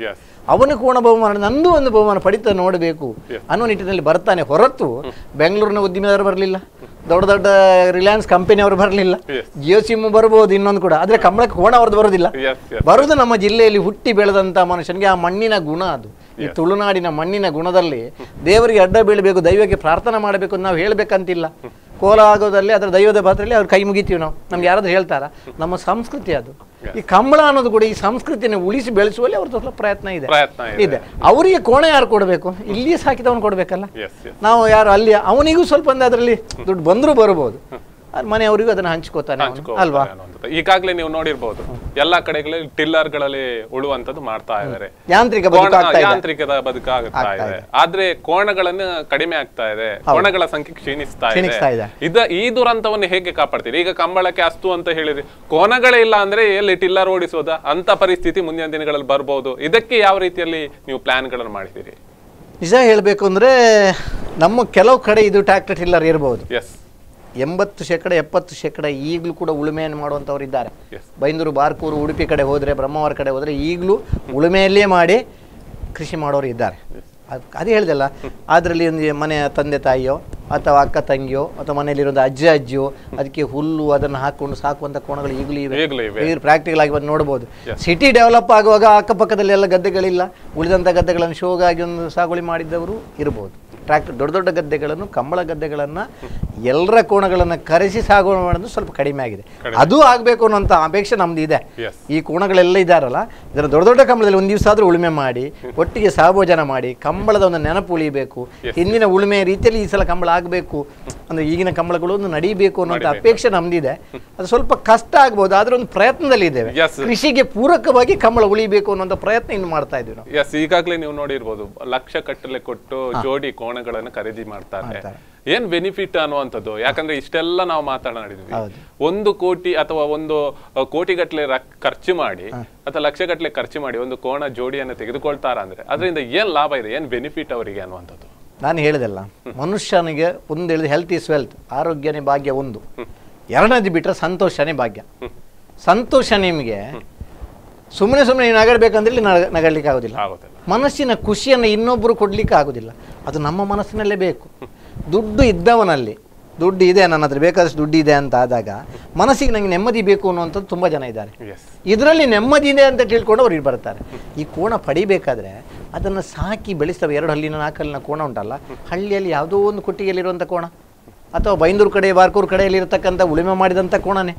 ಅವನು ಕೋಣ ಬಹುಮಾನ ನಂದು ಒಂದು ಬಹುಮಾನ ಪಡಿತ ನೋಡಬೇಕು Yes. ಅನ್ನೋ ನಿಟ್ಟಿನಲ್ಲಿ ಬರ್ತಾನೆ ಹೊರತು ಬೆಂಗಳೂರಿನ ಉದ್ದಿಮೆದಾರರು ಬರಲಿಲ್ಲ ದೊಡ್ಡ ದೊಡ್ಡ ರಿಲಯನ್ಸ್ ಕಂಪನಿಯವರು ಬರಲಿಲ್ಲ Yes. ಜಿಯೋ ಸಿಮ್ ಬರ್ಬೋದು ಇನ್ನೊಂದು ಕೂಡ ಆದ್ರೆ ಕಮಲಕ್ಕೆ ಕೋಣ ಅವ್ರದ್ದು ಬರೋದಿಲ್ಲ ಎಸ್ ಎಸ್ ಬರುವುದು ನಮ್ಮ ಜಿಲ್ಲೆಯಲ್ಲಿ ಹುಟ್ಟಿ ಬೆಳೆದಂತ ಮನುಷ್ಯನಿಗೆ ಆ ಮಣ್ಣಿನ ಗುಣ ಅದು ಈ ತುಳುನಾಡಿನ ಮಣ್ಣಿನ ಗುಣದಲ್ಲಿ ದೇವರಿಗೆ ಅಡ್ಡ ಬೀಳಬೇಕು ದೈವಕ್ಕೆ ಪ್ರಾರ್ಥನೆ ಮಾಡಬೇಕು ಅಂತ ನಾವು ಹೇಳ್ಬೇಕಂತಿಲ್ಲ ಕೋಲ ಆಗೋದಲ್ಲಿ ಅದರ ದೈವದ ಪಾತ್ರದಲ್ಲಿ ಅವ್ರು ಕೈ ಮುಗಿತೀವಿ ನಾವು ನಮ್ಗೆ ಯಾರಾದ್ರೂ ಹೇಳ್ತಾರ ನಮ್ಮ ಸಂಸ್ಕೃತಿ ಅದು ಈ ಕಂಬಳ ಅನ್ನೋದು ಕೂಡ ಈ ಸಂಸ್ಕೃತಿಯನ್ನು ಉಳಿಸಿ ಬೆಳೆಸುವಲ್ಲಿ ಅವ್ರದ್ದು ಸ್ವಲ್ಪ ಪ್ರಯತ್ನ ಇದೆ ಪ್ರಯತ್ನ ಇದೆ ಇದೆ ಅವರಿಗೆ ಕೋಣ ಯಾರು ಕೊಡಬೇಕು ಇಲ್ಲಿಯೇ ಸಾಕಿದವನು ಕೊಡಬೇಕಲ್ಲ ಎಸ್ ಎಸ್ ನಾವು ಯಾರು ಅಲ್ಲಿ ಅವನಿಗೂ ಸ್ವಲ್ಪ ಒಂದು ಅದರಲ್ಲಿ ದುಡ್ಡು ಬಂದರೂ ಬರ್ಬೋದು ಅದ್ ಮನೆಯವರಿಗೂ ಅದನ್ನ ಹಂಚ್ಕೋತಾನೆ ಅವನು. ಅಲ್ವಾ ಈಗಾಗಲೇ ನೀವು ನೋಡಿರ್ಬೋದು ಎಲ್ಲಾ ಕಡೆಗಳಲ್ಲಿ ಟಿಲ್ಲರ್ಗಳಲ್ಲಿ ಉಳುವಂತದ್ದು ಮಾಡ್ತಾ ಇದ್ದಾರೆ ಯಾಂತ್ರಿಕ ಬದುಕು ಆಗ್ತಾ ಇದೆ ಯಾಂತ್ರಿಕದ ಬದುಕಾಗ್ತಾ ಇದೆ ಆದ್ರೆ ಕೋಣಗಳನ್ನು ಕಡಿಮೆ ಆಗ್ತಾ ಇದೆ ಕೋಣಗಳ ಸಂಖ್ಯೆ ಕ್ಷೀಣಿಸ್ತಾ ಕ್ಷೀಣಿಸ್ತಾ ಇದೆ ಇದೆ. ಇದ ಈ ದುರಂತವನ್ನು ಹೇಗೆ ಕಾಪಾಡ್ತೀರಿ ಈಗ ಕಂಬಳಕ್ಕೆ ಅಸ್ತು ಅಂತ ಹೇಳಿದ್ರಿ ಕೋಣಗಳೇ ಇಲ್ಲ ಅಂದ್ರೆ ಎಲ್ಲಿ ಟಿಲ್ಲರ್ ಓಡಿಸೋದ ಅಂತ ಪರಿಸ್ಥಿತಿ ಮುಂದಿನ ದಿನಗಳಲ್ಲಿ ಬರ್ಬೋದು ಇದಕ್ಕೆ ಯಾವ ರೀತಿಯಲ್ಲಿ ನೀವು ಪ್ಲಾನ್ಗಳನ್ನು ಮಾಡಿದ್ದೀರಿ ನಿಜ ಹೇಳಬೇಕು ಅಂದ್ರೆ ನಮ್ಮ ಕೆಲವು ಕಡೆ ಇದು ಟ್ರ್ಯಾಕ್ಟರ್ ಟಿಲ್ಲರ್ ಇರ್ಬೋದು ಎಸ್ ಎಂಬತ್ತು ಶೇಕಡ ಎಪ್ಪತ್ತು ಶೇಕಡ ಈಗಲೂ ಕೂಡ ಉಳುಮೆಯನ್ನು ಮಾಡುವಂಥವ್ರು ಇದ್ದಾರೆ ಎಸ್ ಬೈಂದೂರು ಬಾರ್ಕೂರು ಉಡುಪಿ ಕಡೆ ಹೋದರೆ ಬ್ರಹ್ಮಾವರ ಕಡೆ ಹೋದರೆ ಈಗಲೂ ಉಳುಮೆಯಲ್ಲೇ ಮಾಡಿ ಕೃಷಿ ಮಾಡೋರು ಇದ್ದಾರೆ ಅದ್- ಅದೇ ಹೇಳಿದಲ್ಲ ಅದರಲ್ಲಿ ಒಂದು ಮನೆಯ ತಂದೆ ತಾಯಿಯೋ ಅಥವಾ ಅಕ್ಕ ತಂಗಿಯೋ ಅಥವಾ ಮನೆಯಲ್ಲಿರೋ ಅಜ್ಜ ಅಜ್ಜಿಯೋ ಅದಕ್ಕೆ ಹುಲ್ಲು ಅದನ್ನು ಹಾಕೊಂಡು ಸಾಕುವಂಥ ಕೋಣಗಳು ಈಗಲೂ ಇವೆ ಈಗಲೂ ಇವೆ ಈಗ ಪ್ರಾಕ್ಟಿಕಲ್ ಆಗಿ ಬಂದು ನೋಡ್ಬೋದು Yes. ಸಿಟಿ ಡೆವಲಪ್ ಆಗುವಾಗ ಅಕ್ಕಪಕ್ಕದಲ್ಲಿ ಎಲ್ಲ ಗದ್ದೆಗಳಿಲ್ಲ ಉಳಿದಂಥ ಗದ್ದೆಗಳನ್ನು ಶೋಗಾಗಿ ಒಂದು ಸಾಗುವಳಿ ಮಾಡಿದ್ದವರು ಇರ್ಬೋದು ಟ್ರ್ಯಾಕ್ಟರ್ ದೊಡ್ಡ ದೊಡ್ಡ ಗದ್ದೆಗಳನ್ನು ಕಂಬಳ ಗದ್ದೆಗಳನ್ನು ಎಲ್ಲರ ಕೋಣಗಳನ್ನು ಕರೆಸಿ ಸಾಗುವಳಿ ಮಾಡೋದು ಸ್ವಲ್ಪ ಕಡಿಮೆ ಆಗಿದೆ ಅದು ಆಗಬೇಕು ಅನ್ನೋಂಥ ಅಪೇಕ್ಷೆ ನಮ್ದು ಇದೆ ಎಸ್ ಈ ಕೋಣಗಳೆಲ್ಲ ಇದ್ದಾರಲ್ಲ ಇದರ ದೊಡ್ಡ ದೊಡ್ಡ ಕಂಬಳದಲ್ಲಿ ಒಂದು ದಿವಸ ಆದರೂ ಉಳುಮೆ ಮಾಡಿ ಒಟ್ಟಿಗೆ ಸಹಭೋಜನ ಮಾಡಿ ಕಂಬಳದ ಒಂದು ನೆನಪು ಉಳಿಬೇಕು ಹಿಂದಿನ ಉಳುಮೆ ರೀತಿಯಲ್ಲಿ ಈ ಸಲ ಕಂಬಳ ಆಗಬೇಕು ಅಂದ್ರೆ ಈಗಿನ ಕಂಬಳಗಳು ಒಂದು ನಡೀಬೇಕು ಅನ್ನೋಂಥ ಅಪೇಕ್ಷೆ ನಮ್ದಿದೆ ಅದು ಸ್ವಲ್ಪ ಕಷ್ಟ ಆಗ್ಬೋದು ಆದ್ರೆ ಒಂದು ಪ್ರಯತ್ನದಲ್ಲಿ ಇದ್ದೇವೆ Yes. ಕೃಷಿಗೆ ಪೂರಕವಾಗಿ ಕಂಬಳ ಉಳಿಬೇಕು ಅನ್ನೋಂಥ ಪ್ರಯತ್ನ ಇನ್ನು ಮಾಡ್ತಾ ಇದ್ದೀವಿ ನಾವು ಎಸ್ ಈಗಾಗಲೇ ನೀವು ನೋಡಿರ್ಬೋದು ಲಕ್ಷ ಕಟ್ಟಲೆ ಕೊಟ್ಟು ಜೋಡಿ ಕೋಣಗಳನ್ನು ಖರೀದಿ ಮಾಡ್ತಾರೆ ಮಾಡ್ತಾರೆ. ಏನ್ ಬೆನಿಫಿಟ್ ಅನ್ನುವಂಥದ್ದು ಯಾಕಂದ್ರೆ ಇಷ್ಟೆಲ್ಲ ನಾವು ಮಾತನಾಡಿದ್ವಿ ಹೌದು. ಒಂದು ಕೋಟಿ ಅಥವಾ ಒಂದು ಅಹ್, ಕೋಟಿಗಟ್ಟಲೆ ರಕ್- ಖರ್ಚು ಮಾಡಿ ಅಥವಾ ಲಕ್ಷಗಟ್ಟಲೆ ಖರ್ಚು ಮಾಡಿ ಒಂದು ಕೋಣ ಜೋಡಿಯನ್ನು ತೆಗೆದುಕೊಳ್ತಾರ ಅಂದ್ರೆ ಅದರಿಂದ ಏನ್ ಲಾಭ ಇದೆ ಏನ್ ಬೆನಿಫಿಟ್ ಅವರಿಗೆ ಅನ್ನುವಂಥದ್ದು ನಾನು ಹೇಳಿದೆಲ್ಲ ಮನುಷ್ಯನಿಗೆ ಒಂದು ಹೇಳಿದ ಹೆಲ್ತ್ ಈಸ್ ವೆಲ್ತ್ ಆರೋಗ್ಯನೇ ಭಾಗ್ಯ ಒಂದು ಎರಡನೇದು ಬಿಟ್ಟರೆ ಸಂತೋಷನೇ ಭಾಗ್ಯ ಸಂತೋಷ ನಿಮಗೆ ಸುಮ್ಮನೆ ಸುಮ್ಮನೆ ನೀವು ನಗಡ್ಬೇಕಂದ್ರೆ ಇಲ್ಲಿ ನಗ ನಗಡ್ಲಿಕ್ಕೆ ಆಗೋದಿಲ್ಲ ಆಗೋದಿಲ್ಲ ಮನಸ್ಸಿನ ಖುಷಿಯನ್ನು ಇನ್ನೊಬ್ಬರು ಕೊಡ್ಲಿಕ್ಕೆ ಆಗೋದಿಲ್ಲ ಅದು ನಮ್ಮ ಮನಸ್ಸಿನಲ್ಲೇ ಬೇಕು ದುಡ್ಡು ಇದ್ದವನಲ್ಲಿ ದುಡ್ಡು ಇದೆ ನನ್ನ ಹತ್ರ ಬೇಕಾದಷ್ಟು ದುಡ್ಡು ಇದೆ ಅಂತ ಆದಾಗ ಮನಸ್ಸಿಗೆ ನನಗೆ ನೆಮ್ಮದಿ ಬೇಕು ಅನ್ನುವಂಥದ್ದು ತುಂಬ ಜನ ಇದ್ದಾರೆ ಎಸ್ ಇದರಲ್ಲಿ ನೆಮ್ಮದಿ ಇದೆ ಅಂತ ತಿಳ್ಕೊಂಡು ಅವ್ರು ಇಲ್ಲಿ ಬರ್ತಾರೆ ಈ ಕೋಣ ಪಡಿಬೇಕಾದ್ರೆ ಅದನ್ನು ಸಾಕಿ ಬೆಳೆಸ್ತವೆ ಎರಡು ಹಲ್ಲಿನ ನಾಲ್ಕು ಹಲ್ಲಿನ ಕೋಣ ಉಂಟಲ್ಲ ಹಳ್ಳಿಯಲ್ಲಿ ಯಾವುದೋ ಒಂದು ಕೊಟ್ಟಿಗೆಯಲ್ಲಿರುವಂಥ ಕೋಣ ಅಥವಾ ಬೈಂದೂರು ಕಡೆ ಬಾರ್ಕೂರು ಕಡೆಯಲ್ಲಿ ಇರತಕ್ಕಂಥ ಉಳುಮೆ ಮಾಡಿದಂಥ ಕೋಣನೇ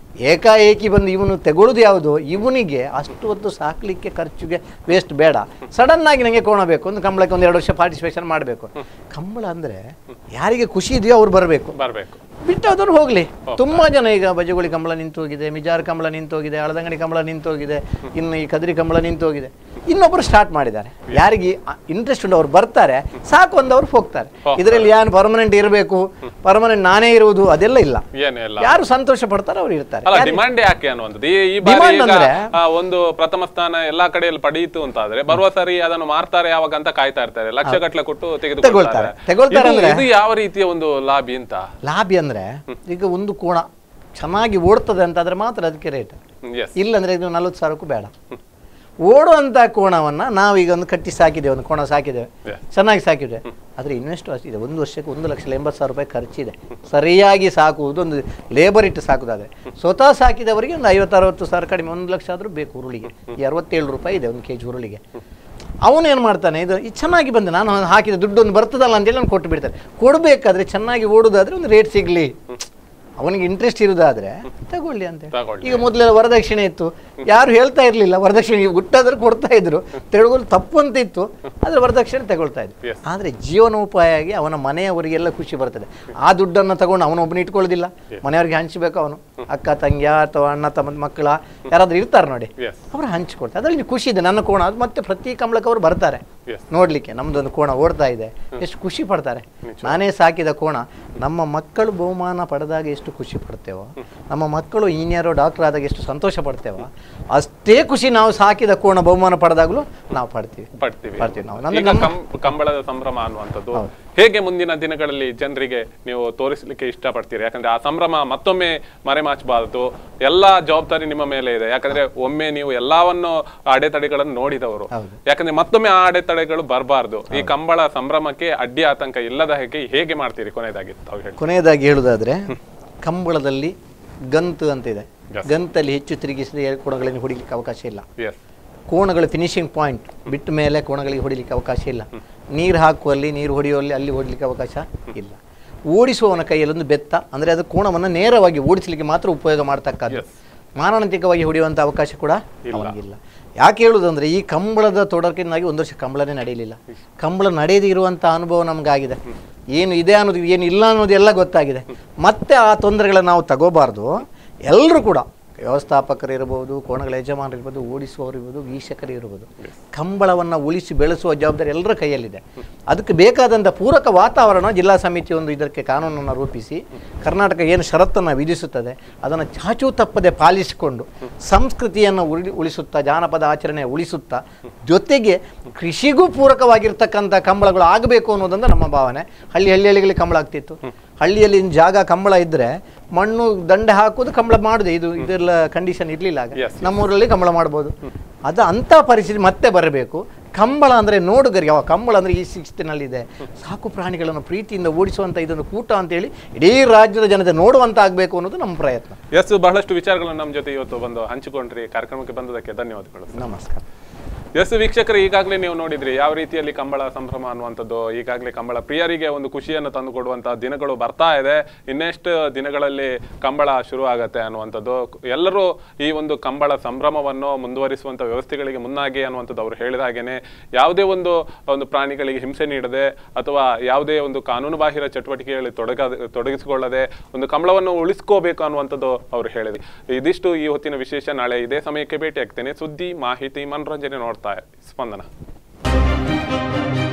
ಏಕಾಏಕಿ ಬಂದು ಇವನು ತೆಗೊಳ್ಳೋದು ಯಾವುದು ಇವನಿಗೆ ಅಷ್ಟು ಹೊತ್ತು ಸಾಕಲಿಕ್ಕೆ ಖರ್ಚಿಗೆ ವೇಸ್ಟ್ ಬೇಡ ಸಡನ್ ಆಗಿ ನನಗೆ ಕೋಣ ಬೇಕು ಒಂದು ಕಂಬಳಕ್ಕೆ ಒಂದು ಎರಡು ವರ್ಷ ಪಾರ್ಟಿಸಿಪೇಷನ್ ಮಾಡಬೇಕು ಕಂಬಳ ಅಂದರೆ ಯಾರಿಗೆ ಖುಷಿ ಇದೆಯೋ ಅವ್ರು ಬರಬೇಕು ಬರ್ಬೇಕು ಬಿಟ್ಟು ಅದನ್ನು ಹೋಗ್ಲಿ ತುಂಬಾ ಜನ ಈಗ ಬಜಗುಳಿ ಕಂಬಳ ನಿಂತು ಹೋಗಿದೆ ಮಿಜಾರ್ ಕಂಬಳ ನಿಂತು ಹೋಗಿದೆ ಹಳದಂಗಡಿ ಕಂಬಳ ನಿಂತು ಹೋಗಿದೆ ಇನ್ನು ಈ ಕದ್ರಿ ಕಂಬಳ ನಿಂತು ಹೋಗಿದೆ ಇನ್ನೊಬ್ಬರು ಸ್ಟಾರ್ಟ್ ಮಾಡಿದ್ದಾರೆ ಯಾರಿಗೆ ಇಂಟ್ರೆಸ್ಟ್ ಉಂಟು ಅವ್ರು ಬರ್ತಾರೆ ಸಾಕು ಅಂದವ್ರು ಹೋಗ್ತಾರೆ ಇದರಲ್ಲಿ ಏನು ಪರ್ಮನೆಂಟ್ ಇರಬೇಕು ಪರ್ಮನೆಂಟ್ ನಾನೇ ಇರುವುದು ಅದೆಲ್ಲ ಇಲ್ಲ ಏನಿಲ್ಲ ಯಾರು ಸಂತೋಷ ಪಡ್ತಾರೆ ಅವ್ರು ಇರ್ತಾರೆ ಅಲ್ಲ ಡಿಮಾಂಡ್ ಯಾಕೆ ಅನ್ನುವಂಥದ್ದು ಈ ಈ ಬಾರಿ Demand ಈಗ ಅಂದ್ರೆ? ಆ, ಒಂದು ಪ್ರಥಮ ಸ್ಥಾನ ಎಲ್ಲಾ ಕಡೆಯಲ್ಲಿ ಪಡೆಯಿತು ಅಂತಾದ್ರೆ ಬರುವ ಸರಿ ಅದನ್ನು ಮಾರ್ತಾರೆ ಯಾವಾಗ ಅಂತ ಕಾಯ್ತಾ ಇರ್ತಾರೆ ಲಕ್ಷ ಗಟ್ಟಲೆ ಕೊಟ್ಟು ತೆಗೆದುಕೊಳ್ತಾರೆ ತೆಗೊಳ್ತಾರೆ. ತೆಗೊಳ್ತಾರೆ ಇದು- ಅಂದ್ರೆ? ಇದು ಯಾವ ರೀತಿಯ ಒಂದು ಲಾಭಿ ಅಂತ ಲಾಭಿ ಅಂದ್ರೆ ಈಗ ಒಂದು ಕೋಣ ಚೆನ್ನಾಗಿ ಓಡ್ತದೆ ಅಂತಾದ್ರೆ ಮಾತ್ರ ಅದಕ್ಕೆ ರೇಟ್ ಎಸ್ ಇಲ್ಲಂದ್ರೆ ಇದು ನಲ್ವತ್ತು ಸಾವಿರಕ್ಕೂ ಬೇಡ ಓಡುವಂಥ ಕೋಣವನ್ನು ನಾವೀಗ ಒಂದು ಕಟ್ಟಿ ಸಾಕಿದ್ದೇವೆ ಒಂದು ಕೋಣ ಸಾಕಿದ್ದೇವೆ Yeah. ಚೆನ್ನಾಗಿ ಸಾಕಿದ್ದೇವೆ ಆದರೆ ಇನ್ವೆಸ್ಟ್ ಅಷ್ಟಿದೆ ಒಂದು ವರ್ಷಕ್ಕೆ ಒಂದು ಲಕ್ಷ ಎಂಬತ್ತು ಸಾವಿರ ರೂಪಾಯಿ ಖರ್ಚಿದೆ ಸರಿಯಾಗಿ ಸಾಕುವುದು ಒಂದು ಲೇಬರ್ ಇಟ್ಟು ಸಾಕುದಾದ್ರೆ ಸ್ವತಃ ಸಾಕಿದವರಿಗೆ ಒಂದು ಐವತ್ತು ಅರವತ್ತು ಸಾವಿರ ಕಡಿಮೆ ಒಂದು ಲಕ್ಷ ಆದರೂ ಬೇಕು ಹುರುಳಿಗೆ ಈ ಅರವತ್ತೇಳು ರೂಪಾಯಿ ಇದೆ ಒಂದು ಕೆ ಜಿ ಹುರುಳಿಗೆ ಅವನು ಏನು ಮಾಡ್ತಾನೆ ಇದು ಇದು ಚೆನ್ನಾಗಿ ಬಂದು ನಾನು ಹಾಕಿದ ದುಡ್ಡು ಒಂದು ಬರ್ತದಲ್ಲ ಅಂತೇಳಿ ನಾನು ಕೊಟ್ಟು ಬಿಡ್ತಾರೆ ಕೊಡಬೇಕಾದ್ರೆ ಚೆನ್ನಾಗಿ ಓಡೋದಾದ್ರೆ ಒಂದು ರೇಟ್ ಸಿಗಲಿ ಅವನಿಗೆ ಇಂಟ್ರೆಸ್ಟ್ ಇರುವುದಾದ್ರೆ ತಗೊಳ್ಳಿ ಅಂತ ತಗೊಳ್ಳಿ. ಈಗ ಮೊದಲೆಲ್ಲ ವರದಕ್ಷಿಣೆ ಇತ್ತು ಯಾರು ಹೇಳ್ತಾ ಇರಲಿಲ್ಲ ವರದಕ್ಷಿಣೆ ಹುಟ್ಟಾದ್ರೆ ಕೊಡ್ತಾ ಇದ್ರು ತೆಗೆದುಕೊಳ್ಳಿ ತಪ್ಪು ಅಂತ ಇತ್ತು ಆದ್ರೆ ವರದಕ್ಷಿಣೆ ತಗೊಳ್ತಾ ಇದ್ರು Yes. ಆದ್ರೆ ಜೀವನೋಪಾಯಾಗಿ ಅವನ ಮನೆಯವರಿಗೆಲ್ಲ ಖುಷಿ ಬರ್ತದೆ ಆ ದುಡ್ಡನ್ನು ತಗೊಂಡು ಅವನೊಬ್ಬನ ಇಟ್ಕೊಳ್ಳೋದಿಲ್ಲ ಮನೆಯವರಿಗೆ ಹಂಚಬೇಕು ಅವನು ಅಕ್ಕ ತಂಗಿಯ ಅಥವಾ ಅಣ್ಣ ತಮ್ಮ ಮಕ್ಕಳ ಯಾರಾದ್ರೂ ಇರ್ತಾರೆ ನೋಡಿ ಎಸ್ ಅವರು ಹಂಚ್ಕೊಡ್ತಾರೆ ಅದರಲ್ಲಿ ಖುಷಿ ಇದೆ ನನ್ನ ಕೋಣ ಅದು ಮತ್ತೆ ಪ್ರತಿ ಕಂಬಳಕ್ಕೆ ಅವರು ಬರ್ತಾರೆ ಎಸ್ ನೋಡ್ಲಿಕ್ಕೆ ನಮ್ದೊಂದು ಕೋಣ ಓಡ್ತಾ ಇದೆ ಎಷ್ಟು ಖುಷಿ ಪಡ್ತಾರೆ ನಾನೇ ಸಾಕಿದ ಕೋಣ ನಮ್ಮ ಮಕ್ಕಳು ಬಹುಮಾನ ಪಡೆದಾಗ ಎಷ್ಟು ಖುಷಿ ಪಡ್ತೇವೋ ನಮ್ಮ ಮಕ್ಕಳು ಇಂಜಿನಿಯರು ಡಾಕ್ಟರ್ ಆದಾಗ ಎಷ್ಟು ಸಂತೋಷ ಪಡ್ತೇವೋ ಅಷ್ಟೇ ಖುಷಿ ನಾವು ಸಾಕಿದ ಕೋಣ ಬಹುಮಾನ ಪಡೆದಾಗಲೂ ನಾವು ಪಡ್ತೀವಿ ಪಡ್ತೀವಿ ಪಡ್ತೀವಿ ನಾವು ನನ್ನ ಈಗ ಕಂ- ಕಂಬಳದ ಸಂಭ್ರಮ ಅನ್ನುವಂಥದ್ದು ಹೇಗೆ ಮುಂದಿನ ದಿನಗಳಲ್ಲಿ ಜನರಿಗೆ ನೀವು ತೋರಿಸಲಿಕ್ಕೆ ಇಷ್ಟಪಡ್ತೀರಿ ಯಾಕಂದ್ರೆ ಆ ಸಂಭ್ರಮ ಮತ್ತೊಮ್ಮೆ ಮರೆಮಾಚಬಾರದು ಎಲ್ಲಾ ಜವಾಬ್ದಾರಿ ನಿಮ್ಮ ಮೇಲೆ ಇದೆ ಯಾಕಂದ್ರೆ ಒಮ್ಮೆ ನೀವು ಎಲ್ಲವನ್ನು ಅಡೆತಡೆಗಳನ್ನು ನೋಡಿದವರು ಹೌದು. ಯಾಕಂದ್ರೆ ಮತ್ತೊಮ್ಮೆ ಆ ಅಡೆತಡೆಗಳು ಬರಬಾರ್ದು ಈ ಕಂಬಳ ಸಂಭ್ರಮಕ್ಕೆ ಅಡ್ಡಿ ಆತಂಕ ಇಲ್ಲದ ಹಾಗೆ ಹೇಗೆ ಮಾಡ್ತೀರಿ ಕೊನೆಯದಾಗಿ ತಾವು ಹೇಳಿ ಕೊನೆಯದಾಗಿ ಹೇಳುವುದಾದ್ರೆ ಕಂಬಳದಲ್ಲಿ ಗಂತು ಅಂತ ಇದೆ Yes. ಗಂತಲ್ಲಿ ಹೆಚ್ಚು ತಿರುಗಿಸಿದ್ರೆ ಎರಡು ಕೋಣಗಳನ್ನು ಹೊಡಿಲಿಕ್ಕೆ ಅವಕಾಶ ಇಲ್ಲ ಎಸ್ ಕೋಣಗಳು ಫಿನಿಶಿಂಗ್ ಪಾಯಿಂಟ್ ಬಿಟ್ಟ ಮೇಲೆ ಕೋಣಗಳಿಗೆ ಹೊಡಿಲಿಕ್ಕೆ ಅವಕಾಶ ಇಲ್ಲ ನೀರು ಹಾಕುವಲ್ಲಿ ನೀರು ಹೊಡೆಯುವಲ್ಲಿ ಅಲ್ಲಿ ಹೊಡಿಲಿಕ್ಕೆ ಅವಕಾಶ ಇಲ್ಲ ಓಡಿಸುವವನ ಕೈಯಲ್ಲೊಂದು ಬೆತ್ತ ಅಂದರೆ ಅದು ಕೋಣವನ್ನು ನೇರವಾಗಿ ಓಡಿಸಲಿಕ್ಕೆ ಮಾತ್ರ ಉಪಯೋಗ ಮಾಡ್ತಕ್ಕದ್ದು Yes. ಮಾರಣಾಂತಿಕವಾಗಿ ಹೊಡೆಯುವಂಥ ಅವಕಾಶ ಕೂಡ ಅವನಿಗಿಲ್ಲ ಯಾಕೆ ಹೇಳುವುದಂದ್ರೆ ಈ ಕಂಬಳದ ತೊಡಕಿನಾಗಿ ಒಂದು ವರ್ಷ ಕಂಬಳನೇ ನಡೆಯಲಿಲ್ಲ ಕಂಬಳ ನಡೆಯದೇ ಇರುವಂಥ ಅನುಭವ ನಮಗಾಗಿದೆ ಏನು ಇದೆ ಅನ್ನೋದು ಏನು ಇಲ್ಲ ಅನ್ನೋದು ಎಲ್ಲ ಗೊತ್ತಾಗಿದೆ ಮತ್ತೆ ಆ ತೊಂದರೆಗಳನ್ನು ನಾವು ತಗೋಬಾರ್ದು ಎಲ್ಲರೂ ಕೂಡ ವ್ಯವಸ್ಥಾಪಕರು ಇರ್ಬೋದು ಕೋಣಗಳ ಯಜಮಾನರು ಇರ್ಬೋದು ಓಡಿಸುವವರು ಇರ್ಬೋದು ವೀಕ್ಷಕರು ಇರ್ಬೋದು ಕಂಬಳವನ್ನು ಉಳಿಸಿ ಬೆಳೆಸುವ ಜವಾಬ್ದಾರಿ ಎಲ್ಲರ ಕೈಯಲ್ಲಿದೆ ಅದಕ್ಕೆ ಬೇಕಾದಂಥ ಪೂರಕ ವಾತಾವರಣ ಜಿಲ್ಲಾ ಸಮಿತಿ ಒಂದು ಇದಕ್ಕೆ ಕಾನೂನನ್ನು ರೂಪಿಸಿ ಕರ್ನಾಟಕ ಏನು ಷರತ್ತನ್ನು ವಿಧಿಸುತ್ತದೆ ಅದನ್ನು ಚಾಚೂ ತಪ್ಪದೆ ಪಾಲಿಸಿಕೊಂಡು ಸಂಸ್ಕೃತಿಯನ್ನು ಉಳಿ ಉಳಿಸುತ್ತಾ ಜಾನಪದ ಆಚರಣೆ ಉಳಿಸುತ್ತಾ ಜೊತೆಗೆ ಕೃಷಿಗೂ ಪೂರಕವಾಗಿರ್ತಕ್ಕಂಥ ಕಂಬಳಗಳು ಆಗಬೇಕು ಅನ್ನೋದೊಂದು ನಮ್ಮ ಭಾವನೆ ಹಳ್ಳಿ ಹಳ್ಳಿ ಹಳ್ಳಿಗಳಿಗೆ ಕಂಬಳ ಆಗ್ತಿತ್ತು ಹಳ್ಳಿಯಲ್ಲಿ ಇನ್ ಜಾಗ ಕಂಬಳ ಇದ್ದರೆ ಮಣ್ಣು ದಂಡೆ ಹಾಕೋದು ಕಂಬಳ ಮಾಡಿದೆ ಇದು ಇದೆಲ್ಲ ಕಂಡೀಷನ್ ಇರಲಿಲ್ಲ ಆಗ Yes, yes. ನಮ್ಮೂರಲ್ಲಿ ಕಂಬಳ ಮಾಡ್ಬೋದು ಅದು ಅಂಥ ಪರಿಸ್ಥಿತಿ ಮತ್ತೆ ಬರಬೇಕು ಕಂಬಳ ಅಂದರೆ ನೋಡುಗರಿಗೆ ಯಾವ ಕಂಬಳ ಅಂದರೆ ಈ ಶಿಸ್ತಿನಲ್ಲಿದೆ ಸಾಕು ಪ್ರಾಣಿಗಳನ್ನು ಪ್ರೀತಿಯಿಂದ ಓಡಿಸುವಂಥ ಇದೊಂದು ಕೂಟ ಅಂತೇಳಿ ಇಡೀ ರಾಜ್ಯದ ಜನತೆ ನೋಡುವಂತ ಆಗಬೇಕು ಅನ್ನೋದು ನಮ್ಮ ಪ್ರಯತ್ನ ಎಸ್ ಬಹಳಷ್ಟು ವಿಚಾರಗಳನ್ನು ನಮ್ಮ ಜೊತೆ ಇವತ್ತು ಬಂದು ಹಂಚಿಕೊಂಡ್ರಿ ಕಾರ್ಯಕ್ರಮಕ್ಕೆ ಬಂದದಕ್ಕೆ ಧನ್ಯವಾದಗಳು ನಮಸ್ಕಾರ ಎಸ್ ವೀಕ್ಷಕರು ಈಗಾಗಲೇ ನೀವು ನೋಡಿದ್ರಿ ಯಾವ ರೀತಿಯಲ್ಲಿ ಕಂಬಳ ಸಂಭ್ರಮ ಅನ್ನುವಂಥದ್ದು ಈಗಾಗಲೇ ಕಂಬಳ ಪ್ರಿಯರಿಗೆ ಒಂದು ಖುಷಿಯನ್ನು ತಂದು ಕೊಡುವಂತಹ ದಿನಗಳು ಬರ್ತಾ ಇದೆ ಇನ್ನೆಷ್ಟು ದಿನಗಳಲ್ಲಿ ಕಂಬಳ ಶುರು ಆಗತ್ತೆ ಅನ್ನುವಂಥದ್ದು ಎಲ್ಲರೂ ಈ ಒಂದು ಕಂಬಳ ಸಂಭ್ರಮವನ್ನು ಮುಂದುವರಿಸುವಂಥ ವ್ಯವಸ್ಥೆಗಳಿಗೆ ಮುನ್ನಾಗಿ ಅನ್ನುವಂಥದ್ದು ಅವರು ಹೇಳಿದ ಹಾಗೇನೆ ಯಾವುದೇ ಒಂದು ಒಂದು ಪ್ರಾಣಿಗಳಿಗೆ ಹಿಂಸೆ ನೀಡದೆ ಅಥವಾ ಯಾವುದೇ ಒಂದು ಕಾನೂನು ಬಾಹಿರ ಚಟುವಟಿಕೆಗಳಲ್ಲಿ ತೊಡಗ ತೊಡಗಿಸಿಕೊಳ್ಳದೆ ಒಂದು ಕಂಬಳವನ್ನು ಉಳಿಸ್ಕೋಬೇಕು ಅನ್ನುವಂಥದ್ದು ಅವರು ಹೇಳಿದ್ರು ಇದಿಷ್ಟು ಈ ಹೊತ್ತಿನ ವಿಶೇಷ ನಾಳೆ ಇದೇ ಸಮಯಕ್ಕೆ ಭೇಟಿ ಆಗ್ತೇನೆ ಸುದ್ದಿ ಮಾಹಿತಿ ಮನೋರಂಜನೆ ನೋಡ್ತಾ ಇರಿ. ಸ್ಪಂದನ